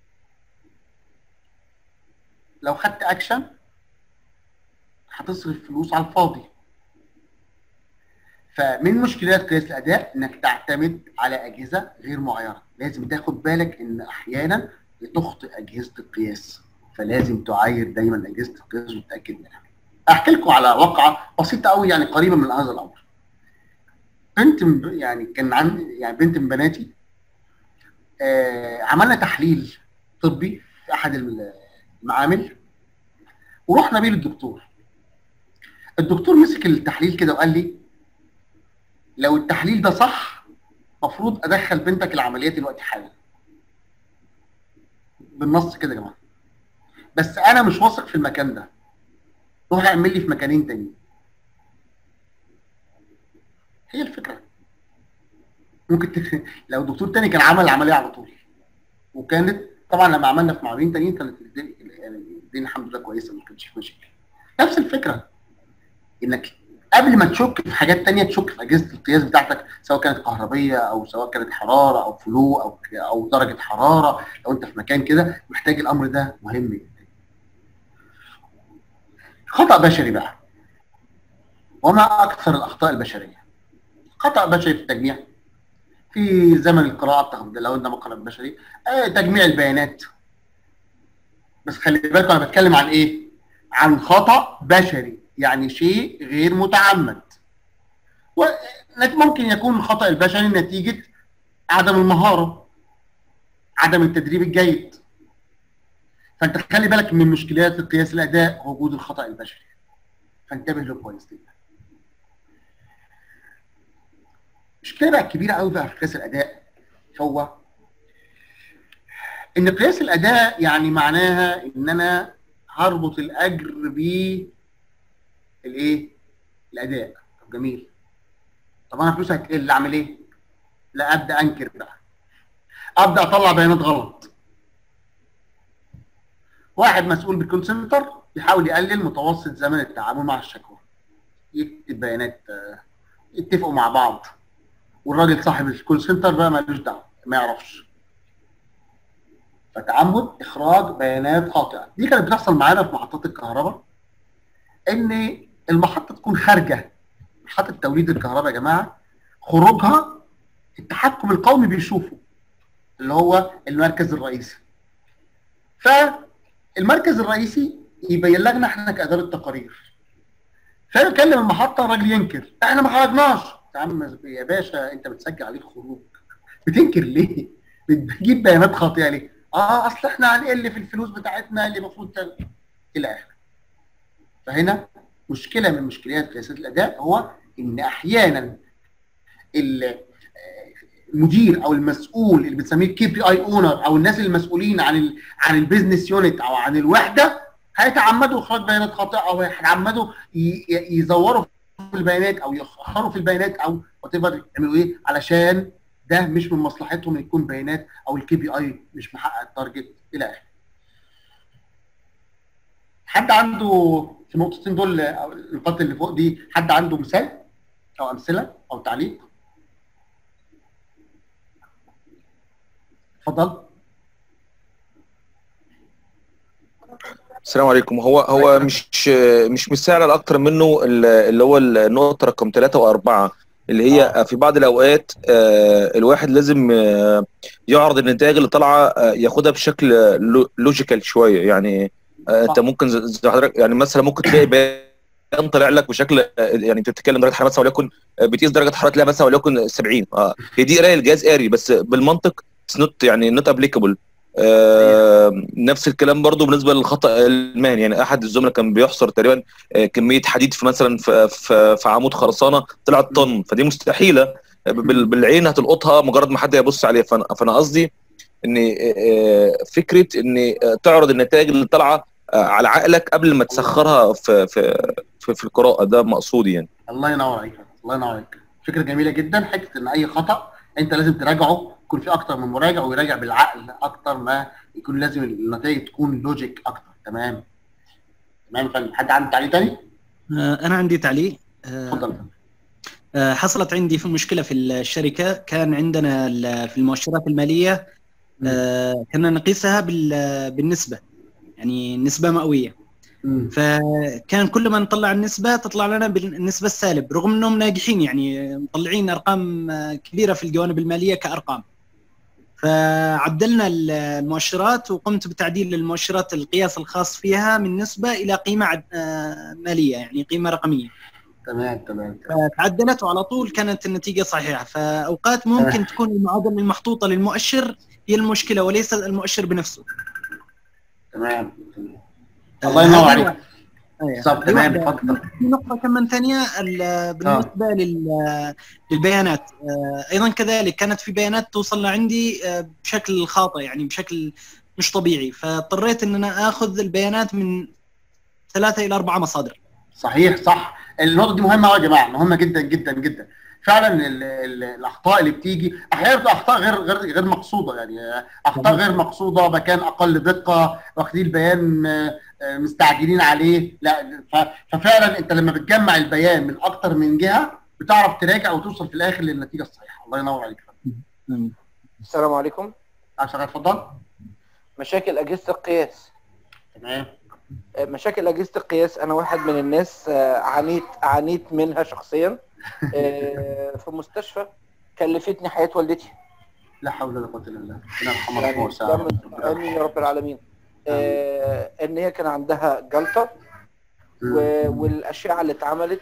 لو خدت اكشن هتصرف فلوس على الفاضي فمن مشكلات قياس الاداء انك تعتمد على اجهزه غير معيره لازم تاخد بالك ان احيانا بتخطئ اجهزه القياس فلازم تعاير دايما اجهزه القياس وتتاكد منها احكي لكم على واقعه بسيطه قوي يعني قريبه من هذا الامر بنت من- يعني كان عندي يعني بنت من بناتي آه عملنا تحليل طبي في احد المعامل ورحنا بيه للدكتور الدكتور مسك التحليل كده وقال لي لو التحليل ده صح المفروض ادخل بنتك العمليات دلوقتي حالا بالنص كده يا جماعه بس انا مش واثق في المكان ده روح اعمل لي في مكانين تاني هي الفكره ممكن ت... لو دكتور تاني كان عمل العمليه على طول وكانت طبعا لما عملنا في معاملين تانيين كانت الدنيا يعني الدنيا الحمد لله كويسه ما كانش في مشاكل نفس الفكره انك قبل ما تشك في حاجات تانية تشك في اجهزه القياس بتاعتك سواء كانت كهربيه او سواء كانت حراره او فلو او او درجه حراره لو انت في مكان كده محتاج الامر ده مهم جدا. خطا بشري بقى وما اكثر الاخطاء البشريه خطا بشري في التجميع في زمن القراءه بتاع لو قلنا مقرأ بشري آه تجميع البيانات بس خلي بالكم انا بتكلم عن ايه؟ عن خطا بشري يعني شيء غير متعمد وممكن يكون الخطا البشري نتيجه عدم المهاره عدم التدريب الجيد فانت خلي بالك من مشكلات قياس الاداء وجود الخطا البشري فانتبه له كويس جدا مشكله بقى كبيره قوي بقى في قياس الاداء هو ان قياس الاداء يعني معناها ان انا هربط الاجر ب الايه الاداء طب جميل طب انا فلوسي هتقل اعمل ايه لا ابدا انكر بقى ابدا اطلع بيانات غلط واحد مسؤول بالكول سنتر يحاول يقلل متوسط زمن التعامل مع الشكوى يكتب بيانات آه، يتفقوا مع بعض والراجل صاحب الكول سنتر بقى مالوش دعوه ما يعرفش فتعمد اخراج بيانات خاطئه دي كانت بتحصل معانا في محطات الكهرباء ان المحطه تكون خارجه محطه توليد الكهرباء يا جماعه خروجها التحكم القومي بيشوفه اللي هو المركز الرئيسي فالمركز الرئيسي يبين لنا احنا كاداره تقارير فيكلم المحطه الراجل ينكر احنا ما خرجناش يا عم يا باشا انت بتسجل عليك خروج بتنكر ليه؟ بتجيب بيانات خاطئه ليه؟ اه اصل احنا هنقل في الفلوس بتاعتنا اللي المفروض ت- الى اخره. فهنا مشكله من مشكلات قياسات الاداء هو ان احيانا ال- المدير او المسؤول اللي بنسميه كي بي اي اونر او الناس المسؤولين عن ال عن البيزنس يونت او عن الوحده هيتعمدوا اخراج بيانات خاطئه او هيتعمدوا ي- ي- يزوروا في البيانات او يأخروا في البيانات او وات يعملوا ايه علشان ده مش من مصلحتهم ان يكون بيانات او الكي بي اي مش محقق التارجت الى اخره. حد عنده في النقطتين دول او النقاط اللي فوق دي حد عنده مثال او امثله او تعليق؟ اتفضل. السلام عليكم هو هو مش مش مثال على اكتر منه ال- اللي هو النقطه رقم ثلاثة وأربعة اللي هي في بعض الاوقات آه، الواحد لازم آه، يعرض النتائج اللي طالعه آه، ياخدها بشكل لو- لوجيكال شويه يعني آه، انت ممكن زي زي حضرتك يعني مثلا ممكن تلاقي بيان طالع لك بشكل آه، يعني انت بتتكلم درجه حراره مثلا وليكن آه، بتقيس درجه حراره لا مثلا وليكن 70 اه هي دي قرايه الجهاز قاري بس بالمنطق نوت يعني نوت ابليكابل آه نفس الكلام برضو بالنسبه للخطا المهني يعني احد الزملاء كان بيحصر تقريبا آه، كميه حديد في مثلا في, في, في عمود خرسانه طلعت طن فدي مستحيله بال- بالعين هتلقطها مجرد ما حد يبص عليها فانا فانا قصدي ان آه، فكره ان آه، تعرض النتائج اللي طالعه آه، على عقلك قبل ما تسخرها في في في, في القراءه ده مقصودي يعني الله ينور عليك الله ينور عليك فكره جميله جدا حته ان اي خطا انت لازم تراجعه يكون في اكتر من مراجع ويراجع بالعقل اكتر ما يكون لازم النتائج تكون لوجيك اكتر تمام تمام يا فندم حد عنده تعليق تاني؟ آه، انا عندي تعليق آه، اتفضل آه، حصلت عندي في مشكله في الشركه كان عندنا ال- في المؤشرات الماليه آه، كنا نقيسها بال- بالنسبه يعني نسبه مئويه فكان كل ما نطلع النسبه تطلع لنا بالنسبه السالب رغم انهم ناجحين يعني مطلعين ارقام آه، كبيره في الجوانب الماليه كارقام فعدلنا المؤشرات وقمت بتعديل المؤشرات القياس الخاص فيها من نسبه الى قيمه عد- آه، ماليه يعني قيمه رقميه تمام تمام فتعدلت وعلى طول كانت النتيجه صحيحه فاوقات ممكن تكون المعادله المحطوطه للمؤشر هي المشكله وليس المؤشر بنفسه تمام الله ينور هذه عليك واحدة. أيوة. بالظبط دي تمام واحدة. اتفضل في نقطة كمان ثانية ال- بالنسبة لل- للبيانات آه، أيضا كذلك كانت في بيانات توصل لعندي آه، بشكل خاطئ يعني بشكل مش طبيعي فاضطريت إن أنا آخذ البيانات من ثلاثة إلى أربعة مصادر صحيح صح النقطه دي مهمه قوي يا جماعه مهمه جدا جدا جدا فعلا ال ال الاخطاء اللي بتيجي احيانا بتبقى اخطاء غير غير غير مقصوده يعني اخطاء غير مقصوده مكان اقل دقه واخدين البيان آه، آه، مستعجلين عليه لا ف- ففعلا انت لما بتجمع البيان من اكتر من جهه بتعرف تراجع وتوصل في الاخر للنتيجه الصحيحه الله ينور عليك السلام عليكم عشان اتفضل مشاكل اجهزه القياس تمام مشاكل اجهزه القياس انا واحد من الناس آه، عانيت عانيت منها شخصيا آه، في مستشفى كلفتني حياه والدتي لا حول ولا قوه الا بالله ربنا يرحمها يعني ويرحمها ده من- امين يا رب العالمين آه، ان هي كان عندها جلطه و- والاشعه اللي اتعملت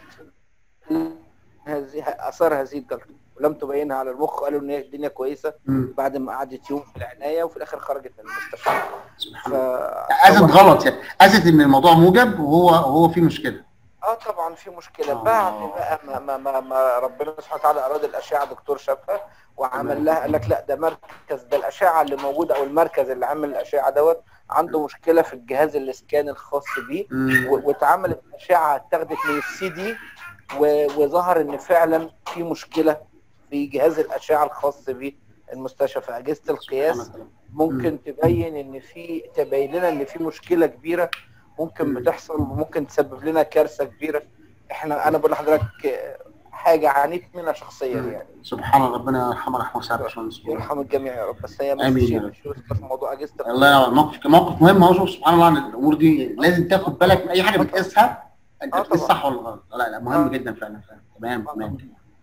هذه اثار هذه الجلطه ولم تبينها على المخ قالوا ان هي الدنيا كويسه مم. بعد ما قعدت يوم في العنايه وفي الاخر خرجت من المستشفى ف... اثت غلط يعني اثت ان الموضوع موجب وهو وهو في مشكله اه طبعا في مشكله بعد بقى ما, ما, ما, ما ربنا سبحانه وتعالى اراد الاشعه دكتور شافها وعمل لها قال لك لا ده مركز ده الاشعه اللي موجوده او المركز اللي عامل الاشعه دوت عنده مشكله في الجهاز الاسكان الخاص بيه مم. و- واتعملت اشعه اتاخدت من السي دي و- وظهر ان فعلا في مشكله في جهاز الاشعه الخاص بالمستشفى في اجهزه القياس ممكن تبين ان في تبين لنا ان في مشكله كبيره ممكن بتحصل وممكن تسبب لنا كارثه كبيره احنا انا بقول لحضرتك حاجه عانيت منها شخصيا يعني سبحان الله ربنا يرحمه رحمه واسعه يا باشمهندس يرحم الجميع يا رب بس هي آمين مش يا رب. مش في موضوع اجهزه الله ينور موقف موقف مهم اهو شوف سبحان الله عن الامور دي لازم تاخد بالك من اي حاجه بتقيسها انت بتقيس صح ولا غلط لا لا مهم جدا فعلا فعلا تمام تمام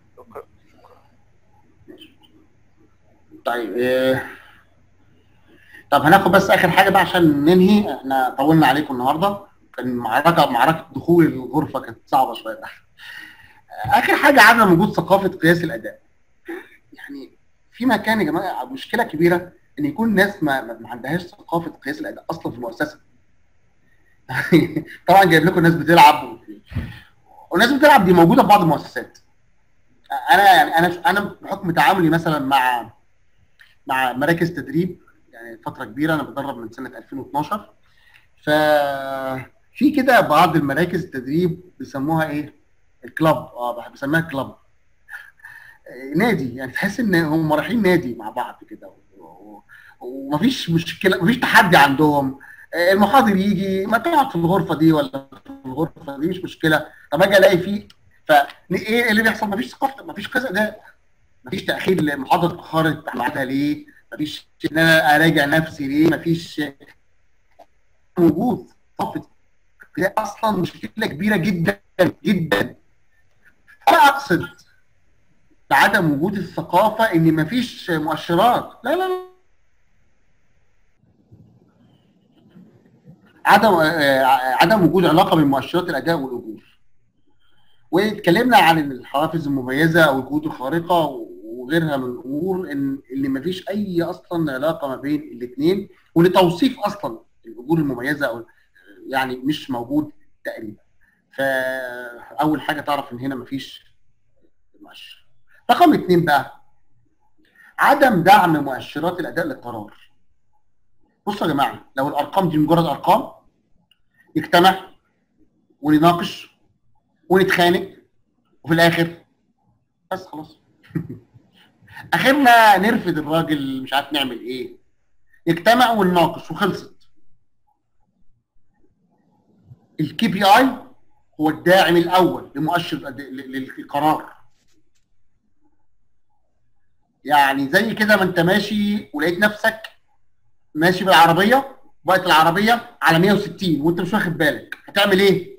طيب إيه. طب هناخد بس اخر حاجه بقى عشان ننهي احنا طولنا عليكم النهارده كان معركه معركه دخول الغرفه كانت صعبه شويه اخر حاجه عدم وجود ثقافه قياس الاداء يعني في مكان يا جماعه مشكله كبيره ان يكون ناس ما, ما ما عندهاش ثقافه قياس الاداء اصلا في المؤسسه طبعا جايب لكم ناس بتلعب و- والناس بتلعب دي موجوده في بعض المؤسسات انا يعني انا انا بحكم تعاملي مثلا مع مع مراكز تدريب يعني فتره كبيره انا بدرب من سنه 2012 ففي كده بعض المراكز التدريب بيسموها ايه الكلاب اه بحب بسميها كلاب نادي يعني تحس ان هم رايحين نادي مع بعض كده و- و- ومفيش مشكله مفيش تحدي عندهم آه، المحاضر يجي ما تقعد في الغرفه دي ولا في الغرفه دي مش مشكله طب اجي الاقي فيه فايه اللي بيحصل مفيش ثقافه مفيش كذا ده مفيش تاخير المحاضره اتاخرت ميعادها ليه مفيش ان انا اراجع نفسي ليه مفيش وجود ثقافه ده اصلا مشكله كبيره جدا جدا انا اقصد بعدم وجود الثقافه ان مفيش مؤشرات لا لا لا عدم آه، عدم وجود علاقه بين مؤشرات الاداء والاجور واتكلمنا عن الحوافز المميزه او الجهود الخارقه وغيرها من الامور ان اللي مفيش اي اصلا علاقه ما بين الاثنين ولتوصيف اصلا الاجور المميزه او يعني مش موجود تقريبا فاول حاجه تعرف ان هنا مفيش مؤشر رقم اثنين بقى عدم دعم مؤشرات الاداء للقرار بصوا يا جماعه لو الارقام دي مجرد ارقام نجتمع ونناقش ونتخانق وفي الاخر بس خلاص اخرنا نرفض الراجل مش عارف نعمل ايه نجتمع ونناقش وخلصت الكي بي اي هو الداعم الاول لمؤشر الأد- ل- للقرار يعني زي كده ما انت ماشي ولقيت نفسك ماشي بالعربيه وقت العربيه على 160 وانت مش واخد بالك هتعمل ايه؟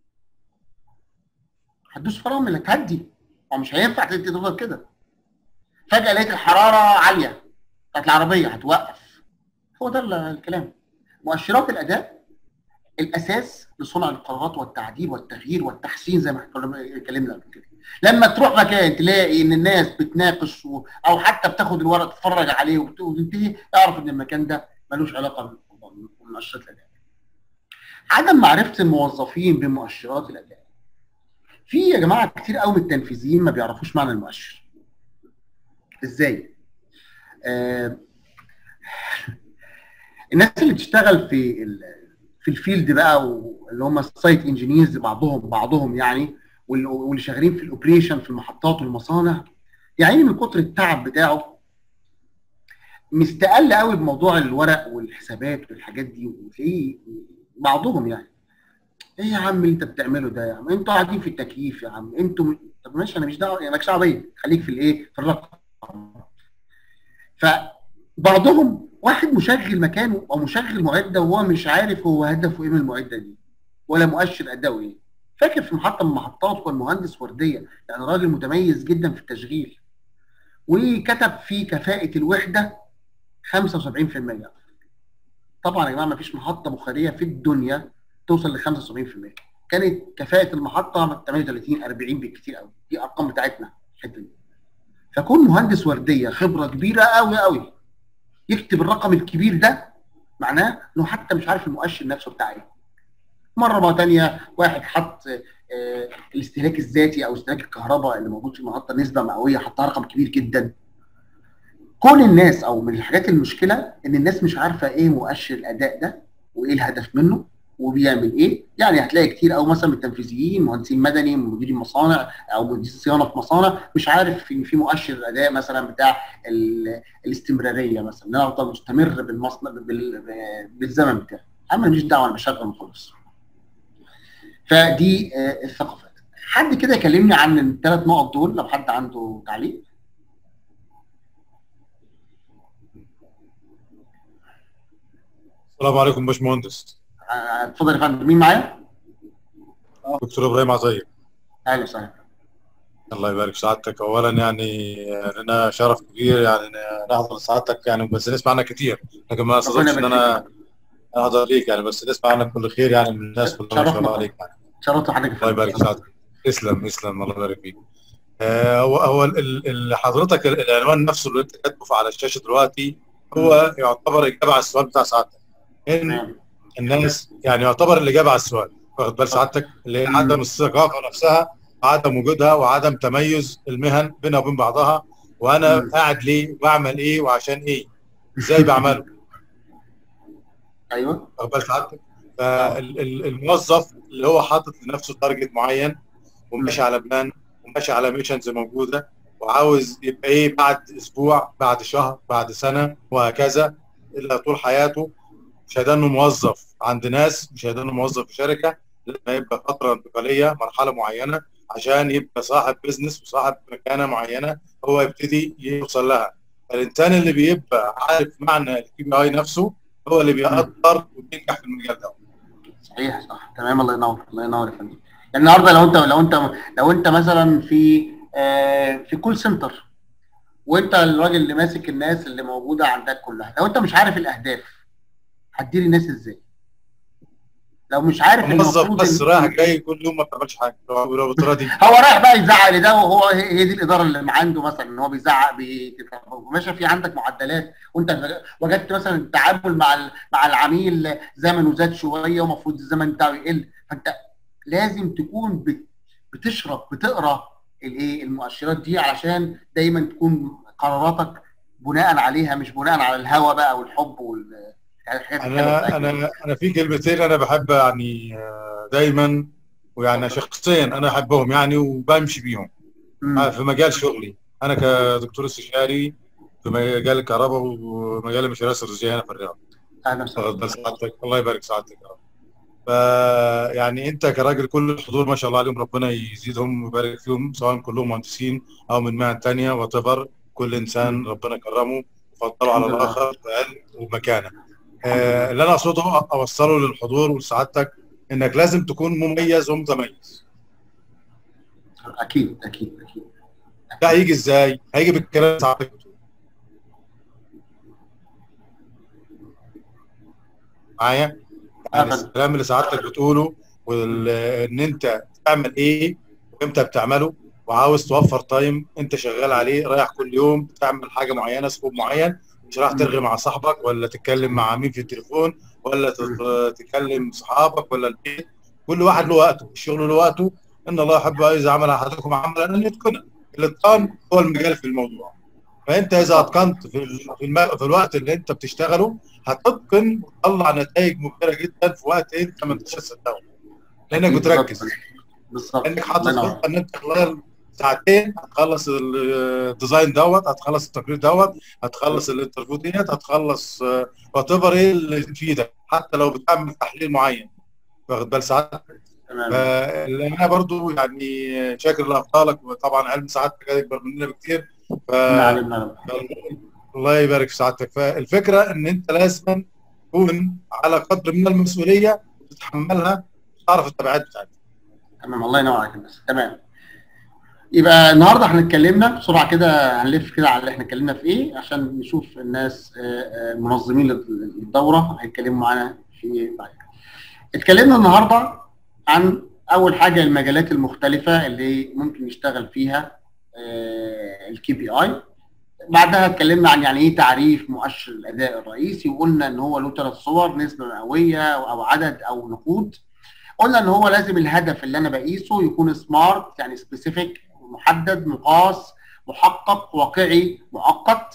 هتدوس فرامل هتهدي هو مش هينفع تفضل كده فجاه لقيت الحراره عاليه بتاعت العربيه هتوقف هو ده ال- الكلام مؤشرات الاداء الاساس لصنع القرارات والتعديل والتغيير والتحسين زي ما احنا كنا اتكلمنا قبل كده لما تروح مكان تلاقي ان الناس بتناقش و... او حتى بتاخد الورق تتفرج عليه وبت- وتنتهي اعرف ان المكان ده ملوش علاقه بمؤشرات الاداء عدم معرفه الموظفين بمؤشرات الاداء في يا جماعه كتير قوي من التنفيذيين ما بيعرفوش معنى المؤشر ازاي آه الناس اللي بتشتغل في ال- في الفيلد بقى واللي هم السايت انجينيرز بعضهم بعضهم يعني واللي واللي شغالين في الاوبريشن في المحطات والمصانع يعني من كتر التعب بتاعه مستقل قوي بموضوع الورق والحسابات والحاجات دي وتلاقيه بعضهم يعني ايه يا عم اللي انت بتعمله ده يا عم انتوا قاعدين في التكييف يا عم انتوا طب ماشي انا مش دعوه يعني مالكش دعوه بيا خليك في الايه في الرقم فبعضهم واحد مشغل مكانه او مشغل معده وهو مش عارف هو هدفه ايه من المعده دي ولا مؤشر اداؤه ايه فاكر في محطه من المحطات كان مهندس ورديه يعني راجل متميز جدا في التشغيل وكتب في كفاءه الوحده 75% طبعا يا جماعه ما فيش محطه بخاريه في الدنيا توصل ل 75% كانت كفاءه المحطه 38 40 بالكثير قوي دي ارقام بتاعتنا الحته دي فكون مهندس ورديه خبره كبيره قوي قوي يكتب الرقم الكبير ده معناه انه حتى مش عارف المؤشر نفسه بتاع ايه مره بقى تانية واحد حط آه، الاستهلاك الذاتي او استهلاك الكهرباء اللي موجود في المحطه نسبه مئويه حطها رقم كبير جدا كون الناس او من الحاجات المشكله ان الناس مش عارفه ايه مؤشر الاداء ده وايه الهدف منه وبيعمل ايه يعني هتلاقي كتير او مثلا من التنفيذيين مهندسين مدني مديرين مصانع او مهندسين صيانه في مصانع مش عارف في في مؤشر الاداء مثلا بتاع ال- الاستمراريه مثلا ان انا افضل مستمر بالمصنع بال- بالزمن بتاعي اما ماليش دعوه انا بشغل وخلاص فدي آه، الثقافات حد كده يكلمني عن الثلاث نقط دول لو حد عنده تعليق السلام عليكم باشمهندس آه، اتفضل يا فندم مين معايا؟ دكتور ابراهيم عطيه اهلا وسهلا الله يبارك في سعادتك اولا يعني لنا شرف كبير يعني إن نحضر سعادتك يعني بس نسمع عنك كتير لكن ما استطعتش ان انا احضر ليك يعني بس نسمع عنك كل خير يعني من الناس كلها ما شاء الله عليك يعني شرفت حضرتك الله يبارك في سعادتك تسلم تسلم الله يبارك فيك آه، هو هو ال- ال- حضرتك ال- العنوان نفسه اللي انت كاتبه على الشاشه دلوقتي هو يعتبر اجابه على السؤال بتاع سعادتك ان الناس يعني يعتبر الاجابه على السؤال واخد بال سعادتك اللي هي عدم الثقافه نفسها عدم وجودها وعدم تميز المهن بينها وبين بعضها وانا قاعد ليه وبعمل ايه وعشان ايه ازاي بعمله ايوه واخد بال سعادتك فالموظف اللي هو حاطط لنفسه تارجت معين وماشي على بلان وماشي على ميشنز موجوده وعاوز يبقى ايه بعد اسبوع بعد شهر بعد سنه وهكذا الا طول حياته مش هيدانه موظف عند ناس مش هيدانه موظف في شركه لما يبقى فتره انتقاليه مرحله معينه عشان يبقى صاحب بزنس وصاحب مكانه معينه هو يبتدي يوصل لها الانسان اللي بيبقى عارف معنى الكي بي اي نفسه هو اللي بيقدر وبينجح في المجال ده صحيح صح تمام الله ينور الله ينور يا فندم يعني النهارده لو انت لو انت لو انت مثلا في آه في كول سنتر وانت الراجل اللي ماسك الناس اللي موجوده عندك كلها لو انت مش عارف الاهداف هتدير الناس ازاي؟ لو مش عارف موظف المفروض بس إن- رايح جاي كل يوم ما بتعملش حاجه لو لو بالطريقه دي هو رايح بقى يزعق لده وهو هي هي دي الاداره اللي عنده مثلا ان هو بيزعق ماشي في عندك معدلات وانت وجدت مثلا التعامل مع ال- مع العميل زمنه زاد شويه ومفروض الزمن بتاعه يقل فانت لازم تكون بت- بتشرب بتقرا الايه المؤشرات دي علشان دايما تكون قراراتك بناء عليها مش بناء على الهوى بقى والحب وال يعني الحاجات الحلوة انا بتاعتنا. انا انا في كلمتين انا بحب يعني آه، دايما ويعني شخصيا انا احبهم يعني وبمشي بيهم آه، في مجال شغلي انا كدكتور استشاري في مجال الكهرباء ومجال المشاريع الاستراتيجيه هنا في الرياض اهلا واخد بال سعادتك الله يبارك سعادتك يا رب ف يعني انت كراجل كل الحضور ما شاء الله عليهم ربنا يزيدهم ويبارك فيهم سواء كلهم مهندسين او من مهن تانية وات كل انسان ربنا كرمه وفضله على الحمد لله. الاخر بعلم ومكانه آه، اللي انا اقصده اوصله للحضور ولسعادتك انك لازم تكون مميز ومتميز اكيد اكيد اكيد ده هيجي ازاي؟ هيجي بالكلام اللي سعادتك بتقوله. معايا يعني الكلام اللي سعادتك بتقوله وان انت تعمل ايه وامتى بتعمله وعاوز توفر تايم انت شغال عليه رايح كل يوم تعمل حاجه معينه سكوب معين مش رايح ترغي مع صاحبك ولا تتكلم مع مين في التليفون ولا تت- تكلم صحابك ولا البيت كل واحد له وقته الشغل له وقته ان الله يحب اذا عمل احدكم عملا ان يتقنه الاتقان هو المجال في الموضوع فانت اذا اتقنت في ال- في, الم... في الوقت اللي انت بتشتغله هتتقن وتطلع نتائج مبهره جدا في وقت انت ما انتش تصدقه لانك بتركز بالظبط لانك حاطط الله ينور. خطه ان انت خلال ساعتين هتخلص الديزاين دوت هتخلص التقرير دوت هتخلص الانترفيو ديت هتخلص وات ايفر ايه اللي يفيدك حتى لو بتعمل تحليل معين واخد بال ساعتك فاللي انا برضو يعني شاكر لابطالك وطبعا علم سعادتك اكبر مننا بكتير ف... نعم نعم الله يبارك في سعادتك فالفكره ان انت لازم تكون على قدر من المسؤوليه وتتحملها وتعرف التبعات بتاعتها تمام الله ينور عليك بس تمام يبقى النهارده احنا اتكلمنا بسرعه كده هنلف كده على اللي احنا اتكلمنا في ايه عشان نشوف الناس آه، آه، المنظمين للدوره هيتكلموا معانا في ايه بعد كده. اتكلمنا النهارده عن اول حاجه المجالات المختلفه اللي ممكن يشتغل فيها الكي بي اي بعدها اتكلمنا عن يعني ايه تعريف مؤشر الاداء الرئيسي وقلنا ان هو له ثلاث صور نسبه مئويه او عدد او نقود قلنا ان هو لازم الهدف اللي انا بقيسه يكون سمارت يعني سبيسيفيك محدد مقاس محقق واقعي مؤقت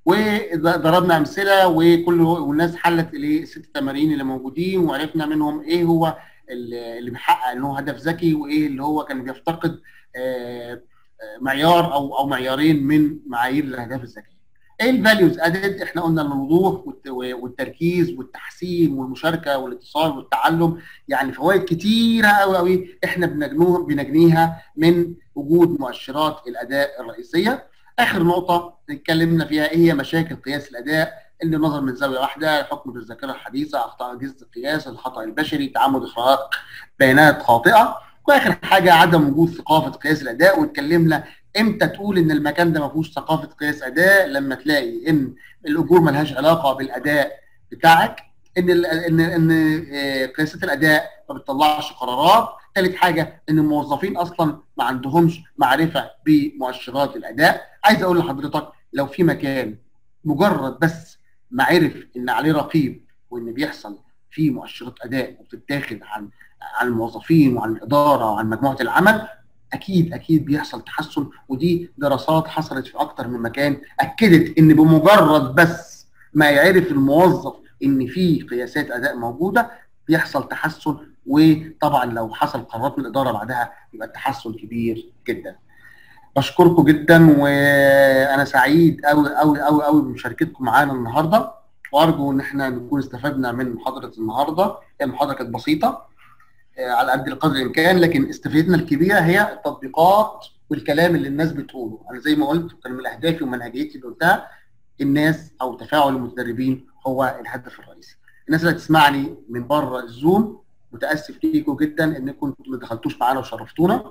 وضربنا امثله وكل والناس حلت الايه الست تمارين اللي موجودين وعرفنا منهم ايه هو اللي اللي بيحقق ان هو هدف ذكي وايه اللي هو كان بيفتقد آه، آه، معيار او او معيارين من معايير الاهداف الذكيه. ايه الفاليوز ادد؟ احنا قلنا الوضوح والت- والتركيز والتحسين والمشاركه والاتصال والتعلم يعني فوائد كتيره قوي قوي احنا بنجنوها بنجنيها من وجود مؤشرات الاداء الرئيسيه. اخر نقطه اتكلمنا فيها ايه هي مشاكل قياس الاداء اللي نظر من زاويه واحده الحكم بالذاكره الحديثه اخطاء اجهزه القياس الخطا البشري تعمد اخراج بيانات خاطئه واخر حاجه عدم وجود ثقافه قياس الاداء واتكلمنا امتى تقول ان المكان ده ما فيهوش ثقافه قياس اداء لما تلاقي ان الاجور ملهاش علاقه بالاداء بتاعك ان ال ان ان آه، قياسات الاداء ما بتطلعش قرارات ثالث حاجه ان الموظفين اصلا ما عندهمش معرفه بمؤشرات الاداء عايز اقول لحضرتك لو في مكان مجرد بس ما عرف ان عليه رقيب وان بيحصل فيه مؤشرات اداء وبتتاخد عن عن الموظفين وعن الاداره وعن مجموعه العمل اكيد اكيد بيحصل تحسن ودي دراسات حصلت في اكتر من مكان اكدت ان بمجرد بس ما يعرف الموظف ان في قياسات اداء موجوده بيحصل تحسن وطبعا لو حصل قرارات من الاداره بعدها يبقى التحسن كبير جدا. بشكركم جدا وانا سعيد قوي قوي قوي قوي بمشاركتكم معانا النهارده وارجو ان احنا نكون استفدنا من محاضره النهارده هي المحاضره كانت بسيطه آه، على قد القدر الامكان لكن استفادتنا الكبيره هي التطبيقات والكلام اللي الناس بتقوله انا زي ما قلت كان من اهدافي ومنهجيتي اللي قلتها الناس او تفاعل المتدربين هو الهدف الرئيسي الناس اللي تسمعني من بره الزوم متاسف ليكم جدا انكم انتوا ما دخلتوش معانا وشرفتونا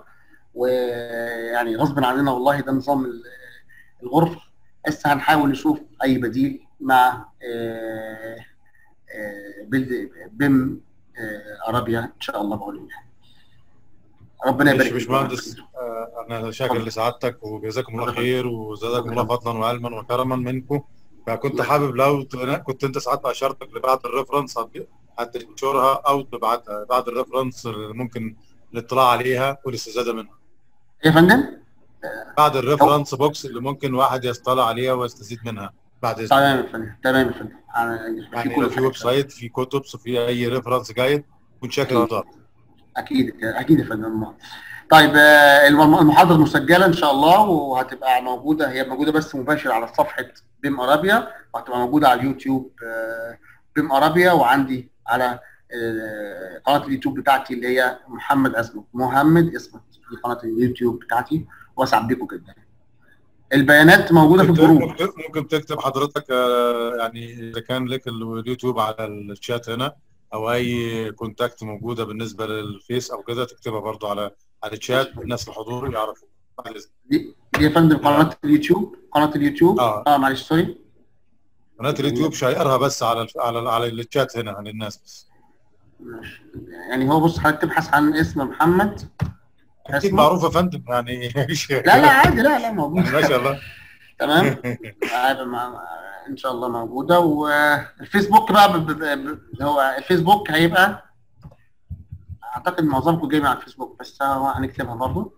ويعني غصب عننا والله ده نظام ال- الغرفه بس هنحاول نشوف اي بديل مع آه، آه، بال- بم آه، ارابيا ان شاء الله بقول الله ربنا يبارك مش فيكم. باشمهندس آه، انا شاكر لسعادتك وجزاكم الله خير وزادكم الله فضلا وعلما وكرما منكم فكنت حابب لو ت- كنت انت ساعات اشرتك لبعض الريفرنس هتنشرها او تبعتها بعض الريفرنس اللي ممكن الاطلاع عليها والاستزاده منها يا فندم بعد الريفرنس بوكس اللي ممكن واحد يطلع عليها ويستزيد منها بعد اذنك تمام يا فندم تمام يا فندم أنا- يعني كل لو في حاجة. ويب سايت في كتب في اي ريفرنس جايد كنت شاكر أكيد. لضغط اكيد اكيد يا فندم طيب آه، الم- المحاضره مسجله ان شاء الله وهتبقى موجوده هي موجوده بس مباشر على صفحه بيم ارابيا وهتبقى موجوده على اليوتيوب آه، بيم ارابيا وعندي على آه، قناه اليوتيوب بتاعتي اللي هي محمد اسمه محمد اسمه دي قناه اليوتيوب بتاعتي واسعد بيكم جدا البيانات موجوده في ممكن الجروب ممكن- ممكن تكتب حضرتك آه، يعني اذا كان لك اليوتيوب على الشات هنا او اي كونتاكت موجوده بالنسبه للفيس او كده تكتبها برضو على على الشات الناس الحضور يعرفوا بعد اذنك دي دي يا فندم قناه اليوتيوب قناه اليوتيوب اه, آه معلش سوري قناه اليوتيوب شايرها بس على الف- على على الشات هنا عن الناس بس ماشي. يعني هو بص حضرتك تبحث عن اسم محمد اكيد معروف يا فندم يعني مش- لا لا عادي لا لا موجود ما شاء الله تمام عادي مع- ان شاء الله موجوده والفيسبوك بقى ب- ب- ب- هو الفيسبوك هيبقى اعتقد معظمكم جاي مع الفيسبوك بس هو هنكتبها برضو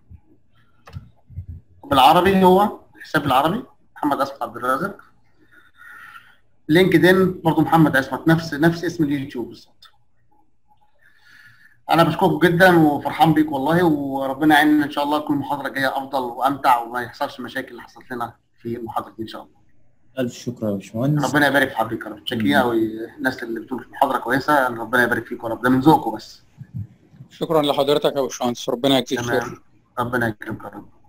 بالعربي هو حساب العربي محمد اسمت عبد الرازق لينكدين برضو محمد اسمت نفس نفس اسم اليوتيوب بالظبط انا بشكركم جدا وفرحان بيك والله وربنا يعيننا ان شاء الله تكون المحاضره الجايه افضل وامتع وما يحصلش مشاكل اللي حصلت لنا في المحاضره دي ان شاء الله الف شكر يا باشمهندس ربنا يبارك في حضرتك يا رب شاكرين قوي الناس اللي بتقول المحاضره كويسه ربنا يبارك فيك يا رب ده من ذوقكم بس شكرا لحضرتك يا باشمهندس ربنا يجزيك خير تمام ربنا يكرمك يا رب